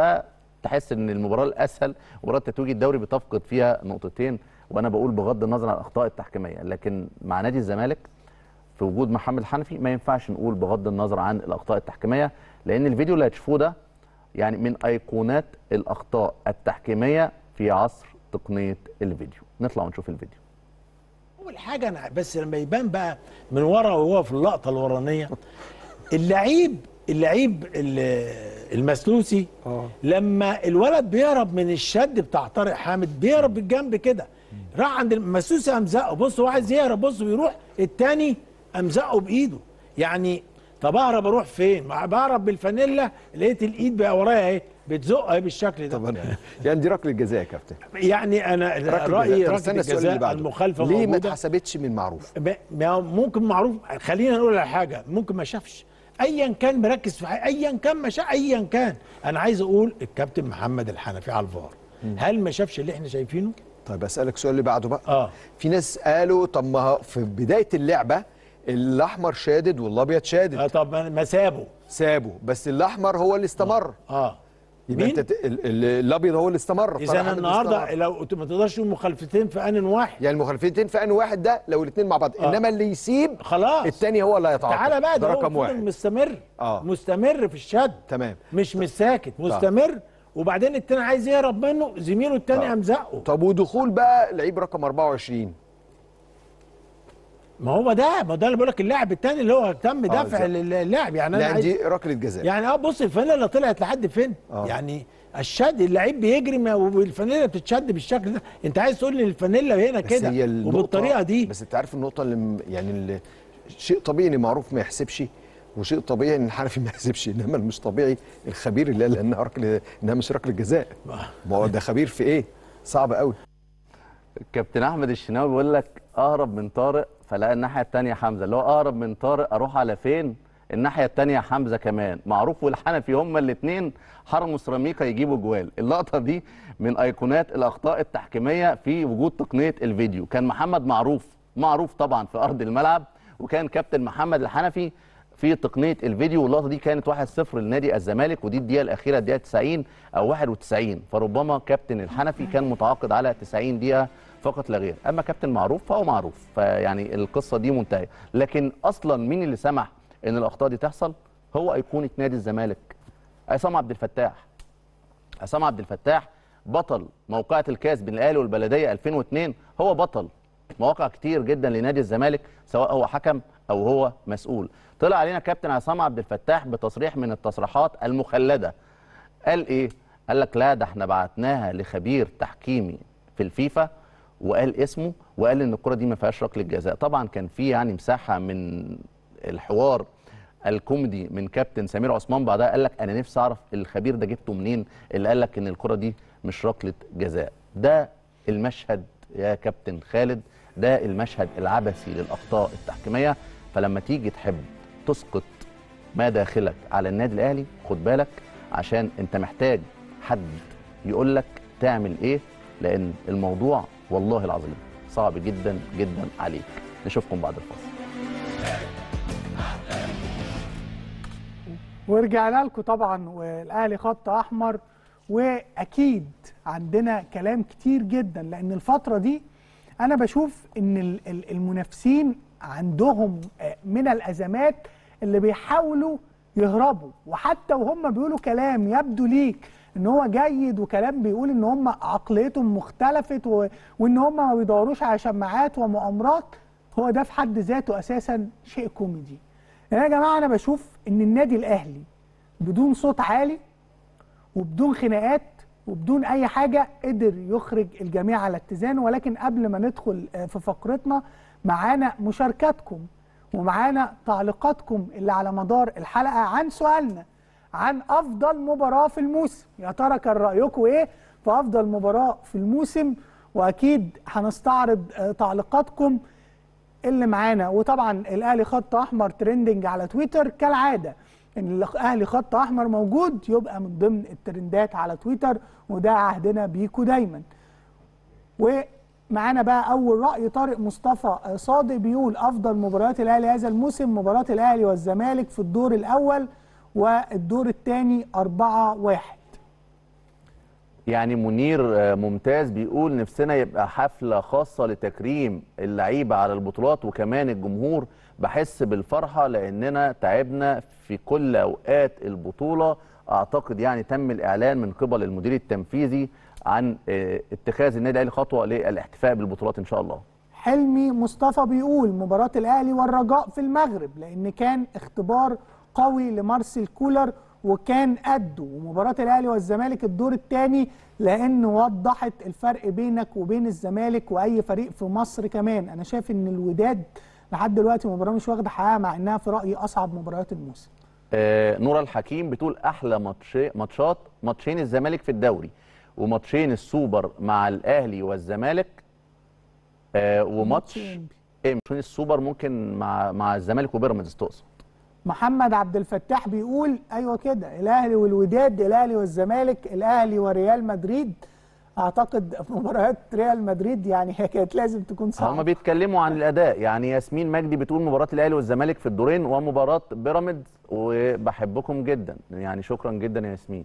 [SPEAKER 2] فتحس ان المباراه الاسهل مباراه تتويج الدوري بتفقد فيها نقطتين وانا بقول بغض النظر عن الاخطاء التحكيميه لكن مع نادي الزمالك في وجود محمد الحنفي ما ينفعش نقول بغض النظر عن الاخطاء التحكيميه لان الفيديو اللي هتشوفوه ده يعني من ايقونات الاخطاء التحكيميه في عصر تقنيه الفيديو نطلع ونشوف الفيديو
[SPEAKER 4] اول حاجه انا بس لما يبان بقى من ورا وهو في اللقطه الورانيه اللعيب اللعيب ال- المسلوسي لما الولد بيهرب من الشد بتاع طارق حامد بيهرب بالجنب كده راح عند المسلوسي قام زقه بص هو عايز يهرب بص بيروح التاني قام زقه بايده يعني طب اهرب اروح فين؟ ما بهرب بالفانيلا لقيت الايد بقى ورايا اهي بتزق اهي بالشكل ده
[SPEAKER 7] طبعا يعني دي ركله جزاء يا كابتن
[SPEAKER 4] يعني انا
[SPEAKER 7] ركلة
[SPEAKER 4] رايي
[SPEAKER 7] جزاء. طب
[SPEAKER 4] ركله
[SPEAKER 7] استنى السؤال اللي
[SPEAKER 4] الجزاء
[SPEAKER 7] بعده.
[SPEAKER 4] المخالفه
[SPEAKER 7] ليه ما
[SPEAKER 4] موجودة.
[SPEAKER 7] اتحسبتش من معروف
[SPEAKER 4] ب- ما ممكن معروف خلينا نقول على حاجه ممكن ما شافش ايا كان مركز في حاجة ايا كان ما شاف ايا كان انا عايز اقول الكابتن محمد الحنفي على الفار هل ما شافش اللي احنا شايفينه
[SPEAKER 7] طيب اسالك السؤال اللي بعده بقى
[SPEAKER 4] اه
[SPEAKER 7] في ناس قالوا طب ما هو في بدايه اللعبه الاحمر شادد والابيض شادد
[SPEAKER 4] آه طب ما ما سابه
[SPEAKER 7] سابه بس الاحمر هو اللي استمر
[SPEAKER 4] اه
[SPEAKER 7] يبقى
[SPEAKER 4] مين؟
[SPEAKER 7] انت ت- ال- ال- الابيض هو اللي استمر طارق
[SPEAKER 4] اذا
[SPEAKER 7] حامد اللي
[SPEAKER 4] النهارده
[SPEAKER 7] استمر.
[SPEAKER 4] لو ما تقدرش تقول مخالفتين في ان واحد
[SPEAKER 7] يعني المخالفتين في ان واحد ده لو الاثنين مع بعض
[SPEAKER 4] آه.
[SPEAKER 7] انما اللي يسيب
[SPEAKER 4] خلاص
[SPEAKER 7] الثاني هو اللي هيتعاقب
[SPEAKER 4] تعالى بقى
[SPEAKER 7] ده
[SPEAKER 4] ده هو
[SPEAKER 7] رقم
[SPEAKER 4] فضل
[SPEAKER 7] واحد
[SPEAKER 4] مستمر
[SPEAKER 7] آه.
[SPEAKER 4] مستمر في الشد
[SPEAKER 7] تمام
[SPEAKER 4] مش مش ساكت مستمر وبعدين التاني عايز يهرب منه زميله التاني
[SPEAKER 7] آه.
[SPEAKER 4] قام زقه
[SPEAKER 7] طب ودخول بقى لعيب رقم 24
[SPEAKER 4] ما هو ده ما ده اللي بقول لك اللاعب التاني اللي هو تم دفع
[SPEAKER 7] بالظبط.
[SPEAKER 4] اللاعب يعني انا
[SPEAKER 7] يعني
[SPEAKER 4] عايز
[SPEAKER 7] دي ركله جزاء
[SPEAKER 4] يعني اه بص الفانيلا طلعت لحد فين
[SPEAKER 7] آه.
[SPEAKER 4] يعني الشد اللعيب بيجري ما- والفانيلا بتتشد بالشكل ده انت عايز تقول لي الفانيلا هنا
[SPEAKER 7] بس
[SPEAKER 4] كده
[SPEAKER 7] هي النقطة-
[SPEAKER 4] وبالطريقه دي
[SPEAKER 7] بس انت عارف النقطه اللي م- يعني اللي شيء طبيعي ان معروف ما يحسبش وشيء طبيعي ان الحنفي ما يحسبش انما المش طبيعي الخبير اللي قال انها ركله انها مش ركله جزاء ما هو ده خبير في ايه صعب قوي
[SPEAKER 2] كابتن احمد الشناوي بيقول لك اهرب من طارق فلقى الناحيه الثانيه حمزه اللي هو اهرب من طارق اروح على فين الناحيه الثانيه حمزه كمان معروف والحنفي هما الاثنين حرموا سيراميكا يجيبوا جوال اللقطه دي من ايقونات الاخطاء التحكيميه في وجود تقنيه الفيديو كان محمد معروف معروف طبعا في ارض الملعب وكان كابتن محمد الحنفي في تقنيه الفيديو واللقطه دي كانت 1-0 لنادي الزمالك ودي الدقيقه الاخيره الدقيقه 90 او 91 فربما كابتن الحنفي كان متعاقد على 90 دقيقه فقط لا غير اما كابتن معروف فهو معروف فيعني القصه دي منتهيه لكن اصلا مين اللي سمح ان الاخطاء دي تحصل هو ايقونه نادي الزمالك عصام عبد الفتاح عصام عبد الفتاح بطل موقعة الكاس بين الاهلي والبلديه 2002 هو بطل مواقع كتير جدا لنادي الزمالك سواء هو حكم او هو مسؤول طلع علينا كابتن عصام عبد الفتاح بتصريح من التصريحات المخلده قال ايه قال لك لا ده احنا بعتناها لخبير تحكيمي في الفيفا وقال اسمه وقال ان الكره دي ما فيهاش ركله جزاء طبعا كان في يعني مساحه من الحوار الكوميدي من كابتن سمير عثمان بعدها قال لك انا نفسي اعرف الخبير ده جبته منين اللي قال لك ان الكره دي مش ركله جزاء ده المشهد يا كابتن خالد ده المشهد العبثي للاخطاء التحكيميه فلما تيجي تحب تسقط ما داخلك على النادي الاهلي خد بالك عشان انت محتاج حد يقول لك تعمل ايه لان الموضوع والله العظيم صعب جدا جدا عليك نشوفكم بعد الفاصل
[SPEAKER 1] ورجعنا لكم طبعا والاهلي خط احمر واكيد عندنا كلام كتير جدا لان الفتره دي انا بشوف ان ال- ال- المنافسين عندهم آه، من الازمات اللي بيحاولوا يهربوا وحتى وهم بيقولوا كلام يبدو ليك ان هو جيد وكلام بيقول ان هم عقليتهم مختلفت و... وان هم ما بيدوروش على شماعات ومؤامرات هو ده في حد ذاته اساسا شيء كوميدي يعني يا جماعه انا بشوف ان النادي الاهلي بدون صوت عالي وبدون خناقات وبدون اي حاجه قدر يخرج الجميع على اتزان ولكن قبل ما ندخل آه، في فقرتنا معانا مشاركاتكم ومعانا تعليقاتكم اللي على مدار الحلقه عن سؤالنا عن افضل مباراه في الموسم يا ترى كان رايكم ايه في افضل مباراه في الموسم واكيد هنستعرض آه، تعليقاتكم اللي معانا وطبعا الاهلي خط احمر ترندنج على تويتر كالعاده ان الاهلي خط احمر موجود يبقى من ضمن الترندات على تويتر وده عهدنا بيكو دايما ومعانا بقى اول راي طارق مصطفى صادق بيقول افضل مباريات الاهلي هذا الموسم مباراه الاهلي والزمالك في الدور الاول والدور الثاني 4 1
[SPEAKER 2] يعني منير آه، ممتاز بيقول نفسنا يبقى حفلة خاصة لتكريم اللعيبة على البطولات وكمان الجمهور بحس بالفرحة لأننا تعبنا في كل أوقات البطولة أعتقد يعني تم الإعلان من قبل المدير التنفيذي عن آه، اتخاذ النادي الأهلي خطوة للاحتفاء بالبطولات إن شاء الله
[SPEAKER 1] حلمي مصطفى بيقول مباراة الأهلي والرجاء في المغرب لأن كان اختبار قوي لمارسيل كولر وكان قده ومباراة الأهلي والزمالك الدور الثاني لأن وضحت الفرق بينك وبين الزمالك وأي فريق في مصر كمان أنا شايف إن الوداد لحد دلوقتي مباراة مش واخدة حقها مع إنها في رأيي أصعب مباريات الموسم
[SPEAKER 2] آه، نورا الحكيم بتقول احلى ماتش ماتشات ماتشين الزمالك في الدوري وماتشين السوبر مع الاهلي والزمالك آه، وماتش
[SPEAKER 1] ماتشين.
[SPEAKER 2] ايه ماتشين السوبر ممكن مع مع الزمالك وبيراميدز تقصد
[SPEAKER 1] محمد عبد الفتاح بيقول ايوه كده الاهلي والوداد الاهلي والزمالك الاهلي وريال مدريد اعتقد مباريات ريال مدريد يعني هي كانت لازم تكون
[SPEAKER 2] هم
[SPEAKER 1] صعبه
[SPEAKER 2] بيتكلموا عن الاداء يعني ياسمين مجدي بتقول مباراه الاهلي والزمالك في الدورين ومباراه بيراميدز وبحبكم جدا يعني شكرا جدا يا ياسمين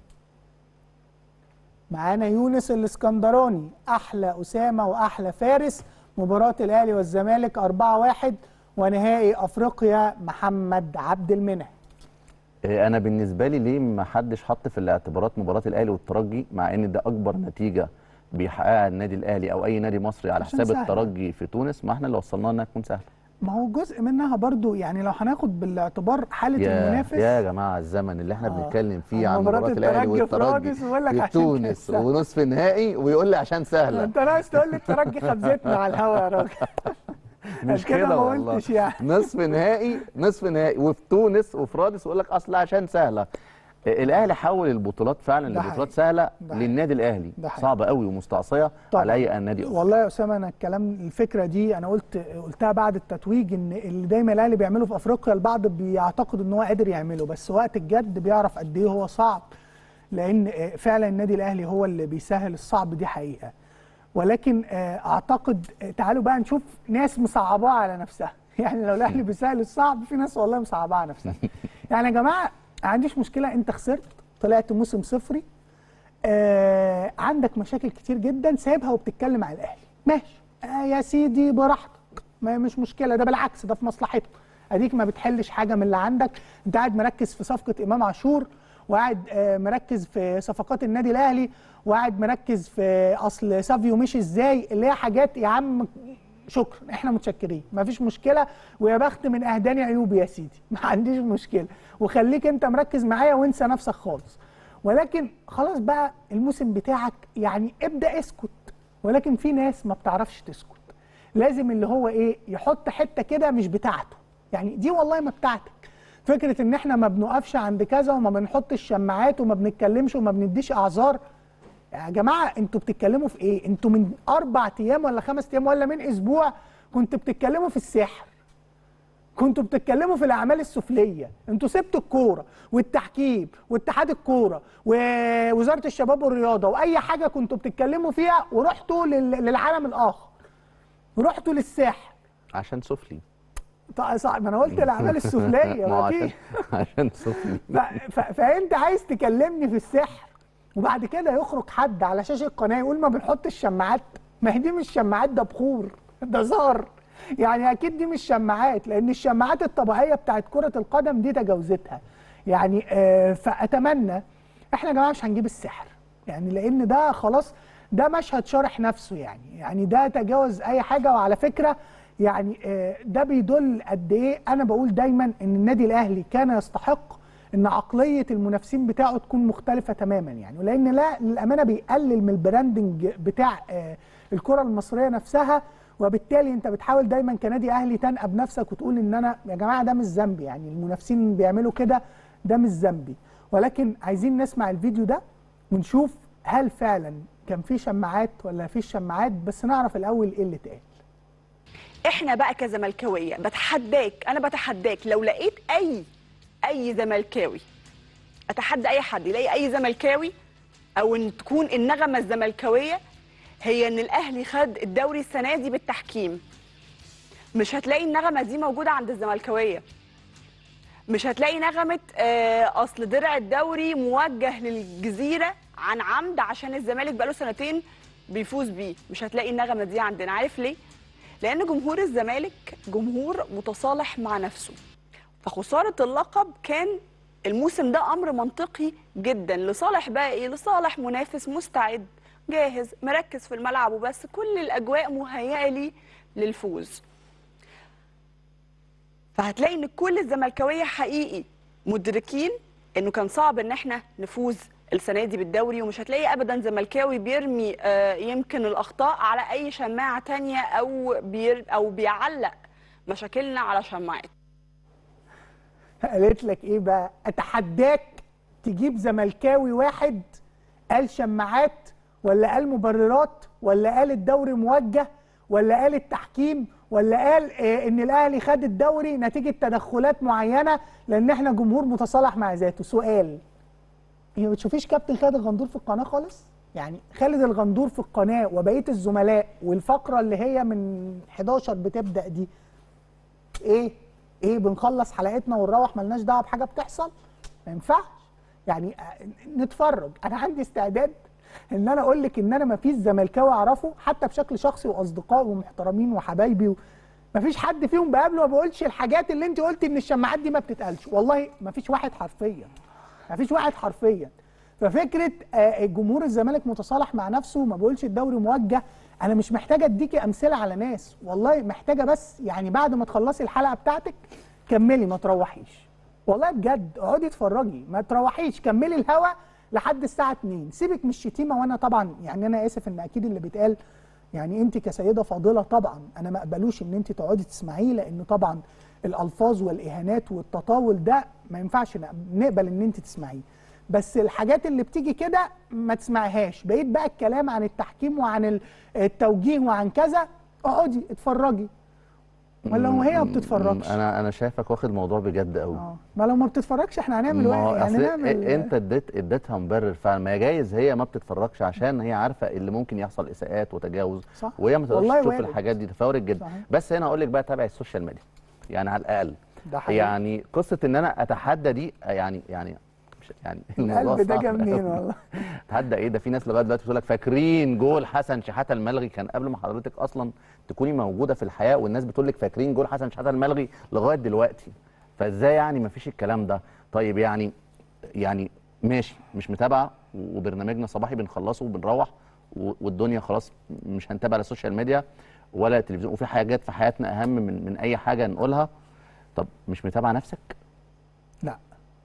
[SPEAKER 1] معانا يونس الاسكندراني احلى اسامه واحلى فارس مباراه الاهلي والزمالك 4-1 ونهائي افريقيا محمد عبد المنعم
[SPEAKER 2] آه، انا بالنسبه لي ليه ما حدش حط في الاعتبارات مباراه الاهلي والترجي مع ان ده اكبر نتيجه بيحققها النادي الاهلي او اي نادي مصري على
[SPEAKER 1] عشان
[SPEAKER 2] حساب
[SPEAKER 1] سهلة.
[SPEAKER 2] الترجي في تونس ما احنا اللي وصلناها انها تكون سهله
[SPEAKER 1] ما هو جزء منها برضو يعني لو هناخد بالاعتبار حاله
[SPEAKER 2] يا
[SPEAKER 1] المنافس
[SPEAKER 2] يا جماعه الزمن اللي احنا
[SPEAKER 1] آه.
[SPEAKER 2] بنتكلم فيه
[SPEAKER 1] عن
[SPEAKER 2] عن
[SPEAKER 1] مباراة
[SPEAKER 2] مباراه الاهلي
[SPEAKER 1] الترجي في
[SPEAKER 2] والترجي
[SPEAKER 1] رادس ويقول لك
[SPEAKER 2] في
[SPEAKER 1] عشان كانت
[SPEAKER 2] تونس
[SPEAKER 1] سهلة.
[SPEAKER 2] ونصف نهائي ويقول لي عشان سهله
[SPEAKER 1] انت ناقص تقول لي الترجي خبزتنا على الهوا يا راجل
[SPEAKER 2] مش
[SPEAKER 1] كده
[SPEAKER 2] كده
[SPEAKER 1] ما
[SPEAKER 2] والله
[SPEAKER 1] قلتش يعني.
[SPEAKER 2] نصف نهائي نصف نهائي وفي تونس وفي رادس ويقول لك اصل عشان سهله الاهلي حول البطولات فعلا
[SPEAKER 1] ده
[SPEAKER 2] لبطولات
[SPEAKER 1] حقيقي.
[SPEAKER 2] سهله
[SPEAKER 1] ده حقيقي.
[SPEAKER 2] للنادي الاهلي
[SPEAKER 1] ده حقيقي.
[SPEAKER 2] صعبه قوي ومستعصيه
[SPEAKER 1] طبعاً.
[SPEAKER 2] على اي نادي اخر
[SPEAKER 1] والله يا اسامه انا الكلام الفكره دي انا قلت قلتها بعد التتويج ان اللي دايما الاهلي بيعمله في افريقيا البعض بيعتقد ان هو قادر يعمله بس وقت الجد بيعرف قد ايه هو صعب لان آه، فعلا النادي الاهلي هو اللي بيسهل الصعب دي حقيقه ولكن آه، اعتقد آه، تعالوا بقى نشوف ناس مصعباه على نفسها يعني لو الاهلي بيسهل الصعب في ناس والله مصعباه على نفسها يعني يا جماعه ما عنديش مشكله انت خسرت طلعت موسم صفري آه عندك مشاكل كتير جدا سايبها وبتتكلم على الاهلي ماشي آه يا سيدي براحتك ما مش مشكله ده بالعكس ده في مصلحتك اديك ما بتحلش حاجه من اللي عندك انت قاعد مركز في صفقه امام عاشور وقاعد آه مركز في صفقات النادي الاهلي وقاعد مركز في اصل سافيو مشي ازاي اللي هي حاجات يا عم شكرا احنا متشكرين مفيش مشكله ويا بخت من اهداني عيوب يا سيدي ما عنديش مشكله وخليك انت مركز معايا وانسى نفسك خالص ولكن خلاص بقى الموسم بتاعك يعني ابدا اسكت ولكن في ناس ما بتعرفش تسكت لازم اللي هو ايه يحط حته كده مش بتاعته يعني دي والله ما بتاعتك فكره ان احنا ما بنقفش عند كذا وما بنحطش شماعات وما بنتكلمش وما بنديش اعذار يا جماعه انتوا بتتكلموا في ايه انتوا من اربع ايام ولا خمس ايام ولا من اسبوع كنتوا بتتكلموا في السحر كنتوا بتتكلموا في الاعمال السفليه انتوا سبتوا الكوره والتحكيم واتحاد الكوره ووزاره الشباب والرياضه واي حاجه كنتوا بتتكلموا فيها ورحتوا لل- للعالم الاخر رحتوا للساحل
[SPEAKER 2] عشان سفلي
[SPEAKER 1] طيب صح ما انا قلت الاعمال السفليه
[SPEAKER 2] ما هو
[SPEAKER 1] ما
[SPEAKER 2] عشان
[SPEAKER 1] في
[SPEAKER 2] عشان سفلي
[SPEAKER 1] ف... ف... فانت عايز تكلمني في السحر وبعد كده يخرج حد على شاشه القناه يقول ما بنحطش شماعات ما هي دي مش شماعات ده بخور ده زار يعني اكيد دي مش شماعات لان الشماعات الطبيعيه بتاعت كره القدم دي تجاوزتها يعني آه فاتمنى احنا يا جماعه مش هنجيب السحر يعني لان ده خلاص ده مشهد شارح نفسه يعني يعني ده تجاوز اي حاجه وعلى فكره يعني آه، ده بيدل قد ايه انا بقول دايما ان النادي الاهلي كان يستحق ان عقليه المنافسين بتاعه تكون مختلفه تماما يعني ولان لا للامانه بيقلل من البراندنج بتاع آه، الكره المصريه نفسها وبالتالي انت بتحاول دايما كنادي اهلي تنقب نفسك وتقول ان انا يا جماعه ده مش ذنبي يعني المنافسين بيعملوا كده ده مش ذنبي ولكن عايزين نسمع الفيديو ده ونشوف هل فعلا كان في شماعات ولا فيش شماعات بس نعرف الاول ايه اللي اتقال
[SPEAKER 8] احنا بقى كزملكاويه بتحداك انا بتحداك لو لقيت اي اي زملكاوي اتحدى اي حد يلاقي اي زملكاوي او ان تكون النغمه الزملكاويه هي ان الاهلي خد الدوري السنه دي بالتحكيم مش هتلاقي النغمه دي موجوده عند الزملكاويه مش هتلاقي نغمه آه اصل درع الدوري موجه للجزيره عن عمد عشان الزمالك بقاله سنتين بيفوز بيه مش هتلاقي النغمه دي عندنا عارف ليه لان جمهور الزمالك جمهور متصالح مع نفسه فخساره اللقب كان الموسم ده امر منطقي جدا لصالح بقى ايه لصالح منافس مستعد جاهز مركز في الملعب وبس كل الاجواء مهيئه ليه للفوز فهتلاقي ان كل الزملكاويه حقيقي مدركين انه كان صعب ان احنا نفوز السنه دي بالدوري ومش هتلاقي ابدا زملكاوي بيرمي آه، يمكن الاخطاء على اي شماعه تانية او بير او بيعلق مشاكلنا على شماعات
[SPEAKER 1] قالت لك ايه بقى اتحداك تجيب زملكاوي واحد قال شماعات ولا قال مبررات ولا قال الدوري موجه ولا قال التحكيم ولا قال إيه ان الاهلي خد الدوري نتيجه تدخلات معينه لان احنا جمهور متصالح مع ذاته سؤال هي ما بتشوفيش كابتن خالد الغندور في القناه خالص يعني خالد الغندور في القناه وبقيه الزملاء والفقره اللي هي من 11 بتبدا دي ايه ايه بنخلص حلقتنا ونروح ملناش دعوه بحاجه بتحصل ما ينفعش يعني آه، نتفرج انا عندي استعداد ان انا اقول لك ان انا ما فيش زملكاوي اعرفه حتى بشكل شخصي واصدقاء ومحترمين وحبايبي و... ما فيش حد فيهم بقابله ما بقولش الحاجات اللي انت قلتي ان الشماعات دي ما بتتقالش والله ما فيش واحد حرفيا ما فيش واحد حرفيا ففكره آه، جمهور الزمالك متصالح مع نفسه ما بقولش الدوري موجه انا مش محتاجه اديكي امثله على ناس والله محتاجه بس يعني بعد ما تخلصي الحلقه بتاعتك كملي ما تروحيش والله بجد اقعدي اتفرجي ما تروحيش كملي الهوا لحد الساعه 2 سيبك من الشتيمه وانا طبعا يعني انا اسف ان اكيد اللي بيتقال يعني انت كسيده فاضله طبعا انا ما اقبلوش ان انت تقعدي تسمعيه لانه طبعا الالفاظ والاهانات والتطاول ده ما ينفعش نقبل ان انت تسمعيه بس الحاجات اللي بتيجي كده ما تسمعهاش بقيت بقى الكلام عن التحكيم وعن ال- التوجيه وعن كذا اقعدي اتفرجي ولا هو هي ما بتتفرجش
[SPEAKER 2] انا انا شايفك واخد الموضوع بجد قوي
[SPEAKER 1] اه ما لو ما بتتفرجش احنا هنعمل
[SPEAKER 2] ما هو
[SPEAKER 1] ايه يعني
[SPEAKER 2] أصل
[SPEAKER 1] نعمل
[SPEAKER 2] انت اديت اديتها مبرر فعلا ما هي جايز هي ما بتتفرجش عشان هي عارفه اللي ممكن يحصل اساءات وتجاوز
[SPEAKER 1] صح.
[SPEAKER 2] وهي ما تقدرش
[SPEAKER 1] والله
[SPEAKER 2] تشوف
[SPEAKER 1] وارد.
[SPEAKER 2] الحاجات دي تفاورك جدا
[SPEAKER 1] صحيح.
[SPEAKER 2] بس هنا اقول لك بقى تابع السوشيال ميديا يعني على الاقل
[SPEAKER 1] ده حقيقي.
[SPEAKER 2] يعني قصه ان انا اتحدى دي يعني يعني مش يعني الموضوع
[SPEAKER 1] القلب ده
[SPEAKER 2] صعب
[SPEAKER 1] جه منين
[SPEAKER 2] أوي.
[SPEAKER 1] والله
[SPEAKER 2] اتحدى ايه ده في ناس لغايه دلوقتي بتقول لك فاكرين جول حسن شحاته الملغي كان قبل ما حضرتك اصلا تكوني موجوده في الحياه والناس بتقول لك فاكرين جول حسن شحاته الملغي لغايه دلوقتي فازاي يعني ما فيش الكلام ده طيب يعني يعني ماشي مش متابعه وبرنامجنا صباحي بنخلصه وبنروح و- والدنيا خلاص مش هنتابع لا السوشيال ميديا ولا التلفزيون وفي حاجات في حياتنا اهم من من اي حاجه نقولها طب مش متابعه نفسك
[SPEAKER 1] لا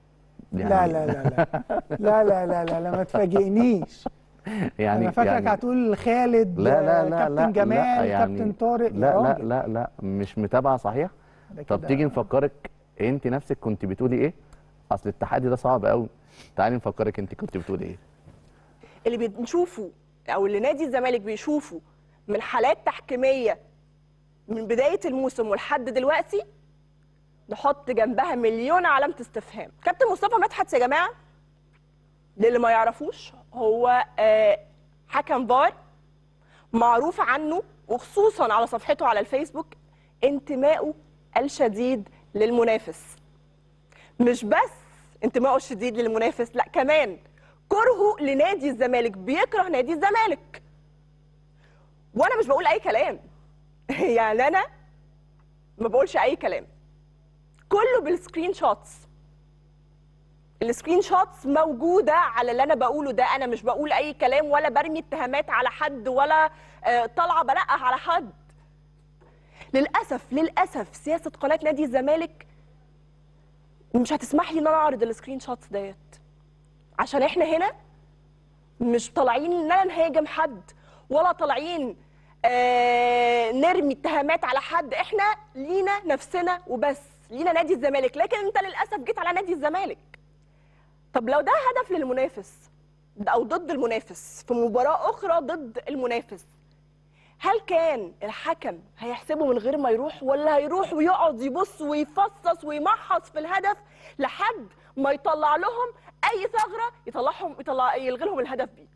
[SPEAKER 1] لا لا لا لا لا لا لا لا, لا ما تفاجئنيش
[SPEAKER 2] يعني
[SPEAKER 1] انا فاكرك
[SPEAKER 2] يعني
[SPEAKER 1] هتقول خالد
[SPEAKER 2] لا لا
[SPEAKER 1] آه،
[SPEAKER 2] لا
[SPEAKER 1] كابتن
[SPEAKER 2] لا
[SPEAKER 1] جمال
[SPEAKER 2] لا يعني
[SPEAKER 1] كابتن طارق يا
[SPEAKER 2] لا لا
[SPEAKER 1] راجل.
[SPEAKER 2] لا لا مش متابعه صحيح
[SPEAKER 1] ده
[SPEAKER 2] طب
[SPEAKER 1] كده-
[SPEAKER 2] تيجي نفكرك انت نفسك كنت بتقولي ايه اصل التحدي ده صعب قوي تعالي نفكرك انت كنت بتقولي ايه
[SPEAKER 8] اللي بنشوفه او اللي نادي الزمالك بيشوفه من حالات تحكيميه من بدايه الموسم ولحد دلوقتي نحط جنبها مليون علامه استفهام كابتن مصطفى مدحت يا جماعه للي ما يعرفوش هو آه، حكم فار معروف عنه وخصوصا على صفحته على الفيسبوك انتمائه الشديد للمنافس مش بس انتمائه الشديد للمنافس لا كمان كرهه لنادي الزمالك بيكره نادي الزمالك وانا مش بقول اي كلام يعني انا ما بقولش اي كلام كله بالسكرين شوتس السكرين شوتس موجوده على اللي انا بقوله ده انا مش بقول اي كلام ولا برمي اتهامات على حد ولا آه، طالعه بلقح على حد للاسف للاسف سياسه قناه نادي الزمالك مش هتسمح لي ان انا اعرض السكرين شوتس ديت عشان احنا هنا مش طالعين اننا نهاجم حد ولا طالعين آه نرمي اتهامات على حد احنا لينا نفسنا وبس لينا نادي الزمالك لكن انت للاسف جيت على نادي الزمالك طب لو ده هدف للمنافس او ضد المنافس في مباراه اخرى ضد المنافس هل كان الحكم هيحسبه من غير ما يروح ولا هيروح ويقعد يبص ويفصص ويمحص في الهدف لحد ما يطلع لهم اي ثغره يطلعهم يطلع يلغي لهم الهدف بيه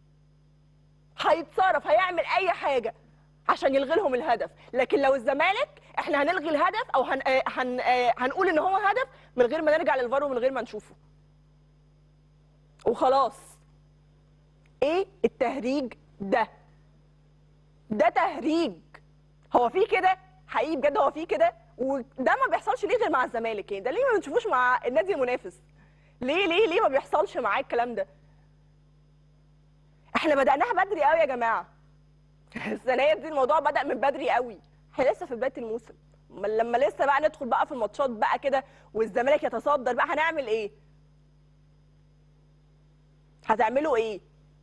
[SPEAKER 8] هيتصرف هيعمل اي حاجه عشان يلغي لهم الهدف لكن لو الزمالك احنا هنلغي الهدف او هن... آه، هن... آه، هنقول ان هو هدف من غير ما نرجع للفار ومن غير ما نشوفه وخلاص ايه التهريج ده ده تهريج هو في كده حقيقي بجد هو في كده وده ما بيحصلش ليه غير مع الزمالك يعني ده ليه ما بنشوفوش مع النادي المنافس ليه ليه ليه ما بيحصلش معاه الكلام ده احنا بدأناها بدري قوي يا جماعه السنه دي الموضوع بدأ من بدري قوي احنا لسه في بدايه الموسم أمال لما لسه بقى ندخل بقى في الماتشات بقى كده والزمالك يتصدر بقى هنعمل ايه هتعملوا ايه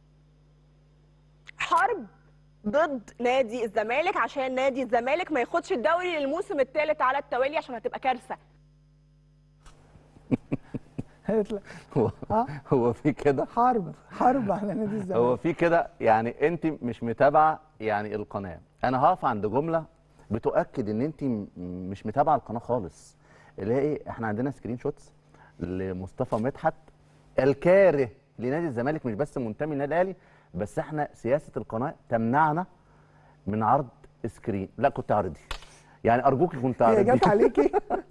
[SPEAKER 8] حرب ضد نادي الزمالك عشان نادي الزمالك ما ياخدش الدوري للموسم الثالث على التوالي عشان هتبقى كارثه
[SPEAKER 1] هيطلع
[SPEAKER 2] هو
[SPEAKER 1] آه.
[SPEAKER 2] هو في كده
[SPEAKER 1] حرب حرب على نادي الزمالك
[SPEAKER 2] هو في كده يعني انت مش متابعه يعني القناه انا هقف عند جمله بتؤكد ان انت م- مش متابعه القناه خالص اللي هي ايه احنا عندنا سكرين شوتس لمصطفى مدحت الكاره لنادي الزمالك مش بس منتمي للنادي الاهلي بس احنا سياسه القناه تمنعنا من عرض سكرين لا كنت عرضي يعني ارجوك كنت
[SPEAKER 1] هي
[SPEAKER 2] عرضي
[SPEAKER 1] جت عليكي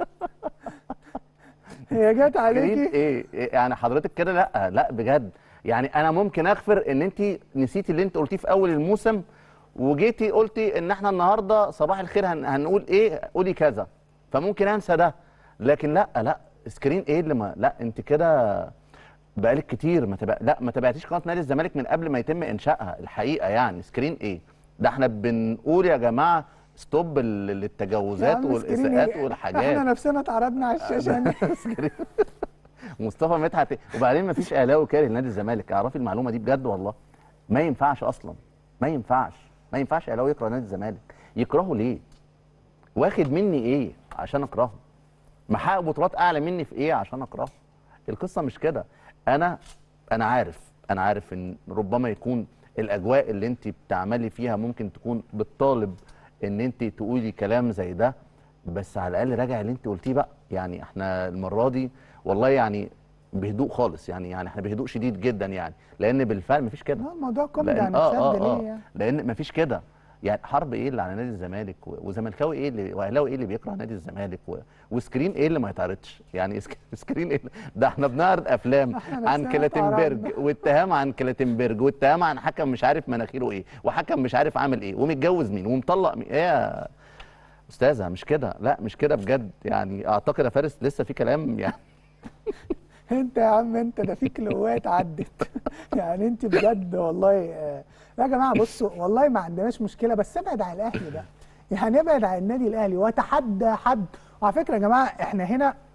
[SPEAKER 1] هي جت
[SPEAKER 2] سكرين
[SPEAKER 1] عليكي
[SPEAKER 2] ايه إيه؟ يعني حضرتك كده لا لا بجد يعني انا ممكن اغفر ان انت نسيتي اللي انت قلتيه في اول الموسم وجيتي قلتي ان احنا النهارده صباح الخير هن هنقول ايه قولي كذا فممكن انسى ده لكن لا لا سكرين ايه اللي ما لا انت كده بقالك كتير ما تبقى لا ما تابعتيش قناه نادي الزمالك من قبل ما يتم انشائها الحقيقه يعني سكرين ايه ده احنا بنقول يا جماعه ستوب لل-
[SPEAKER 1] يا
[SPEAKER 2] للتجاوزات
[SPEAKER 1] عم سكرين
[SPEAKER 2] والاساءات
[SPEAKER 1] إيه؟
[SPEAKER 2] والحاجات
[SPEAKER 1] احنا نفسنا اتعرضنا على الشاشه هنا.
[SPEAKER 2] مصطفى مدحت وبعدين ما فيش اهلاوي كاره لنادي الزمالك اعرفي المعلومه دي بجد والله ما ينفعش اصلا ما ينفعش ما ينفعش اهلاوي يكره نادي الزمالك يكرهه ليه واخد مني ايه عشان اكرهه محقق بطولات اعلى مني في ايه عشان اكرهه القصه مش كده انا انا عارف انا عارف ان ربما يكون الاجواء اللي انت بتعملي فيها ممكن تكون بتطالب ان انت تقولي كلام زي ده بس على الاقل راجع اللي انت قلتيه بقى يعني احنا المره دي والله يعني بهدوء خالص يعني يعني احنا بهدوء شديد جدا يعني لان بالفعل مفيش كده
[SPEAKER 1] لا، الموضوع كوميدي
[SPEAKER 2] لأن-
[SPEAKER 1] هنتصد ليه يعني
[SPEAKER 2] لان مفيش كده يعني حرب ايه اللي على نادي الزمالك و- وزملكاوي ايه اللي واهلاوي ايه اللي بيكره نادي الزمالك و... وسكرين ايه اللي ما يتعرضش يعني سك- سكرين ايه ده احنا بنعرض افلام
[SPEAKER 1] إحنا
[SPEAKER 2] عن
[SPEAKER 1] نفسنا
[SPEAKER 2] كلاتنبرج
[SPEAKER 1] اتعرضنا.
[SPEAKER 2] واتهام عن كلاتنبرج واتهام عن حكم مش عارف مناخيره ايه وحكم مش عارف عامل ايه ومتجوز مين ومطلق مين ايه يا استاذه مش كده لا مش كده بجد يعني اعتقد يا فارس لسه في كلام يعني
[SPEAKER 1] انت يا عم انت ده فيك لقوات عدت يعني انت بجد والله آه، لا يا جماعه بصوا والله ما عندناش مشكله بس ابعد عن الاهلي ده يعني ابعد عن النادي الاهلي واتحدى حد وعلى فكره يا جماعه احنا هنا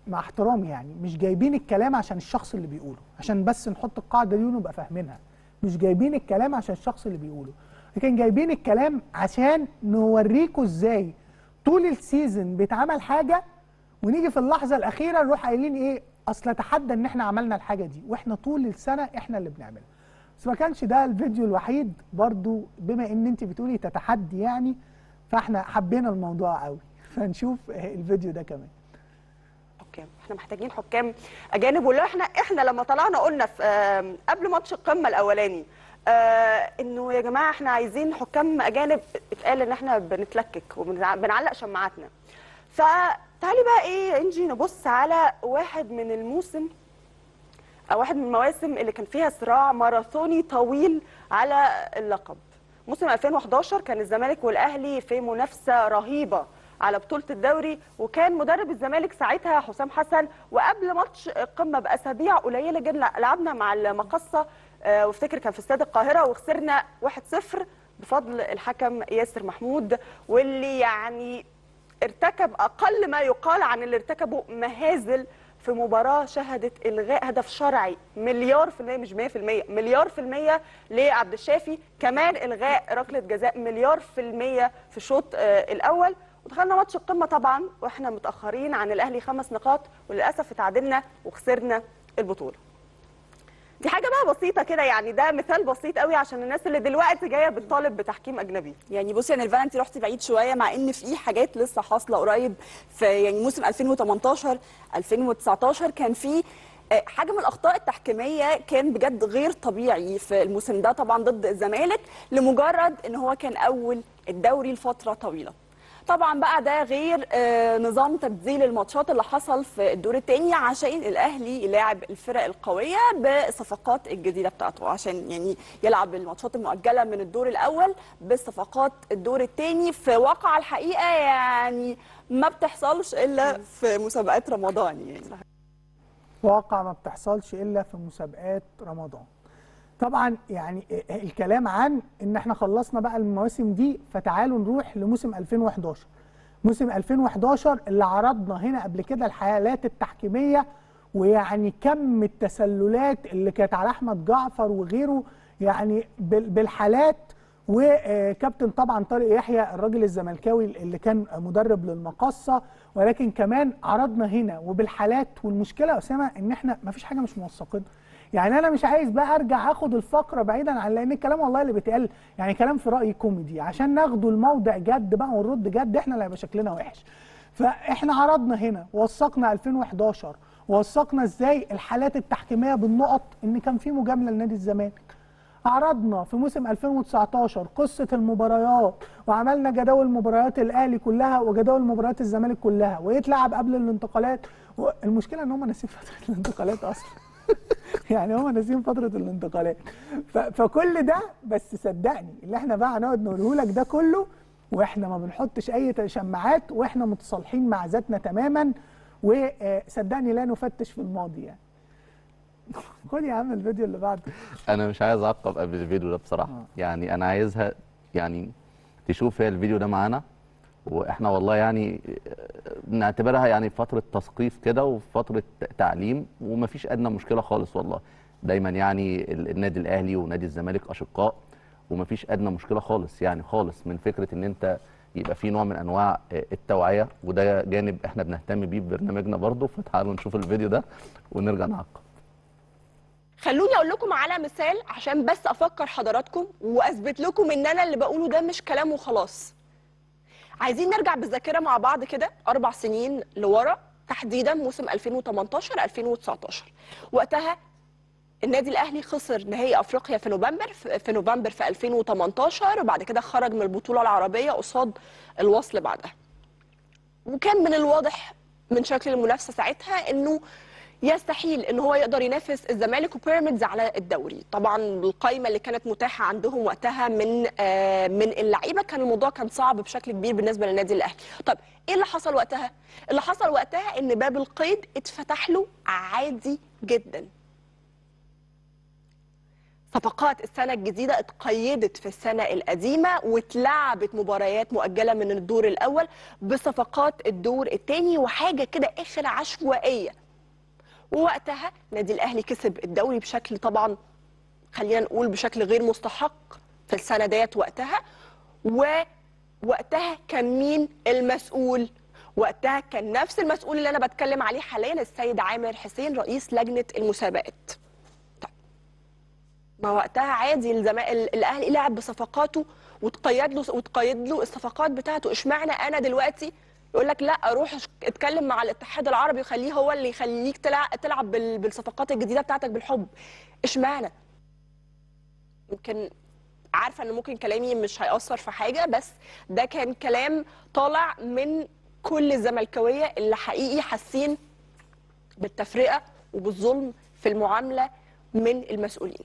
[SPEAKER 1] مع احترامي يعني مش جايبين الكلام عشان الشخص اللي بيقوله عشان بس نحط القاعده دي ونبقى فاهمينها مش جايبين الكلام عشان الشخص اللي بيقوله لكن جايبين الكلام عشان نوريكم ازاي طول السيزون بيتعمل حاجه ونيجي في اللحظه الاخيره نروح قايلين ايه اصل اتحدى ان احنا عملنا الحاجه دي واحنا طول السنه احنا اللي بنعملها بس ما كانش ده الفيديو الوحيد برضو بما ان انت بتقولي تتحدي يعني فاحنا حبينا الموضوع قوي فنشوف الفيديو ده كمان
[SPEAKER 8] حكام احنا محتاجين حكام اجانب واللي احنا احنا لما طلعنا قلنا في آم، قبل ماتش القمه الاولاني آه انه يا جماعه احنا عايزين حكام اجانب اتقال ان احنا بنتلكك وبنعلق شماعاتنا فتعالي بقى ايه انجي نبص على واحد من الموسم او واحد من المواسم اللي كان فيها صراع ماراثوني طويل على اللقب موسم 2011 كان الزمالك والاهلي في منافسه رهيبه على بطوله الدوري وكان مدرب الزمالك ساعتها حسام حسن وقبل ماتش القمه باسابيع قليله جدا لعبنا مع المقصه آه، وافتكر كان في استاد القاهره وخسرنا 1-0 بفضل الحكم ياسر محمود واللي يعني ارتكب اقل ما يقال عن اللي ارتكبه مهازل في مباراة شهدت إلغاء هدف شرعي مليار في المية مش 100% مليار في المية لعبد الشافي كمان إلغاء ركلة جزاء مليار في المية في الشوط آه الأول ودخلنا ماتش القمة طبعا وإحنا متأخرين عن الأهلي خمس نقاط وللأسف اتعادلنا وخسرنا البطولة دي حاجة بقى بسيطة كده يعني ده مثال بسيط قوي عشان الناس اللي دلوقتي جاية بتطالب بتحكيم أجنبي
[SPEAKER 9] يعني بصي يا نيرفانا انت رحتي بعيد شويه مع ان في حاجات لسه حاصله قريب في يعني موسم 2018 2019 كان في آه، حجم الاخطاء التحكيميه كان بجد غير طبيعي في الموسم ده طبعا ضد الزمالك لمجرد ان هو كان اول الدوري لفتره طويله طبعا بقى ده غير آه، نظام تبديل الماتشات اللي حصل في الدور الثاني عشان الاهلي يلاعب الفرق القويه بالصفقات الجديده بتاعته عشان يعني يلعب الماتشات المؤجله من الدور الاول بصفقات الدور الثاني في واقع الحقيقه يعني ما بتحصلش الا في مسابقات رمضان يعني
[SPEAKER 1] واقع ما بتحصلش الا في مسابقات رمضان طبعا يعني الكلام عن ان احنا خلصنا بقى المواسم دي فتعالوا نروح لموسم 2011 موسم 2011 اللي عرضنا هنا قبل كده الحالات التحكيميه ويعني كم التسللات اللي كانت على احمد جعفر وغيره يعني بال- بالحالات وكابتن طبعا طارق يحيى الراجل الزملكاوي اللي كان مدرب للمقصه ولكن كمان عرضنا هنا وبالحالات والمشكله يا اسامه ان احنا ما فيش حاجه مش موثقينها يعني انا مش عايز بقى ارجع اخد الفقره بعيدا عن لان الكلام والله اللي بيتقال يعني كلام في رايي كوميدي عشان ناخده الموضع جد بقى ونرد جد احنا اللي هيبقى شكلنا وحش فاحنا عرضنا هنا وثقنا 2011 وثقنا ازاي الحالات التحكيميه بالنقط ان كان في مجامله لنادي الزمالك عرضنا في موسم 2019 قصه المباريات وعملنا جداول مباريات الاهلي كلها وجداول مباريات الزمالك كلها ويتلعب قبل الانتقالات المشكله ان هم ناسيين فتره الانتقالات اصلا يعني هم ناسيين فتره الانتقالات ف- فكل ده بس صدقني اللي احنا بقى هنقعد نقوله لك ده كله واحنا ما بنحطش اي تشمعات واحنا متصالحين مع ذاتنا تماما وصدقني لا نفتش في الماضي يعني خد يا عم الفيديو اللي بعده
[SPEAKER 2] انا مش عايز اعقب قبل الفيديو ده بصراحه يعني انا عايزها يعني تشوف هي الفيديو ده معانا واحنا والله يعني نعتبرها يعني فتره تثقيف كده وفتره تعليم ومفيش ادنى مشكله خالص والله دايما يعني ال- النادي الاهلي ونادي الزمالك اشقاء ومفيش ادنى مشكله خالص يعني خالص من فكره ان انت يبقى في نوع من انواع التوعيه وده جانب احنا بنهتم بيه ببرنامجنا برضه فتعالوا نشوف الفيديو ده ونرجع نعقب
[SPEAKER 9] خلوني اقول لكم على مثال عشان بس افكر حضراتكم واثبت لكم ان انا اللي بقوله ده مش كلام وخلاص عايزين نرجع بالذاكره مع بعض كده اربع سنين لورا تحديدا موسم 2018 2019 وقتها النادي الاهلي خسر نهائي افريقيا في نوفمبر في نوفمبر في 2018 وبعد كده خرج من البطوله العربيه قصاد الوصل بعدها وكان من الواضح من شكل المنافسه ساعتها انه يستحيل ان هو يقدر ينافس الزمالك وبيراميدز على الدوري طبعا القائمه اللي كانت متاحه عندهم وقتها من آه من اللعيبه كان الموضوع كان صعب بشكل كبير بالنسبه للنادي الاهلي طب ايه اللي حصل وقتها اللي حصل وقتها ان باب القيد اتفتح له عادي جدا صفقات السنة الجديدة اتقيدت في السنة القديمة واتلعبت مباريات مؤجلة من الدور الأول بصفقات الدور الثاني وحاجة كده آخر عشوائية ووقتها نادي الأهلي كسب الدوري بشكل طبعا خلينا نقول بشكل غير مستحق في السنة ديت وقتها ووقتها كان مين المسؤول وقتها كان نفس المسؤول اللي أنا بتكلم عليه حاليا السيد عامر حسين رئيس لجنة المسابقات ما وقتها عادي الزما... ال- الاهلي لعب بصفقاته وتقيد له وتقيد له الصفقات بتاعته اشمعنى انا دلوقتي يقول لك لا روح اش- اتكلم مع الاتحاد العربي وخليه هو اللي يخليك تلعب تلعب بال... بالصفقات الجديده بتاعتك بالحب اشمعنى يمكن عارفه ان ممكن كلامي مش هيأثر في حاجه بس ده كان كلام طالع من كل الزملكاويه اللي حقيقي حاسين بالتفرقه وبالظلم في المعامله من المسؤولين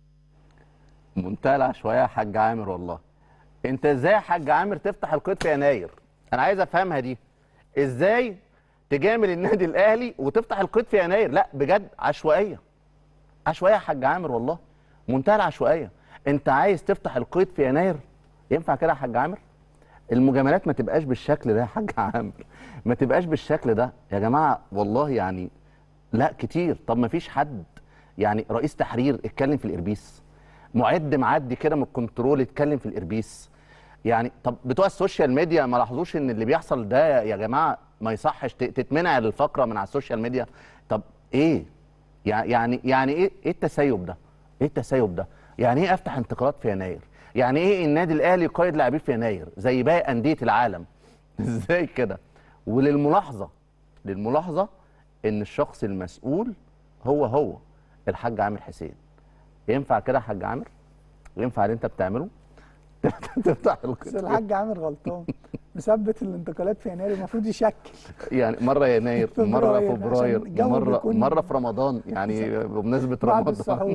[SPEAKER 2] منتهى العشوائيه يا حاج عامر والله انت ازاي يا حاج عامر تفتح القيد في يناير انا عايز افهمها دي ازاي تجامل النادي الاهلي وتفتح القيد في يناير لا بجد عشوائيه عشوائيه يا حاج عامر والله منتهى العشوائيه انت عايز تفتح القيد في يناير ينفع كده يا حاج عامر المجاملات ما تبقاش بالشكل ده يا حاج عامر ما تبقاش بالشكل ده يا جماعه والله يعني لا كتير طب ما فيش حد يعني رئيس تحرير اتكلم في الاربيس معد معدي كده من الكنترول اتكلم في الاربيس يعني طب بتوع السوشيال ميديا ما لاحظوش ان اللي بيحصل ده يا جماعه ما يصحش ت- تتمنع الفقره من على السوشيال ميديا طب ايه يع- يعني يعني ايه ايه التسيب ده ايه التسيب ده يعني ايه افتح انتقالات في يناير يعني ايه النادي الاهلي يقيد لاعبين في يناير زي باقي انديه العالم ازاي كده وللملاحظه للملاحظه ان الشخص المسؤول هو هو الحاج عامر حسين ينفع كده يا حاج عامر ينفع اللي انت بتعمله تفتح
[SPEAKER 1] بس
[SPEAKER 2] القيد
[SPEAKER 1] الحاج عامر غلطان مثبت الانتقالات في يناير المفروض يشكل
[SPEAKER 2] يعني مره يناير مره
[SPEAKER 1] فبراير،
[SPEAKER 2] فبراير
[SPEAKER 1] عشان الجو
[SPEAKER 2] مره
[SPEAKER 1] بيكون-
[SPEAKER 2] مره في رمضان يعني بمناسبه
[SPEAKER 1] بعد
[SPEAKER 2] رمضان
[SPEAKER 1] السحور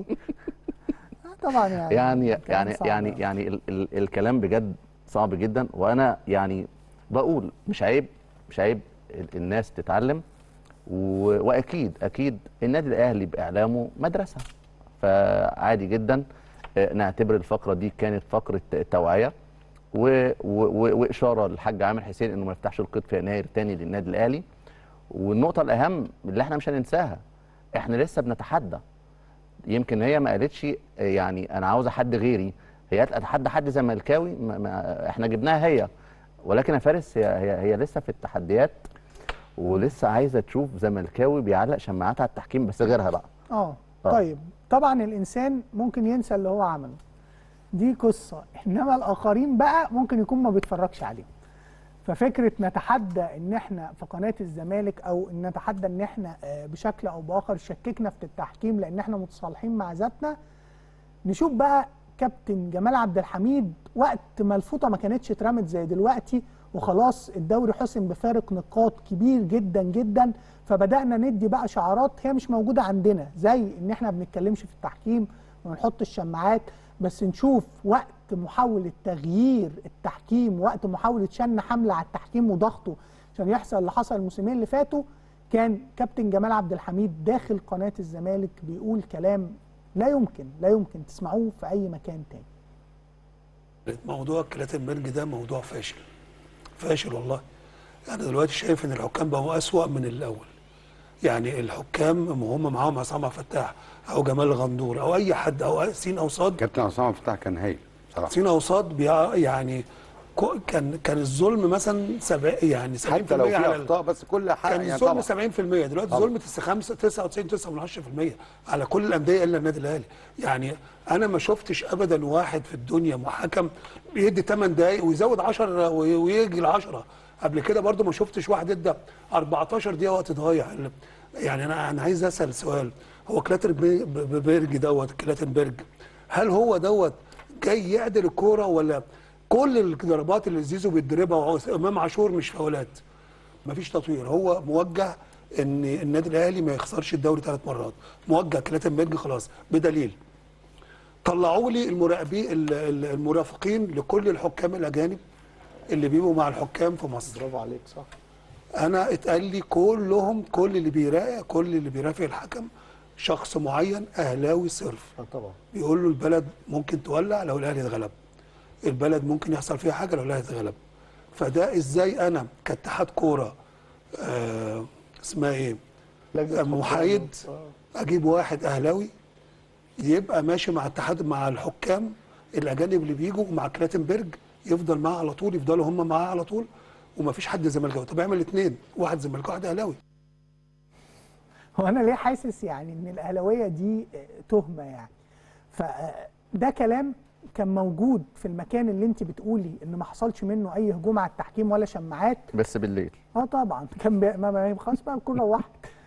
[SPEAKER 1] آه طبعا يعني
[SPEAKER 2] يعني
[SPEAKER 1] كلام
[SPEAKER 2] يعني
[SPEAKER 1] صعب
[SPEAKER 2] يعني
[SPEAKER 1] أوي.
[SPEAKER 2] يعني ال ال الكلام بجد صعب جدا وانا يعني بقول مش عيب مش عيب ال- الناس تتعلم و- واكيد اكيد النادي الاهلي باعلامه مدرسه فعادي جدا آه، نعتبر الفقره دي كانت فقره توعيه و و و واشاره للحاج عامر حسين انه ما يفتحش القيد في يناير تاني للنادي الاهلي والنقطه الاهم اللي احنا مش هننساها احنا لسه بنتحدى يمكن هي ما قالتش يعني انا عاوزه حد غيري هي قالت اتحدى حد زملكاوي ما ما احنا جبناها هي ولكن يا فارس هي هي, هي لسه في التحديات ولسه عايزه تشوف زملكاوي بيعلق شماعات على التحكيم بس غيرها بقى
[SPEAKER 1] اه
[SPEAKER 2] آه.
[SPEAKER 1] طيب طبعا الانسان ممكن ينسى اللي هو عمله دي قصه انما الاخرين بقى ممكن يكون ما بيتفرجش عليه ففكره نتحدى ان احنا في قناه الزمالك او ان نتحدى ان احنا آه، بشكل او باخر شككنا في التحكيم لان احنا متصالحين مع ذاتنا نشوف بقى كابتن جمال عبد الحميد وقت ما الفوطه ما كانتش اترمت زي دلوقتي وخلاص الدوري حسم بفارق نقاط كبير جدا جدا فبدانا ندي بقى شعارات هي مش موجوده عندنا زي ان احنا ما بنتكلمش في التحكيم ونحط الشماعات بس نشوف وقت محاوله تغيير التحكيم وقت محاوله شن حمله على التحكيم وضغطه عشان يحصل اللي حصل الموسمين اللي فاتوا كان كابتن جمال عبد الحميد داخل قناه الزمالك بيقول كلام لا يمكن لا يمكن تسمعوه في اي مكان تاني
[SPEAKER 10] موضوع كلاتنبرج ده موضوع فاشل فاشل والله انا دلوقتي شايف ان الحكام بقوا اسوأ من الاول يعني الحكام هم معاهم عصام عبد الفتاح او جمال غندور او اي حد او سين او صاد
[SPEAKER 11] كابتن عصام عبد الفتاح كان هايل بصراحه
[SPEAKER 10] سين او صاد بيع- يعني كو- كان كان الظلم مثلا سبع يعني 70%
[SPEAKER 11] حتى لو في
[SPEAKER 10] على ال-
[SPEAKER 11] اخطاء بس كل حاجه
[SPEAKER 10] كان
[SPEAKER 11] يعني
[SPEAKER 10] الظلم
[SPEAKER 11] طبعا
[SPEAKER 10] 70% دلوقتي
[SPEAKER 11] طبعا.
[SPEAKER 10] ظلم 95 99 على كل الانديه الا النادي الاهلي يعني انا ما شفتش ابدا واحد في الدنيا محكم بيدي 8 دقائق ويزود 10 وي- ويجي ل 10 قبل كده برضو ما شفتش واحد ادى 14 دقيقه وقت ضايع يعني انا انا عايز اسال سؤال هو كلاتنبرج دوت كلاتنبرج هل هو دوت جاي يعدل الكوره ولا كل الضربات اللي زيزو بيضربها وامام عاشور مش فاولات مفيش تطوير هو موجه ان النادي الاهلي ما يخسرش الدوري ثلاث مرات موجه كلاتنبرج خلاص بدليل طلعوا لي المراقبين ال- ال- المرافقين لكل الحكام الاجانب اللي بيبقوا مع الحكام في مصر
[SPEAKER 4] برافو عليك صح
[SPEAKER 10] انا اتقال لي كلهم كل اللي بيراقب كل اللي بيرافق الحكم شخص معين اهلاوي صرف
[SPEAKER 4] آه طبعا
[SPEAKER 10] بيقول له البلد ممكن تولع لو الاهلي اتغلب البلد ممكن يحصل فيها حاجه لو الاهلي اتغلب فده ازاي انا كاتحاد كوره آه اسمها ايه
[SPEAKER 4] لجنة
[SPEAKER 10] محايد اجيب واحد اهلاوي يبقى ماشي مع اتحاد مع الحكام الاجانب اللي بيجوا ومع كلاتنبرج يفضل معاه على طول يفضلوا هم معاه على طول ومفيش حد زملكاوي طب اعمل اثنين واحد زملكاوي واحد اهلاوي
[SPEAKER 1] هو انا ليه حاسس يعني ان الاهلاويه دي آه، تهمه يعني فده كلام كان موجود في المكان اللي انت بتقولي ان ما حصلش منه اي هجوم على التحكيم ولا شماعات
[SPEAKER 2] بس بالليل
[SPEAKER 1] اه طبعا كان بي... ما ما خلاص بقى كل واحد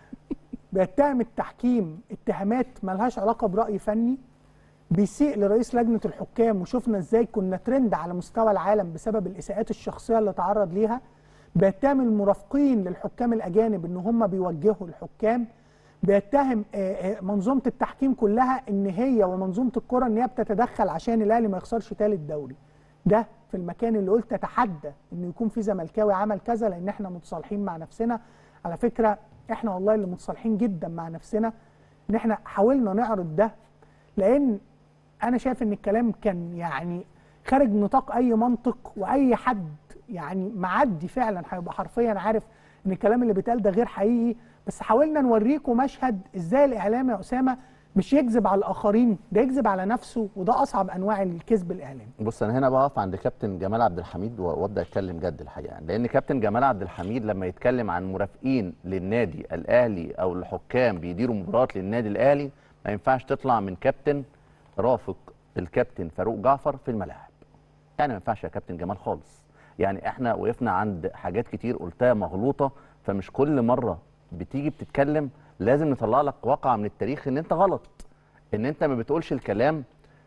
[SPEAKER 1] بيتهم التحكيم اتهامات ملهاش علاقه براي فني بيسيء لرئيس لجنه الحكام وشفنا ازاي كنا ترند على مستوى العالم بسبب الاساءات الشخصيه اللي تعرض ليها بيتهم المرافقين للحكام الاجانب ان هم بيوجهوا الحكام بيتهم آه، آه، منظومه التحكيم كلها ان هي ومنظومه الكره ان هي بتتدخل عشان الاهلي ما يخسرش ثالث دوري ده في المكان اللي قلت اتحدى انه يكون في زملكاوي عمل كذا لان احنا متصالحين مع نفسنا على فكره احنا والله اللي متصالحين جدا مع نفسنا ان احنا حاولنا نعرض ده لان انا شايف ان الكلام كان يعني خارج نطاق اي منطق واي حد يعني معدي فعلا هيبقى حرفيا عارف ان الكلام اللي بيتقال ده غير حقيقي بس حاولنا نوريكم مشهد ازاي الاعلام يا اسامه مش يكذب على الاخرين ده يكذب على نفسه وده اصعب انواع الكذب الاعلامي
[SPEAKER 2] بص انا هنا بقف عند كابتن جمال عبد الحميد و- وابدا اتكلم جد الحقيقه يعني. لان كابتن جمال عبد الحميد لما يتكلم عن مرافقين للنادي الاهلي او الحكام بيديروا مباريات للنادي الاهلي ما ينفعش تطلع من كابتن رافق الكابتن فاروق جعفر في الملاعب يعني ما ينفعش يا كابتن جمال خالص يعني احنا وقفنا عند حاجات كتير قلتها مغلوطه فمش كل مره بتيجي بتتكلم لازم نطلع لك واقعه من التاريخ ان انت غلط ان انت ما بتقولش الكلام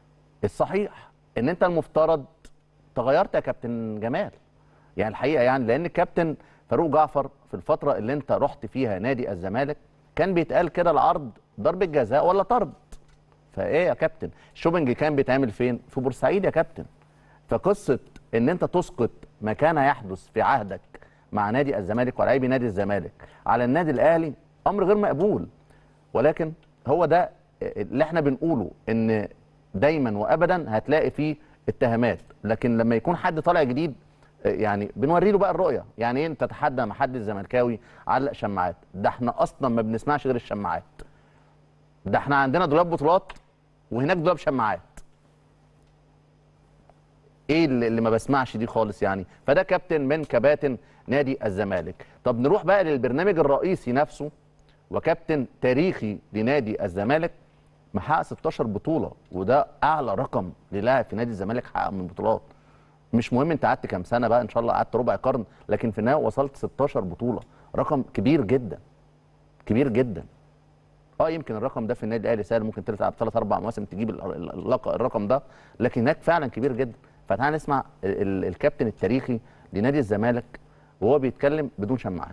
[SPEAKER 2] الصحيح ان انت المفترض تغيرت يا كابتن جمال يعني الحقيقه يعني لان الكابتن فاروق جعفر في الفتره اللي انت رحت فيها نادي الزمالك كان بيتقال كده العرض ضربه جزاء ولا طرد فايه يا كابتن الشوبنج كان بيتعمل فين في بورسعيد يا كابتن فقصه ان انت تسقط ما كان يحدث في عهدك مع نادي الزمالك ولاعبي نادي الزمالك على النادي الاهلي امر غير مقبول ولكن هو ده اللي احنا بنقوله ان دايما وابدا هتلاقي فيه اتهامات لكن لما يكون حد طالع جديد يعني بنوري له بقى الرؤيه يعني ايه انت تتحدى مع حد الزملكاوي علق شماعات ده احنا اصلا ما بنسمعش غير الشماعات ده احنا عندنا دولاب بطولات وهناك دولاب شماعات ايه اللي اللي ما بسمعش دي خالص يعني فده كابتن من كباتن نادي الزمالك طب نروح بقى للبرنامج الرئيسي نفسه وكابتن تاريخي لنادي الزمالك محقق 16 بطوله وده اعلى رقم للاعب في نادي الزمالك حقق من بطولات مش مهم انت قعدت كام سنه بقى ان شاء الله قعدت ربع قرن لكن في النهايه وصلت 16 بطوله رقم كبير جدا كبير جدا اه يمكن الرقم ده في النادي الاهلي سهل ممكن تلعب ثلاث اربع مواسم تجيب ال- ال- اللق- الرقم ده لكن هناك فعلا كبير جدا فتعال نسمع ال- ال- الكابتن التاريخي لنادي الزمالك وهو بيتكلم بدون شماعات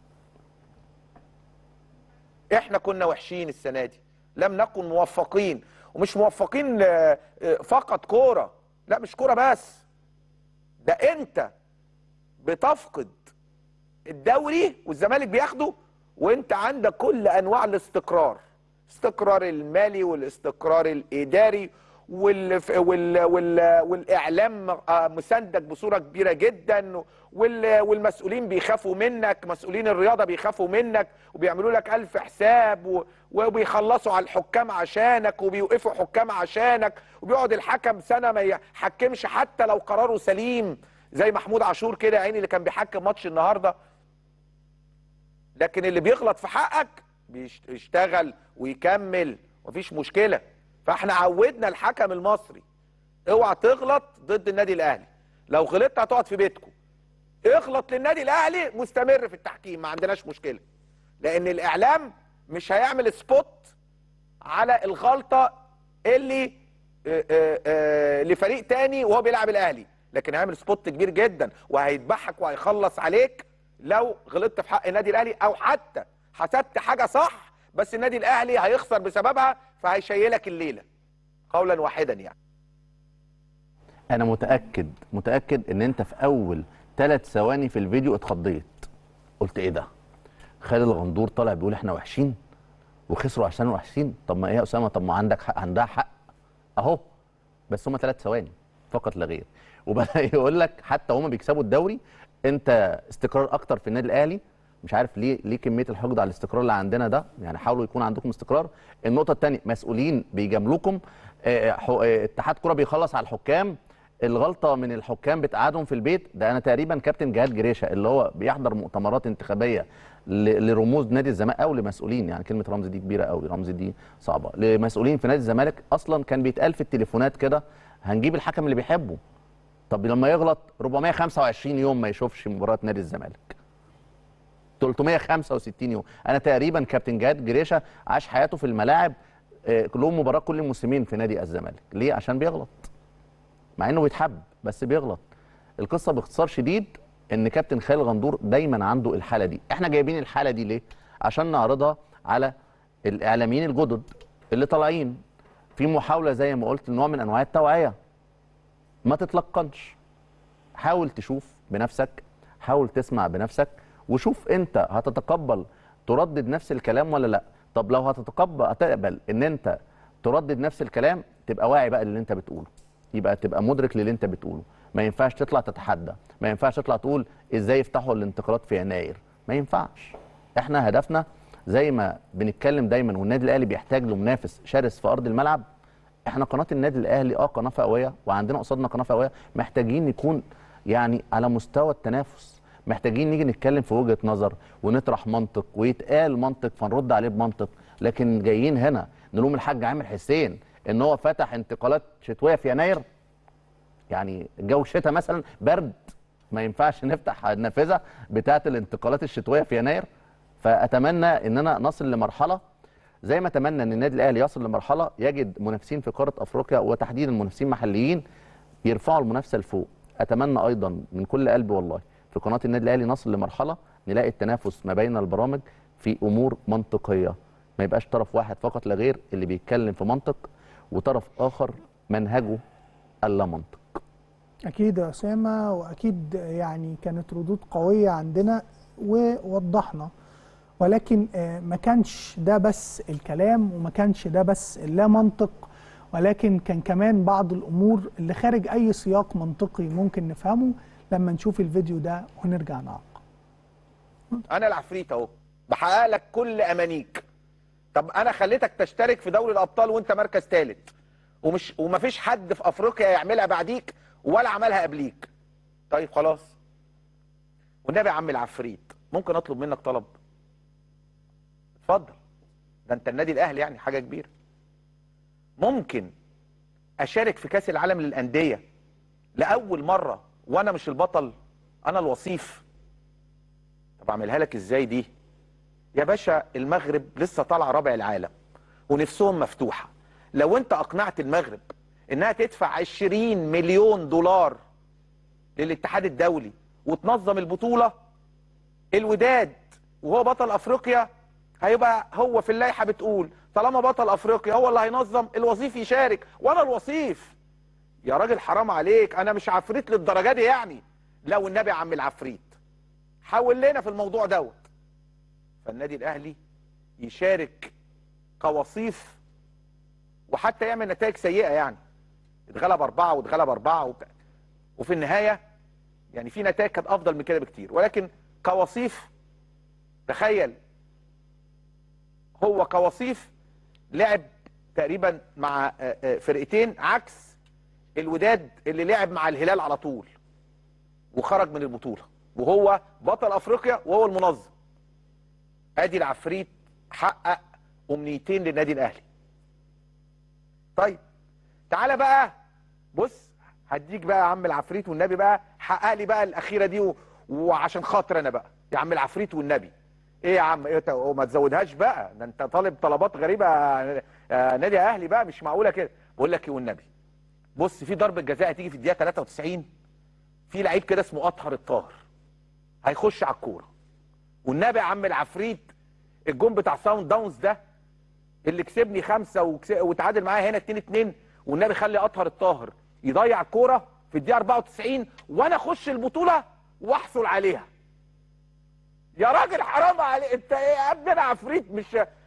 [SPEAKER 3] احنا كنا وحشين السنه دي لم نكن موفقين ومش موفقين آه، آه، فقط كوره لا مش كوره بس ده انت بتفقد الدوري والزمالك بياخده وانت عندك كل انواع الاستقرار استقرار المالي والاستقرار الاداري وال... وال... وال... والاعلام آه، مساندك بصوره كبيره جدا وال... والمسؤولين بيخافوا منك مسؤولين الرياضه بيخافوا منك وبيعملوا لك الف حساب و... وبيخلصوا على الحكام عشانك وبيوقفوا حكام عشانك وبيقعد الحكم سنه ما يحكمش حتى لو قراره سليم زي محمود عاشور كده يا عيني اللي كان بيحكم ماتش النهارده لكن اللي بيغلط في حقك بيشتغل ويكمل مفيش مشكله فاحنا عودنا الحكم المصري اوعى تغلط ضد النادي الاهلي لو غلطت هتقعد في بيتكم اغلط للنادي الاهلي مستمر في التحكيم ما عندناش مشكله لان الاعلام مش هيعمل سبوت على الغلطه اللي آه، آه، آه، لفريق تاني وهو بيلعب الاهلي لكن هيعمل سبوت كبير جدا وهيذبحك وهيخلص عليك لو غلطت في حق النادي الاهلي او حتى حسبت حاجه صح بس النادي الاهلي هيخسر بسببها فهيشيلك الليله قولا واحدا يعني
[SPEAKER 2] انا متاكد متاكد ان انت في اول ثلاث ثواني في الفيديو اتخضيت قلت ايه ده خالد الغندور طالع بيقول احنا وحشين وخسروا عشان وحشين طب ما ايه يا اسامه طب ما عندك حق عندها حق اهو بس هم ثلاث ثواني فقط لا غير وبدا يقول لك حتى هم بيكسبوا الدوري انت استقرار اكتر في النادي الاهلي مش عارف ليه ليه كميه الحقد على الاستقرار اللي عندنا ده يعني حاولوا يكون عندكم استقرار النقطه الثانيه مسؤولين بيجاملوكم آه، حو- آه، اتحاد كره بيخلص على الحكام الغلطه من الحكام بتقعدهم في البيت ده انا تقريبا كابتن جهاد جريشه اللي هو بيحضر مؤتمرات انتخابيه ل- لرموز نادي الزمالك او لمسؤولين يعني كلمه رمز دي كبيره قوي رمز دي صعبه لمسؤولين في نادي الزمالك اصلا كان بيتقال في التليفونات كده هنجيب الحكم اللي بيحبه طب لما يغلط 425 يوم ما يشوفش مباراه نادي الزمالك 365 يوم انا تقريبا كابتن جهاد جريشه عاش حياته في الملاعب آه، كلهم مباراه كل الموسمين في نادي الزمالك ليه عشان بيغلط مع انه بيتحب بس بيغلط القصه باختصار شديد ان كابتن خالد غندور دايما عنده الحاله دي احنا جايبين الحاله دي ليه عشان نعرضها على الاعلاميين الجدد اللي طالعين في محاوله زي ما قلت نوع من انواع التوعيه ما تتلقنش حاول تشوف بنفسك حاول تسمع بنفسك وشوف انت هتتقبل تردد نفس الكلام ولا لا طب لو هتتقبل هتقبل ان انت تردد نفس الكلام تبقى واعي بقى اللي انت بتقوله يبقى تبقى مدرك للي انت بتقوله ما ينفعش تطلع تتحدى ما ينفعش تطلع تقول ازاي يفتحوا الانتقالات في يناير ما ينفعش احنا هدفنا زي ما بنتكلم دايما والنادي الاهلي بيحتاج لمنافس شرس في ارض الملعب احنا قناه النادي الاهلي اه قناه فئويه وعندنا قصادنا قناه فئويه محتاجين نكون يعني على مستوى التنافس محتاجين نيجي نتكلم في وجهه نظر ونطرح منطق ويتقال منطق فنرد عليه بمنطق لكن جايين هنا نلوم الحاج عامر حسين ان هو فتح انتقالات شتويه في يناير يعني الجو شتاء مثلا برد ما ينفعش نفتح النافذه بتاعه الانتقالات الشتويه في يناير فاتمنى اننا نصل لمرحله زي ما اتمنى ان النادي الاهلي يصل لمرحله يجد منافسين في قاره افريقيا وتحديدا منافسين محليين يرفعوا المنافسه لفوق اتمنى ايضا من كل قلبي والله في قناه النادي الاهلي نصل لمرحله نلاقي التنافس ما بين البرامج في امور منطقيه ما يبقاش طرف واحد فقط لا غير اللي بيتكلم في منطق وطرف اخر منهجه اللا منطق
[SPEAKER 1] اكيد يا اسامه واكيد يعني كانت ردود قويه عندنا ووضحنا ولكن آه، ما كانش ده بس الكلام وما كانش ده بس اللا منطق ولكن كان كمان بعض الامور اللي خارج اي سياق منطقي ممكن نفهمه لما نشوف الفيديو ده ونرجع نعقب
[SPEAKER 3] انا العفريت اهو بحقق لك كل امانيك طب انا خليتك تشترك في دوري الابطال وانت مركز ثالث ومش ومفيش حد في افريقيا يعملها بعديك ولا عملها قبليك طيب خلاص والنبي يا عم العفريت ممكن اطلب منك طلب اتفضل ده انت النادي الاهلي يعني حاجه كبيره ممكن اشارك في كاس العالم للانديه لاول مره وانا مش البطل انا الوصيف طب اعملها لك ازاي دي يا باشا المغرب لسه طالعه رابع العالم ونفسهم مفتوحه لو انت اقنعت المغرب انها تدفع 20 مليون دولار للاتحاد الدولي وتنظم البطوله الوداد وهو بطل افريقيا هيبقى هو في اللائحه بتقول طالما بطل افريقيا هو اللي هينظم الوظيف يشارك وانا الوصيف يا راجل حرام عليك انا مش عفريت للدرجه دي يعني لو النبي يا عم العفريت حاول لنا في الموضوع دوت فالنادي الاهلي يشارك كوصيف وحتى يعمل نتائج سيئه يعني اتغلب اربعه واتغلب اربعه وبتاع. وفي النهايه يعني في نتائج كانت افضل من كده بكتير ولكن كوصيف تخيل هو كوصيف لعب تقريبا مع آه، آه، فرقتين عكس الوداد اللي لعب مع الهلال على طول وخرج من البطوله وهو بطل افريقيا وهو المنظم ادي العفريت حقق امنيتين للنادي الاهلي طيب تعالى بقى بص هديك بقى يا عم العفريت والنبي بقى حقق لي بقى الاخيره دي و... وعشان خاطر انا بقى يا عم العفريت والنبي ايه يا عم ايه ت- وما تزودهاش بقى ده انت طالب طلبات غريبه يا يا نادي اهلي بقى مش معقوله كده بقول لك ايه والنبي بص في ضربه جزاء هتيجي في الدقيقه 93 في لعيب كده اسمه اطهر الطاهر هيخش على الكوره والنبي يا عم العفريت الجون بتاع ساوند داونز ده اللي كسبني خمسه وكس... وتعادل معايا هنا 2 2 والنبي خلي اطهر الطاهر يضيع الكوره في الدقيقه 94 وانا اخش البطوله واحصل عليها يا راجل حرام عليك انت ايه يا ابني انا عفريت مش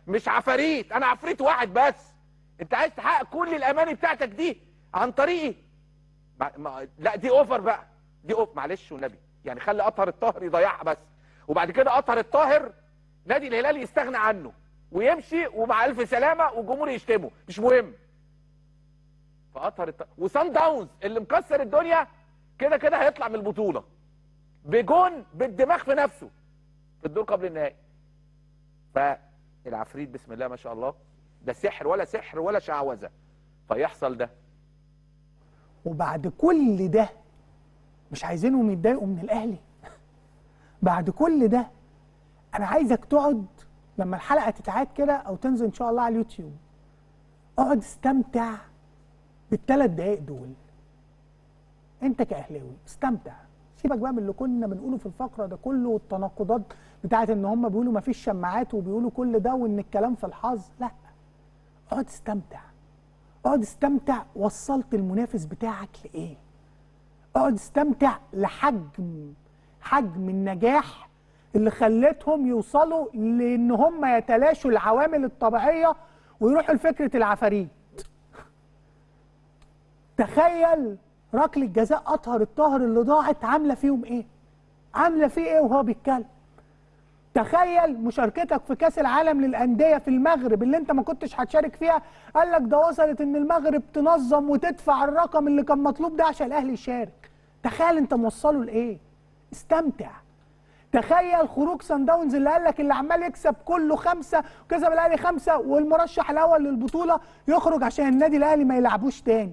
[SPEAKER 3] مش عفاريت انا عفريت واحد بس انت عايز تحقق كل الاماني بتاعتك دي عن طريقي ما ما لا دي اوفر بقى دي اوف معلش والنبي يعني خلي اطهر الطاهر يضيعها بس وبعد كده اطهر الطاهر نادي الهلال يستغنى عنه ويمشي ومع الف سلامه والجمهور يشتمه مش مهم فاطهر الط... وسان داونز اللي مكسر الدنيا كده كده هيطلع من البطوله بجون بالدماغ في نفسه في الدور قبل النهائي فالعفريت بسم الله ما شاء الله ده سحر ولا سحر ولا شعوذه فيحصل ده
[SPEAKER 1] وبعد كل ده مش عايزينهم يتضايقوا من الاهلي بعد كل ده انا عايزك تقعد لما الحلقه تتعاد كده او تنزل ان شاء الله على اليوتيوب اقعد استمتع بالثلاث دقايق دول انت كاهلاوي استمتع سيبك بقى من اللي كنا بنقوله في الفقره ده كله والتناقضات بتاعت ان هم بيقولوا ما فيش شماعات وبيقولوا كل ده وان الكلام في الحظ لا اقعد استمتع اقعد استمتع وصلت المنافس بتاعك لايه اقعد استمتع لحجم حجم النجاح اللي خلتهم يوصلوا لان هم يتلاشوا العوامل الطبيعيه ويروحوا لفكره العفاريت تخيل ركله جزاء اطهر الطاهر اللي ضاعت عامله فيهم ايه عامله فيه ايه وهو بيتكلم تخيل مشاركتك في كاس العالم للانديه في المغرب اللي انت ما كنتش هتشارك فيها قال لك ده وصلت ان المغرب تنظم وتدفع الرقم اللي كان مطلوب ده عشان الاهلي يشارك تخيل انت موصله لايه استمتع تخيل خروج سان داونز اللي قال لك اللي عمال يكسب كله خمسه وكسب الاهلي خمسه والمرشح الاول للبطوله يخرج عشان النادي الاهلي ما يلعبوش تاني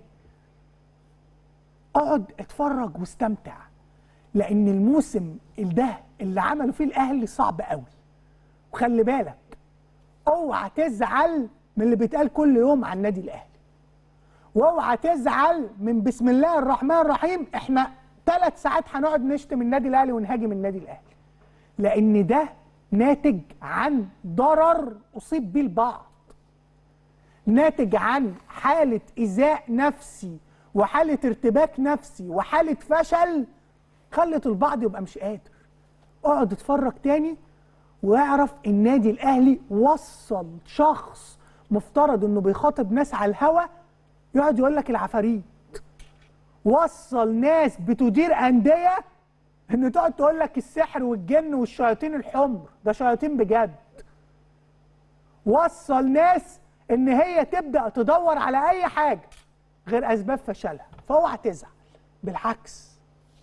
[SPEAKER 1] اقعد اتفرج واستمتع لان الموسم ده اللي عملوا فيه الاهلي صعب قوي وخلي بالك اوعى تزعل من اللي بيتقال كل يوم عن النادي الاهلي واوعى تزعل من بسم الله الرحمن الرحيم احنا ثلاث ساعات هنقعد نشتم النادي الاهلي ونهاجم النادي الاهلي لان ده ناتج عن ضرر اصيب بيه البعض ناتج عن حاله ايذاء نفسي وحاله ارتباك نفسي وحاله فشل خلت البعض يبقى مش قادر اقعد اتفرج تاني واعرف النادي الاهلي وصل شخص مفترض انه بيخاطب ناس على الهوا يقعد يقول لك العفاريت وصل ناس بتدير انديه ان تقعد تقول لك السحر والجن والشياطين الحمر ده شياطين بجد وصل ناس ان هي تبدا تدور على اي حاجه غير اسباب فشلها فاوعى تزعل بالعكس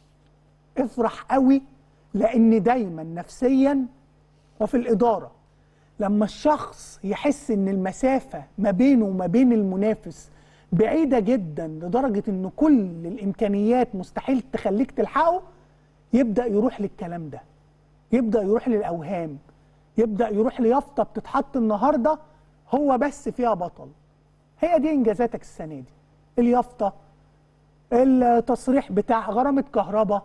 [SPEAKER 1] افرح قوي لان دايما نفسيا وفي الاداره لما الشخص يحس ان المسافه ما بينه وما بين المنافس بعيده جدا لدرجه ان كل الامكانيات مستحيل تخليك تلحقه يبدا يروح للكلام ده يبدا يروح للاوهام يبدا يروح ليافطه بتتحط النهارده هو بس فيها بطل هي دي انجازاتك السنه دي اليافطه التصريح بتاع غرامه كهرباء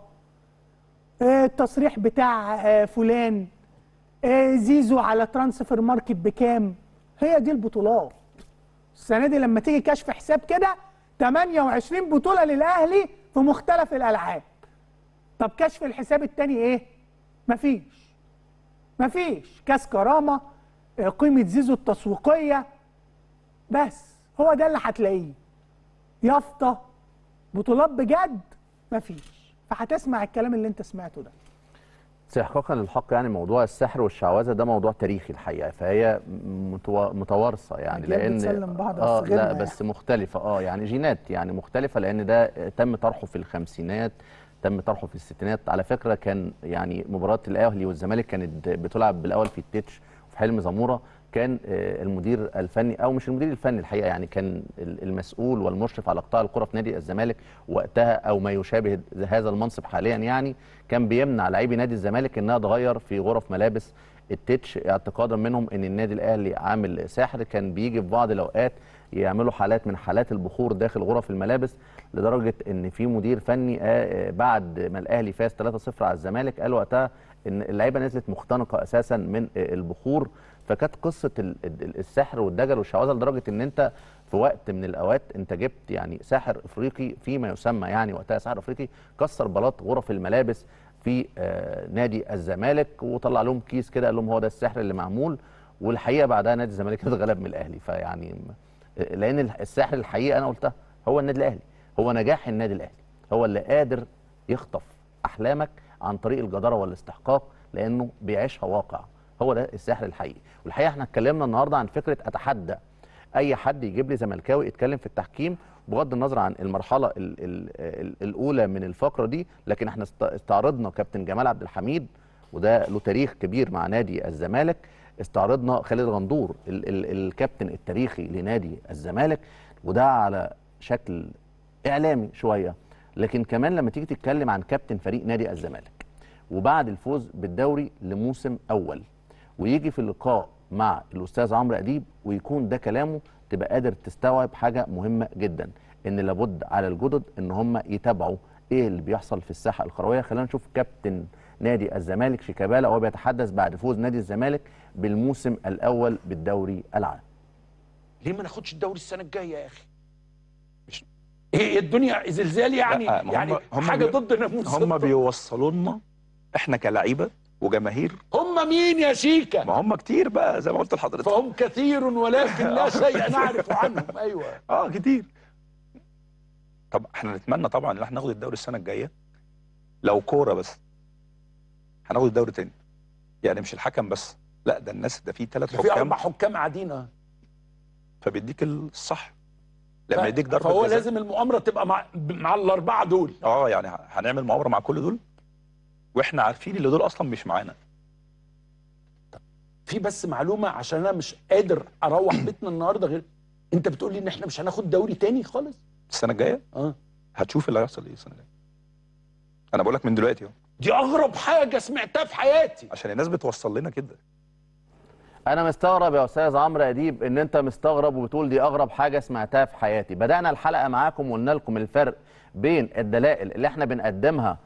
[SPEAKER 1] التصريح بتاع فلان زيزو على ترانسفير ماركت بكام هي دي البطولات السنه دي لما تيجي كشف حساب كده 28 بطوله للاهلي في مختلف الالعاب طب كشف الحساب التاني ايه مفيش مفيش كاس كرامه قيمه زيزو التسويقيه بس هو ده اللي هتلاقيه يافطه بطولات بجد مفيش فهتسمع الكلام اللي انت سمعته ده
[SPEAKER 2] استحقاقا للحق يعني موضوع السحر والشعوذه ده موضوع تاريخي الحقيقه فهي متوا- متوارثه يعني
[SPEAKER 1] أجيال
[SPEAKER 2] لان
[SPEAKER 1] بتسلم بعض بس
[SPEAKER 2] اه
[SPEAKER 1] غيرنا
[SPEAKER 2] لا
[SPEAKER 1] يعني.
[SPEAKER 2] بس مختلفه اه يعني جينات يعني مختلفه لان ده تم طرحه في الخمسينات تم طرحه في الستينات على فكره كان يعني مباراه الاهلي والزمالك كانت بتلعب بالاول في التتش وفي حلم زموره كان آه، المدير الفني او مش المدير الفني الحقيقه يعني كان ال- المسؤول والمشرف على قطاع الكره في نادي الزمالك وقتها او ما يشابه هذا المنصب حاليا يعني كان بيمنع لاعبي نادي الزمالك انها تغير في غرف ملابس التتش اعتقادا منهم ان النادي الاهلي عامل ساحر كان بيجي في بعض الاوقات يعملوا حالات من حالات البخور داخل غرف الملابس لدرجه ان في مدير فني آه، بعد ما الاهلي فاز 3-0 على الزمالك قال وقتها ان اللعيبه نزلت مختنقه اساسا من آه، البخور فكانت قصه ال- ال- السحر والدجل والشعوذه لدرجه ان انت في وقت من الاوقات انت جبت يعني ساحر افريقي فيما يسمى يعني وقتها ساحر افريقي كسر بلاط غرف الملابس في آه، نادي الزمالك وطلع لهم كيس كده قال لهم هو ده السحر اللي معمول والحقيقه بعدها نادي الزمالك اتغلب من الاهلي فيعني م- لان الساحل الحقيقه انا قلتها هو النادي الاهلي هو نجاح النادي الاهلي هو اللي قادر يخطف احلامك عن طريق الجداره والاستحقاق لانه بيعيشها واقع هو ده السحر الحقيقي والحقيقه احنا اتكلمنا النهارده عن فكره اتحدى اي حد يجيب لي زملكاوي يتكلم في التحكيم بغض النظر عن المرحله ال ال ال الاولى من الفقره دي لكن احنا است- استعرضنا كابتن جمال عبد الحميد وده له تاريخ كبير مع نادي الزمالك استعرضنا خالد غندور ال ال الكابتن التاريخي لنادي الزمالك وده على شكل اعلامي شويه لكن كمان لما تيجي تتكلم عن كابتن فريق نادي الزمالك وبعد الفوز بالدوري لموسم اول ويجي في اللقاء مع الاستاذ عمرو اديب ويكون ده كلامه تبقى قادر تستوعب حاجه مهمه جدا ان لابد على الجدد ان هم يتابعوا ايه اللي بيحصل في الساحه الكرويه خلينا نشوف كابتن نادي الزمالك شيكابالا وهو بيتحدث بعد فوز نادي الزمالك بالموسم الاول بالدوري العام
[SPEAKER 12] ليه ما ناخدش الدوري السنه الجايه يا اخي مش ايه الدنيا زلزال يعني
[SPEAKER 13] لا، ما هم-
[SPEAKER 12] يعني
[SPEAKER 13] هم
[SPEAKER 12] حاجه
[SPEAKER 13] بي-
[SPEAKER 12] ضد ناموس
[SPEAKER 13] هم
[SPEAKER 12] الطب.
[SPEAKER 13] بيوصلوا لنا احنا كلعيبه وجماهير
[SPEAKER 12] هم مين يا شيكا
[SPEAKER 13] ما هم كتير بقى زي ما قلت لحضرتك
[SPEAKER 12] فهم كثير ولكن لا شيء نعرف عنهم ايوه
[SPEAKER 13] اه كتير طب احنا نتمنى طبعا ان احنا ناخد الدوري السنه الجايه لو كوره بس هناخد الدوري تاني يعني مش الحكم بس لا ده الناس ده في ثلاث
[SPEAKER 12] ده في
[SPEAKER 13] حكام
[SPEAKER 12] اربع حكام قاعدين اه
[SPEAKER 13] فبيديك الصح لما
[SPEAKER 12] ف-
[SPEAKER 13] يديك ضربه
[SPEAKER 12] فهو
[SPEAKER 13] جزاء.
[SPEAKER 12] لازم المؤامره تبقى مع مع الاربعه دول
[SPEAKER 13] اه يعني هنعمل مؤامره مع كل دول واحنا عارفين اللي دول اصلا مش معانا
[SPEAKER 12] في بس معلومه عشان انا مش قادر اروح بيتنا النهارده غير انت بتقول لي ان احنا مش هناخد دوري تاني خالص
[SPEAKER 13] السنه الجايه
[SPEAKER 12] اه
[SPEAKER 13] هتشوف اللي هيحصل ايه السنه الجايه انا بقول لك من دلوقتي اهو
[SPEAKER 12] دي اغرب حاجه سمعتها في حياتي
[SPEAKER 13] عشان الناس بتوصل لنا كده
[SPEAKER 2] انا مستغرب يا استاذ عمرو اديب ان انت مستغرب وبتقول دي اغرب حاجه سمعتها في حياتي بدانا الحلقه معاكم وقلنا لكم الفرق بين الدلائل اللي احنا بنقدمها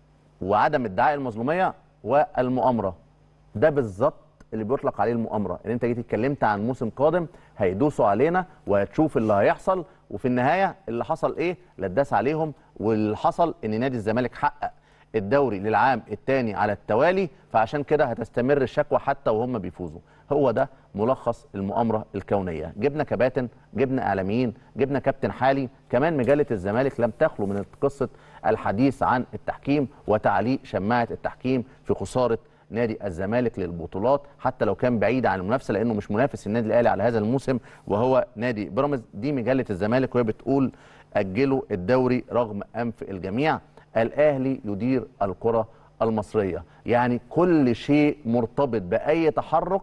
[SPEAKER 2] وعدم ادعاء المظلوميه والمؤامره ده بالظبط اللي بيطلق عليه المؤامره ان انت جيت اتكلمت عن موسم قادم هيدوسوا علينا وهتشوف اللي هيحصل وفي النهايه اللي حصل ايه لا اتداس عليهم واللي حصل ان نادي الزمالك حقق الدوري للعام الثاني على التوالي فعشان كده هتستمر الشكوى حتى وهم بيفوزوا هو ده ملخص المؤامره الكونيه جبنا كباتن جبنا اعلاميين جبنا كابتن حالي كمان مجله الزمالك لم تخلو من قصه الحديث عن التحكيم وتعليق شماعه التحكيم في خساره نادي الزمالك للبطولات حتى لو كان بعيد عن المنافسه لانه مش منافس النادي الاهلي على هذا الموسم وهو نادي بيراميدز دي مجله الزمالك وهي بتقول اجلوا الدوري رغم انف الجميع الاهلي يدير الكره المصريه يعني كل شيء مرتبط باي تحرك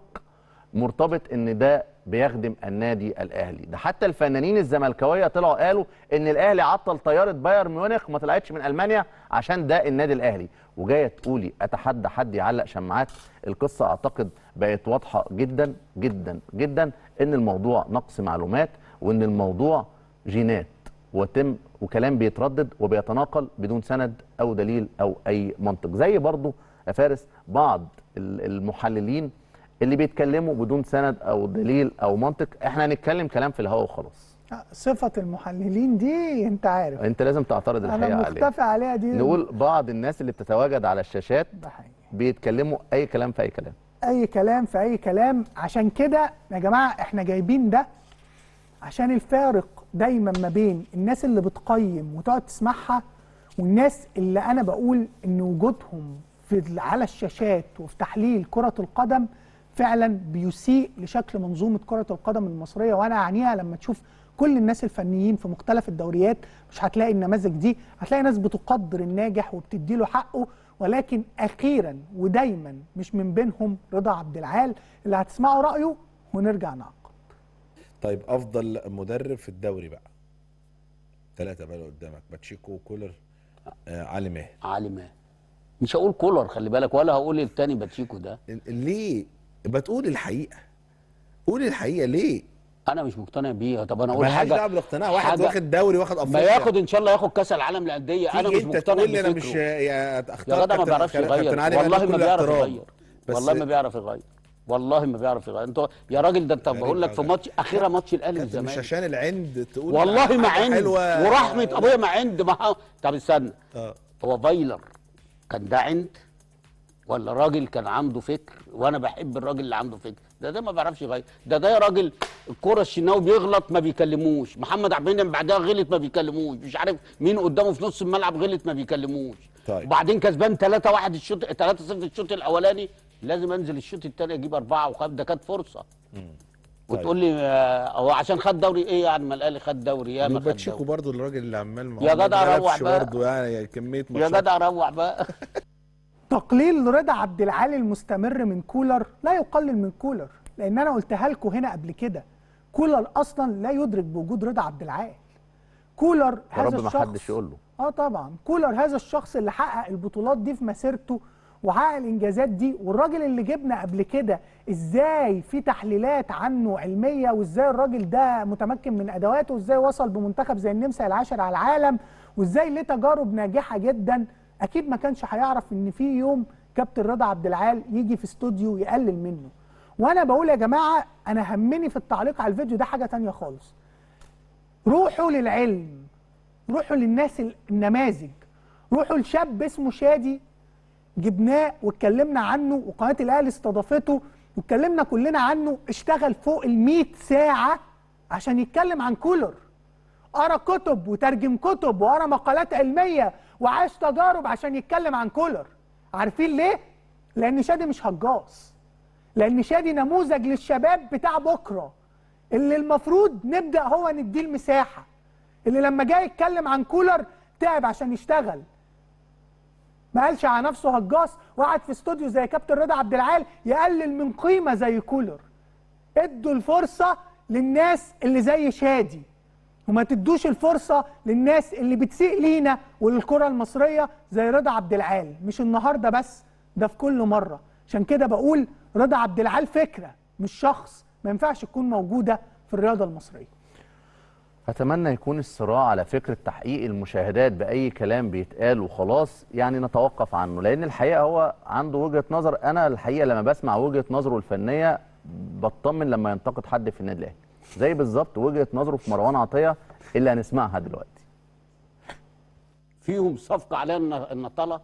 [SPEAKER 2] مرتبط ان ده بيخدم النادي الاهلي ده حتى الفنانين الزملكاويه طلعوا قالوا ان الاهلي عطل طياره بايرن ميونخ ما طلعتش من المانيا عشان ده النادي الاهلي وجايه تقولي اتحدى حد يعلق شماعات القصه اعتقد بقت واضحه جدا جدا جدا ان الموضوع نقص معلومات وان الموضوع جينات وتم وكلام بيتردد وبيتناقل بدون سند او دليل او اي منطق زي برضو يا فارس بعض ال- المحللين اللي بيتكلموا بدون سند او دليل او منطق احنا هنتكلم كلام في الهواء وخلاص
[SPEAKER 1] صفة المحللين دي انت عارف
[SPEAKER 2] انت لازم تعترض
[SPEAKER 1] انا
[SPEAKER 2] الحقيقه عليها
[SPEAKER 1] مختفي عليها دي
[SPEAKER 2] نقول بعض الناس اللي بتتواجد على الشاشات بيتكلموا اي كلام في اي كلام
[SPEAKER 1] اي كلام في اي كلام عشان كده يا جماعه احنا جايبين ده عشان الفارق دايما ما بين الناس اللي بتقيم وتقعد تسمعها والناس اللي انا بقول ان وجودهم في على الشاشات وفي تحليل كره القدم فعلا بيسيء لشكل منظومه كره القدم المصريه وانا اعنيها لما تشوف كل الناس الفنيين في مختلف الدوريات مش هتلاقي النماذج دي هتلاقي ناس بتقدر الناجح وبتدي له حقه ولكن اخيرا ودايما مش من بينهم رضا عبد العال اللي هتسمعوا رايه ونرجع نعقد
[SPEAKER 14] طيب افضل مدرب في الدوري بقى ثلاثه بقى اللي قدامك باتشيكو كولر آه علي ماهر
[SPEAKER 15] علي ماهر مش هقول كولر خلي بالك ولا هقول التاني باتشيكو ده
[SPEAKER 14] ليه بتقول الحقيقه قول الحقيقه ليه
[SPEAKER 15] انا مش مقتنع بيه طب انا اقول
[SPEAKER 14] ملهاش
[SPEAKER 15] حاجه
[SPEAKER 14] دعوه بالاقتناع واحد
[SPEAKER 15] حاجة-
[SPEAKER 14] واخد دوري واخد
[SPEAKER 15] ما
[SPEAKER 14] افريقيا
[SPEAKER 15] ياخد ان شاء الله ياخد كاس العالم للانديه انا
[SPEAKER 14] تيجي
[SPEAKER 15] مش
[SPEAKER 14] انت
[SPEAKER 15] مقتنع
[SPEAKER 14] تقول لي انا مش
[SPEAKER 15] بفكره.
[SPEAKER 14] يا اختار
[SPEAKER 15] يا جدع ما
[SPEAKER 14] كابتن-
[SPEAKER 15] بيعرفش
[SPEAKER 14] كابتن
[SPEAKER 15] يغير
[SPEAKER 14] علي
[SPEAKER 15] والله
[SPEAKER 14] بكل
[SPEAKER 15] ما بيعرف
[SPEAKER 14] احترام.
[SPEAKER 15] يغير
[SPEAKER 14] بس
[SPEAKER 15] والله ما بيعرف يغير والله ما بيعرف يغير انت يا راجل ده انت بقول لك في ماتش اخيرا ماتش الاهلي
[SPEAKER 14] مش
[SPEAKER 15] والزمالك
[SPEAKER 14] عشان العند تقول
[SPEAKER 15] والله ما
[SPEAKER 14] حاجة
[SPEAKER 15] عند
[SPEAKER 14] حلوة.
[SPEAKER 15] ورحمه ابويا ما عند ما طب استنى
[SPEAKER 14] اه
[SPEAKER 15] هو فايلر كان ده عند ولا راجل كان عنده فكر وانا بحب الراجل اللي عنده فكر ده ده ما بيعرفش يغير ده ده يا راجل الكره الشناوي بيغلط ما بيكلموش محمد عبد المنعم بعدها غلط ما بيكلموش مش عارف مين قدامه في نص الملعب غلط ما بيكلموش
[SPEAKER 14] طيب.
[SPEAKER 15] وبعدين كسبان 3 1 الشوط 3 0 الشوط الاولاني لازم انزل الشوط الثاني اجيب اربعه وخمسه ده كانت فرصه وتقول لي آه، هو عشان خد دوري ايه يعني ما الاهلي خد دوري يا ما خد
[SPEAKER 14] باتشيكو
[SPEAKER 15] دوري
[SPEAKER 14] برضه الراجل اللي عمال ما
[SPEAKER 15] يا
[SPEAKER 14] ما
[SPEAKER 15] جدع
[SPEAKER 14] بيلعبش
[SPEAKER 15] روح بقى.
[SPEAKER 14] برضه يعني كميه
[SPEAKER 15] يا
[SPEAKER 14] ماتشات
[SPEAKER 15] جدع روح بقى
[SPEAKER 1] تقليل رضا عبد العالي المستمر من كولر لا يقلل من كولر لان انا قلتها لكم هنا قبل كده كولر اصلا لا يدرك بوجود رضا عبد العال كولر
[SPEAKER 2] يا
[SPEAKER 1] هذا
[SPEAKER 2] رب ما
[SPEAKER 1] الشخص
[SPEAKER 2] حدش يقول له
[SPEAKER 1] اه طبعا كولر هذا الشخص اللي حقق البطولات دي في مسيرته وحقق الانجازات دي والراجل اللي جبنا قبل كده ازاي في تحليلات عنه علميه وازاي الراجل ده متمكن من ادواته وازاي وصل بمنتخب زي النمسا العاشر على العالم وازاي ليه تجارب ناجحه جدا اكيد ما كانش هيعرف ان في يوم كابتن رضا عبد العال يجي في استوديو يقلل منه وانا بقول يا جماعه انا همني في التعليق على الفيديو ده حاجه تانية خالص روحوا للعلم روحوا للناس ال- النماذج روحوا لشاب اسمه شادي جبناه واتكلمنا عنه وقناه الاهلي استضافته واتكلمنا كلنا عنه اشتغل فوق ال 100 ساعه عشان يتكلم عن كولر قرا كتب وترجم كتب وقرا مقالات علميه وعاش تجارب عشان يتكلم عن كولر عارفين ليه لان شادي مش هجاص لان شادي نموذج للشباب بتاع بكره اللي المفروض نبدا هو نديه المساحه اللي لما جاي يتكلم عن كولر تعب عشان يشتغل ما قالش على نفسه هجاص وقعد في استوديو زي كابتن رضا عبد العال يقلل من قيمه زي كولر ادوا الفرصه للناس اللي زي شادي وما تدوش الفرصه للناس اللي بتسيء لينا وللكره المصريه زي رضا عبد العال مش النهارده بس ده في كل مره عشان كده بقول رضا عبد العال فكره مش شخص ما ينفعش تكون موجوده في الرياضه المصريه
[SPEAKER 2] اتمنى يكون الصراع على فكره تحقيق المشاهدات باي كلام بيتقال وخلاص يعني نتوقف عنه لان الحقيقه هو عنده وجهه نظر انا الحقيقه لما بسمع وجهه نظره الفنيه بطمن لما ينتقد حد في النادي الاهلي زي بالظبط وجهه نظره في مروان عطيه اللي هنسمعها دلوقتي
[SPEAKER 15] فيهم صفقه عليها الن- النطله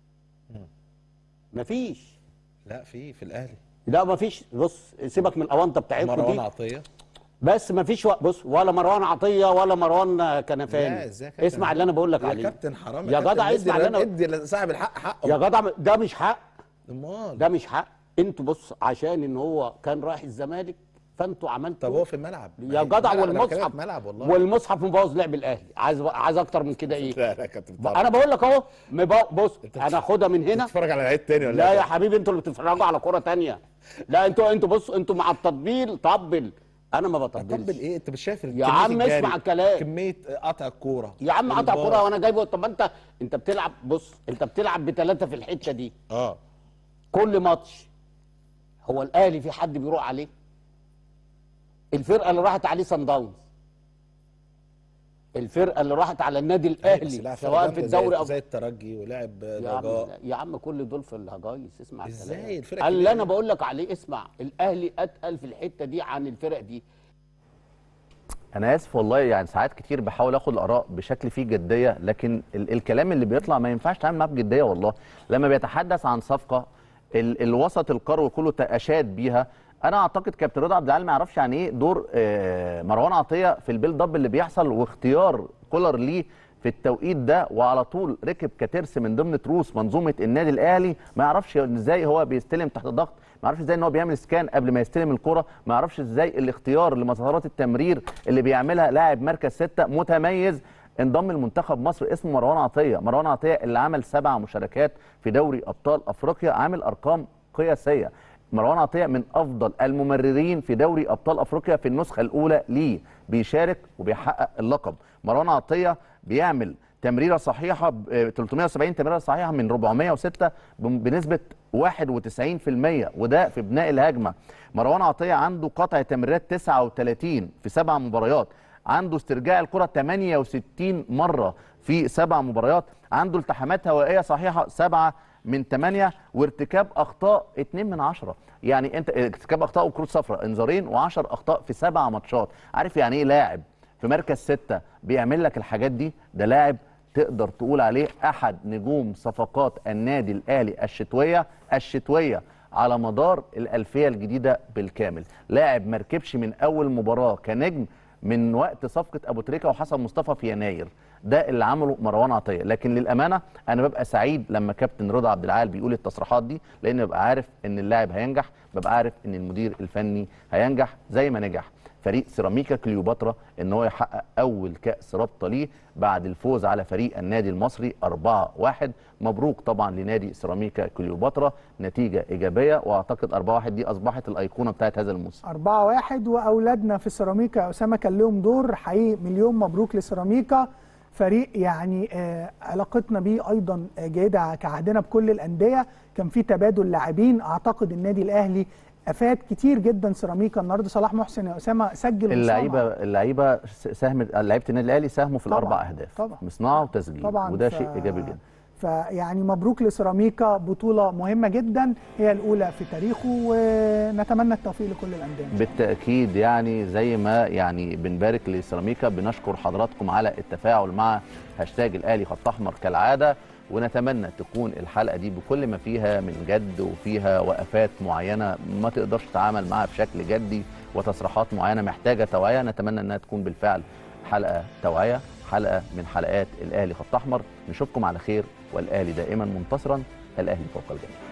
[SPEAKER 15] مفيش
[SPEAKER 14] لا في في الاهلي
[SPEAKER 15] لا مفيش بص سيبك من الاونطه بتاعتكم
[SPEAKER 14] مروان
[SPEAKER 15] دي
[SPEAKER 14] عطيه
[SPEAKER 15] بس مفيش و... بص ولا مروان عطيه ولا مروان كنفاني
[SPEAKER 14] لا، ازاي يا كابتن؟
[SPEAKER 15] اسمع اللي انا بقول لك
[SPEAKER 14] يا
[SPEAKER 15] عليه
[SPEAKER 14] كابتن حرام
[SPEAKER 15] يا
[SPEAKER 14] كابتن،
[SPEAKER 15] جدع
[SPEAKER 14] ادي
[SPEAKER 15] اسمع اللي انا
[SPEAKER 14] ادي لصاحب الحق حقه
[SPEAKER 15] يا جدع ده مش حق
[SPEAKER 14] امال
[SPEAKER 15] ده مش حق انتوا بص عشان ان هو كان رايح الزمالك فانتوا عملتوا
[SPEAKER 14] طب هو في الملعب
[SPEAKER 15] يا جدع
[SPEAKER 14] الملعب، أنا بكلمك
[SPEAKER 15] والمصحف
[SPEAKER 14] ملعب والله
[SPEAKER 15] والمصحف مبوظ لعب الاهلي عايز عايز اكتر من كده ايه
[SPEAKER 14] لا لا يا كابتن
[SPEAKER 15] ب- انا بقول لك اهو مبو- بص انا خدها من هنا
[SPEAKER 14] تتفرج على العيد تاني ولا
[SPEAKER 15] لا
[SPEAKER 14] إيه؟
[SPEAKER 15] يا حبيبي انتوا اللي بتتفرجوا على كرة تانية لا انتوا انتوا بص انتوا مع التطبيل طبل انا ما بطبلش
[SPEAKER 14] طبل ايه انت مش شايف
[SPEAKER 15] يا
[SPEAKER 14] كمية
[SPEAKER 15] عم
[SPEAKER 14] الجري،
[SPEAKER 15] اسمع الكلام
[SPEAKER 14] كميه قطع الكوره
[SPEAKER 15] يا عم قطع
[SPEAKER 14] الباص.
[SPEAKER 15] كرة وانا جايبه طب انت انت بتلعب بص انت بتلعب بثلاثة في الحتة دي
[SPEAKER 14] اه
[SPEAKER 15] كل ماتش هو الاهلي في حد بيروح عليه الفرقة اللي راحت عليه سان داونز الفرقة اللي راحت على النادي
[SPEAKER 14] أيوة، بس
[SPEAKER 15] الاهلي
[SPEAKER 14] لعب
[SPEAKER 15] سواء
[SPEAKER 14] جامدة
[SPEAKER 15] في
[SPEAKER 14] زي-
[SPEAKER 15] الدوري او
[SPEAKER 14] زي الترجي ولعب
[SPEAKER 15] يا عم
[SPEAKER 14] رجاء
[SPEAKER 15] يا عم كل دول في الهجايس اسمع
[SPEAKER 14] ازاي
[SPEAKER 15] الكلام.
[SPEAKER 14] الفرق
[SPEAKER 15] اللي
[SPEAKER 14] كبيرة
[SPEAKER 15] انا
[SPEAKER 14] دي؟
[SPEAKER 15] بقول لك عليه اسمع الاهلي اتقل في الحته دي عن الفرق دي
[SPEAKER 2] انا اسف والله يعني ساعات كتير بحاول اخد الاراء بشكل فيه جديه لكن ال الكلام اللي بيطلع ما ينفعش تعمل معاه بجديه والله لما بيتحدث عن صفقه ال الوسط القروي كله اشاد بيها انا اعتقد كابتن رضا عبد العال ما يعرفش يعني ايه دور آه، مروان عطيه في البيلد اب اللي بيحصل واختيار كولر ليه في التوقيت ده وعلى طول ركب كترس من ضمن تروس منظومه النادي الاهلي ما يعرفش ازاي هو بيستلم تحت ضغط ما يعرفش ازاي ان هو بيعمل سكان قبل ما يستلم الكره ما يعرفش ازاي الاختيار لمسارات التمرير اللي بيعملها لاعب مركز ستة متميز انضم لمنتخب مصر اسمه مروان عطيه مروان عطيه اللي عمل سبع مشاركات في دوري ابطال افريقيا عامل ارقام قياسيه مروان عطيه من افضل الممررين في دوري ابطال افريقيا في النسخه الاولى ليه بيشارك وبيحقق اللقب مروان عطيه بيعمل تمريره صحيحه ب- آه، 370 تمريره صحيحه من 406 بم- بنسبه 91% وده في بناء الهجمه مروان عطيه عنده قطع تمريرات 39 في سبع مباريات عنده استرجاع الكره 68 مره في سبع مباريات عنده التحامات هوائيه صحيحه سبعه من 8 وارتكاب اخطاء 2 من 10 يعني انت ارتكاب اخطاء وكروت صفراء انذارين و10 اخطاء في سبع ماتشات عارف يعني ايه لاعب في مركز ستة بيعمل لك الحاجات دي ده لاعب تقدر تقول عليه احد نجوم صفقات النادي الاهلي الشتويه الشتويه على مدار الالفيه الجديده بالكامل لاعب ما ركبش من اول مباراه كنجم من وقت صفقه ابو تريكه وحسن مصطفى في يناير ده اللي عمله مروان عطيه لكن للامانه انا ببقى سعيد لما كابتن رضا عبد العال بيقول التصريحات دي لان ببقى عارف ان اللاعب هينجح ببقى عارف ان المدير الفني هينجح زي ما نجح فريق سيراميكا كليوباترا ان هو يحقق اول كاس رابطه ليه بعد الفوز على فريق النادي المصري 4-1 مبروك طبعا لنادي سيراميكا كليوباترا نتيجه ايجابيه واعتقد 4-1 دي اصبحت الايقونه بتاعت هذا الموسم
[SPEAKER 1] 4 1 واولادنا في سيراميكا يا اسامه كان لهم دور حقيقي مليون مبروك لسيراميكا فريق يعني آه علاقتنا بيه ايضا آه، جيده كعهدنا بكل الانديه كان في تبادل لاعبين اعتقد النادي الاهلي افاد كتير جدا سيراميكا النهارده صلاح محسن يا اسامه سجل وصنع.
[SPEAKER 2] اللعيبه اللعيبه ساهمت لعيبه النادي الاهلي ساهموا في
[SPEAKER 1] طبعاً،
[SPEAKER 2] الاربع اهداف
[SPEAKER 1] طبعاً.
[SPEAKER 2] مصنعه وتسجيل
[SPEAKER 1] طبعاً،
[SPEAKER 2] وده
[SPEAKER 1] ف-
[SPEAKER 2] شيء ايجابي جدا
[SPEAKER 1] فيعني مبروك لسيراميكا بطوله مهمه جدا هي الاولى في تاريخه ونتمنى التوفيق لكل الانديه
[SPEAKER 2] بالتاكيد يعني زي ما يعني بنبارك لسيراميكا بنشكر حضراتكم على التفاعل مع هاشتاج الاهلي خط احمر كالعاده ونتمنى تكون الحلقه دي بكل ما فيها من جد وفيها وقفات معينه ما تقدرش تتعامل معاها بشكل جدي وتصريحات معينه محتاجه توعيه نتمنى انها تكون بالفعل حلقه توعيه حلقه من حلقات الاهلي خط احمر نشوفكم على خير والاهلي دائما منتصرا الاهلي فوق الجميع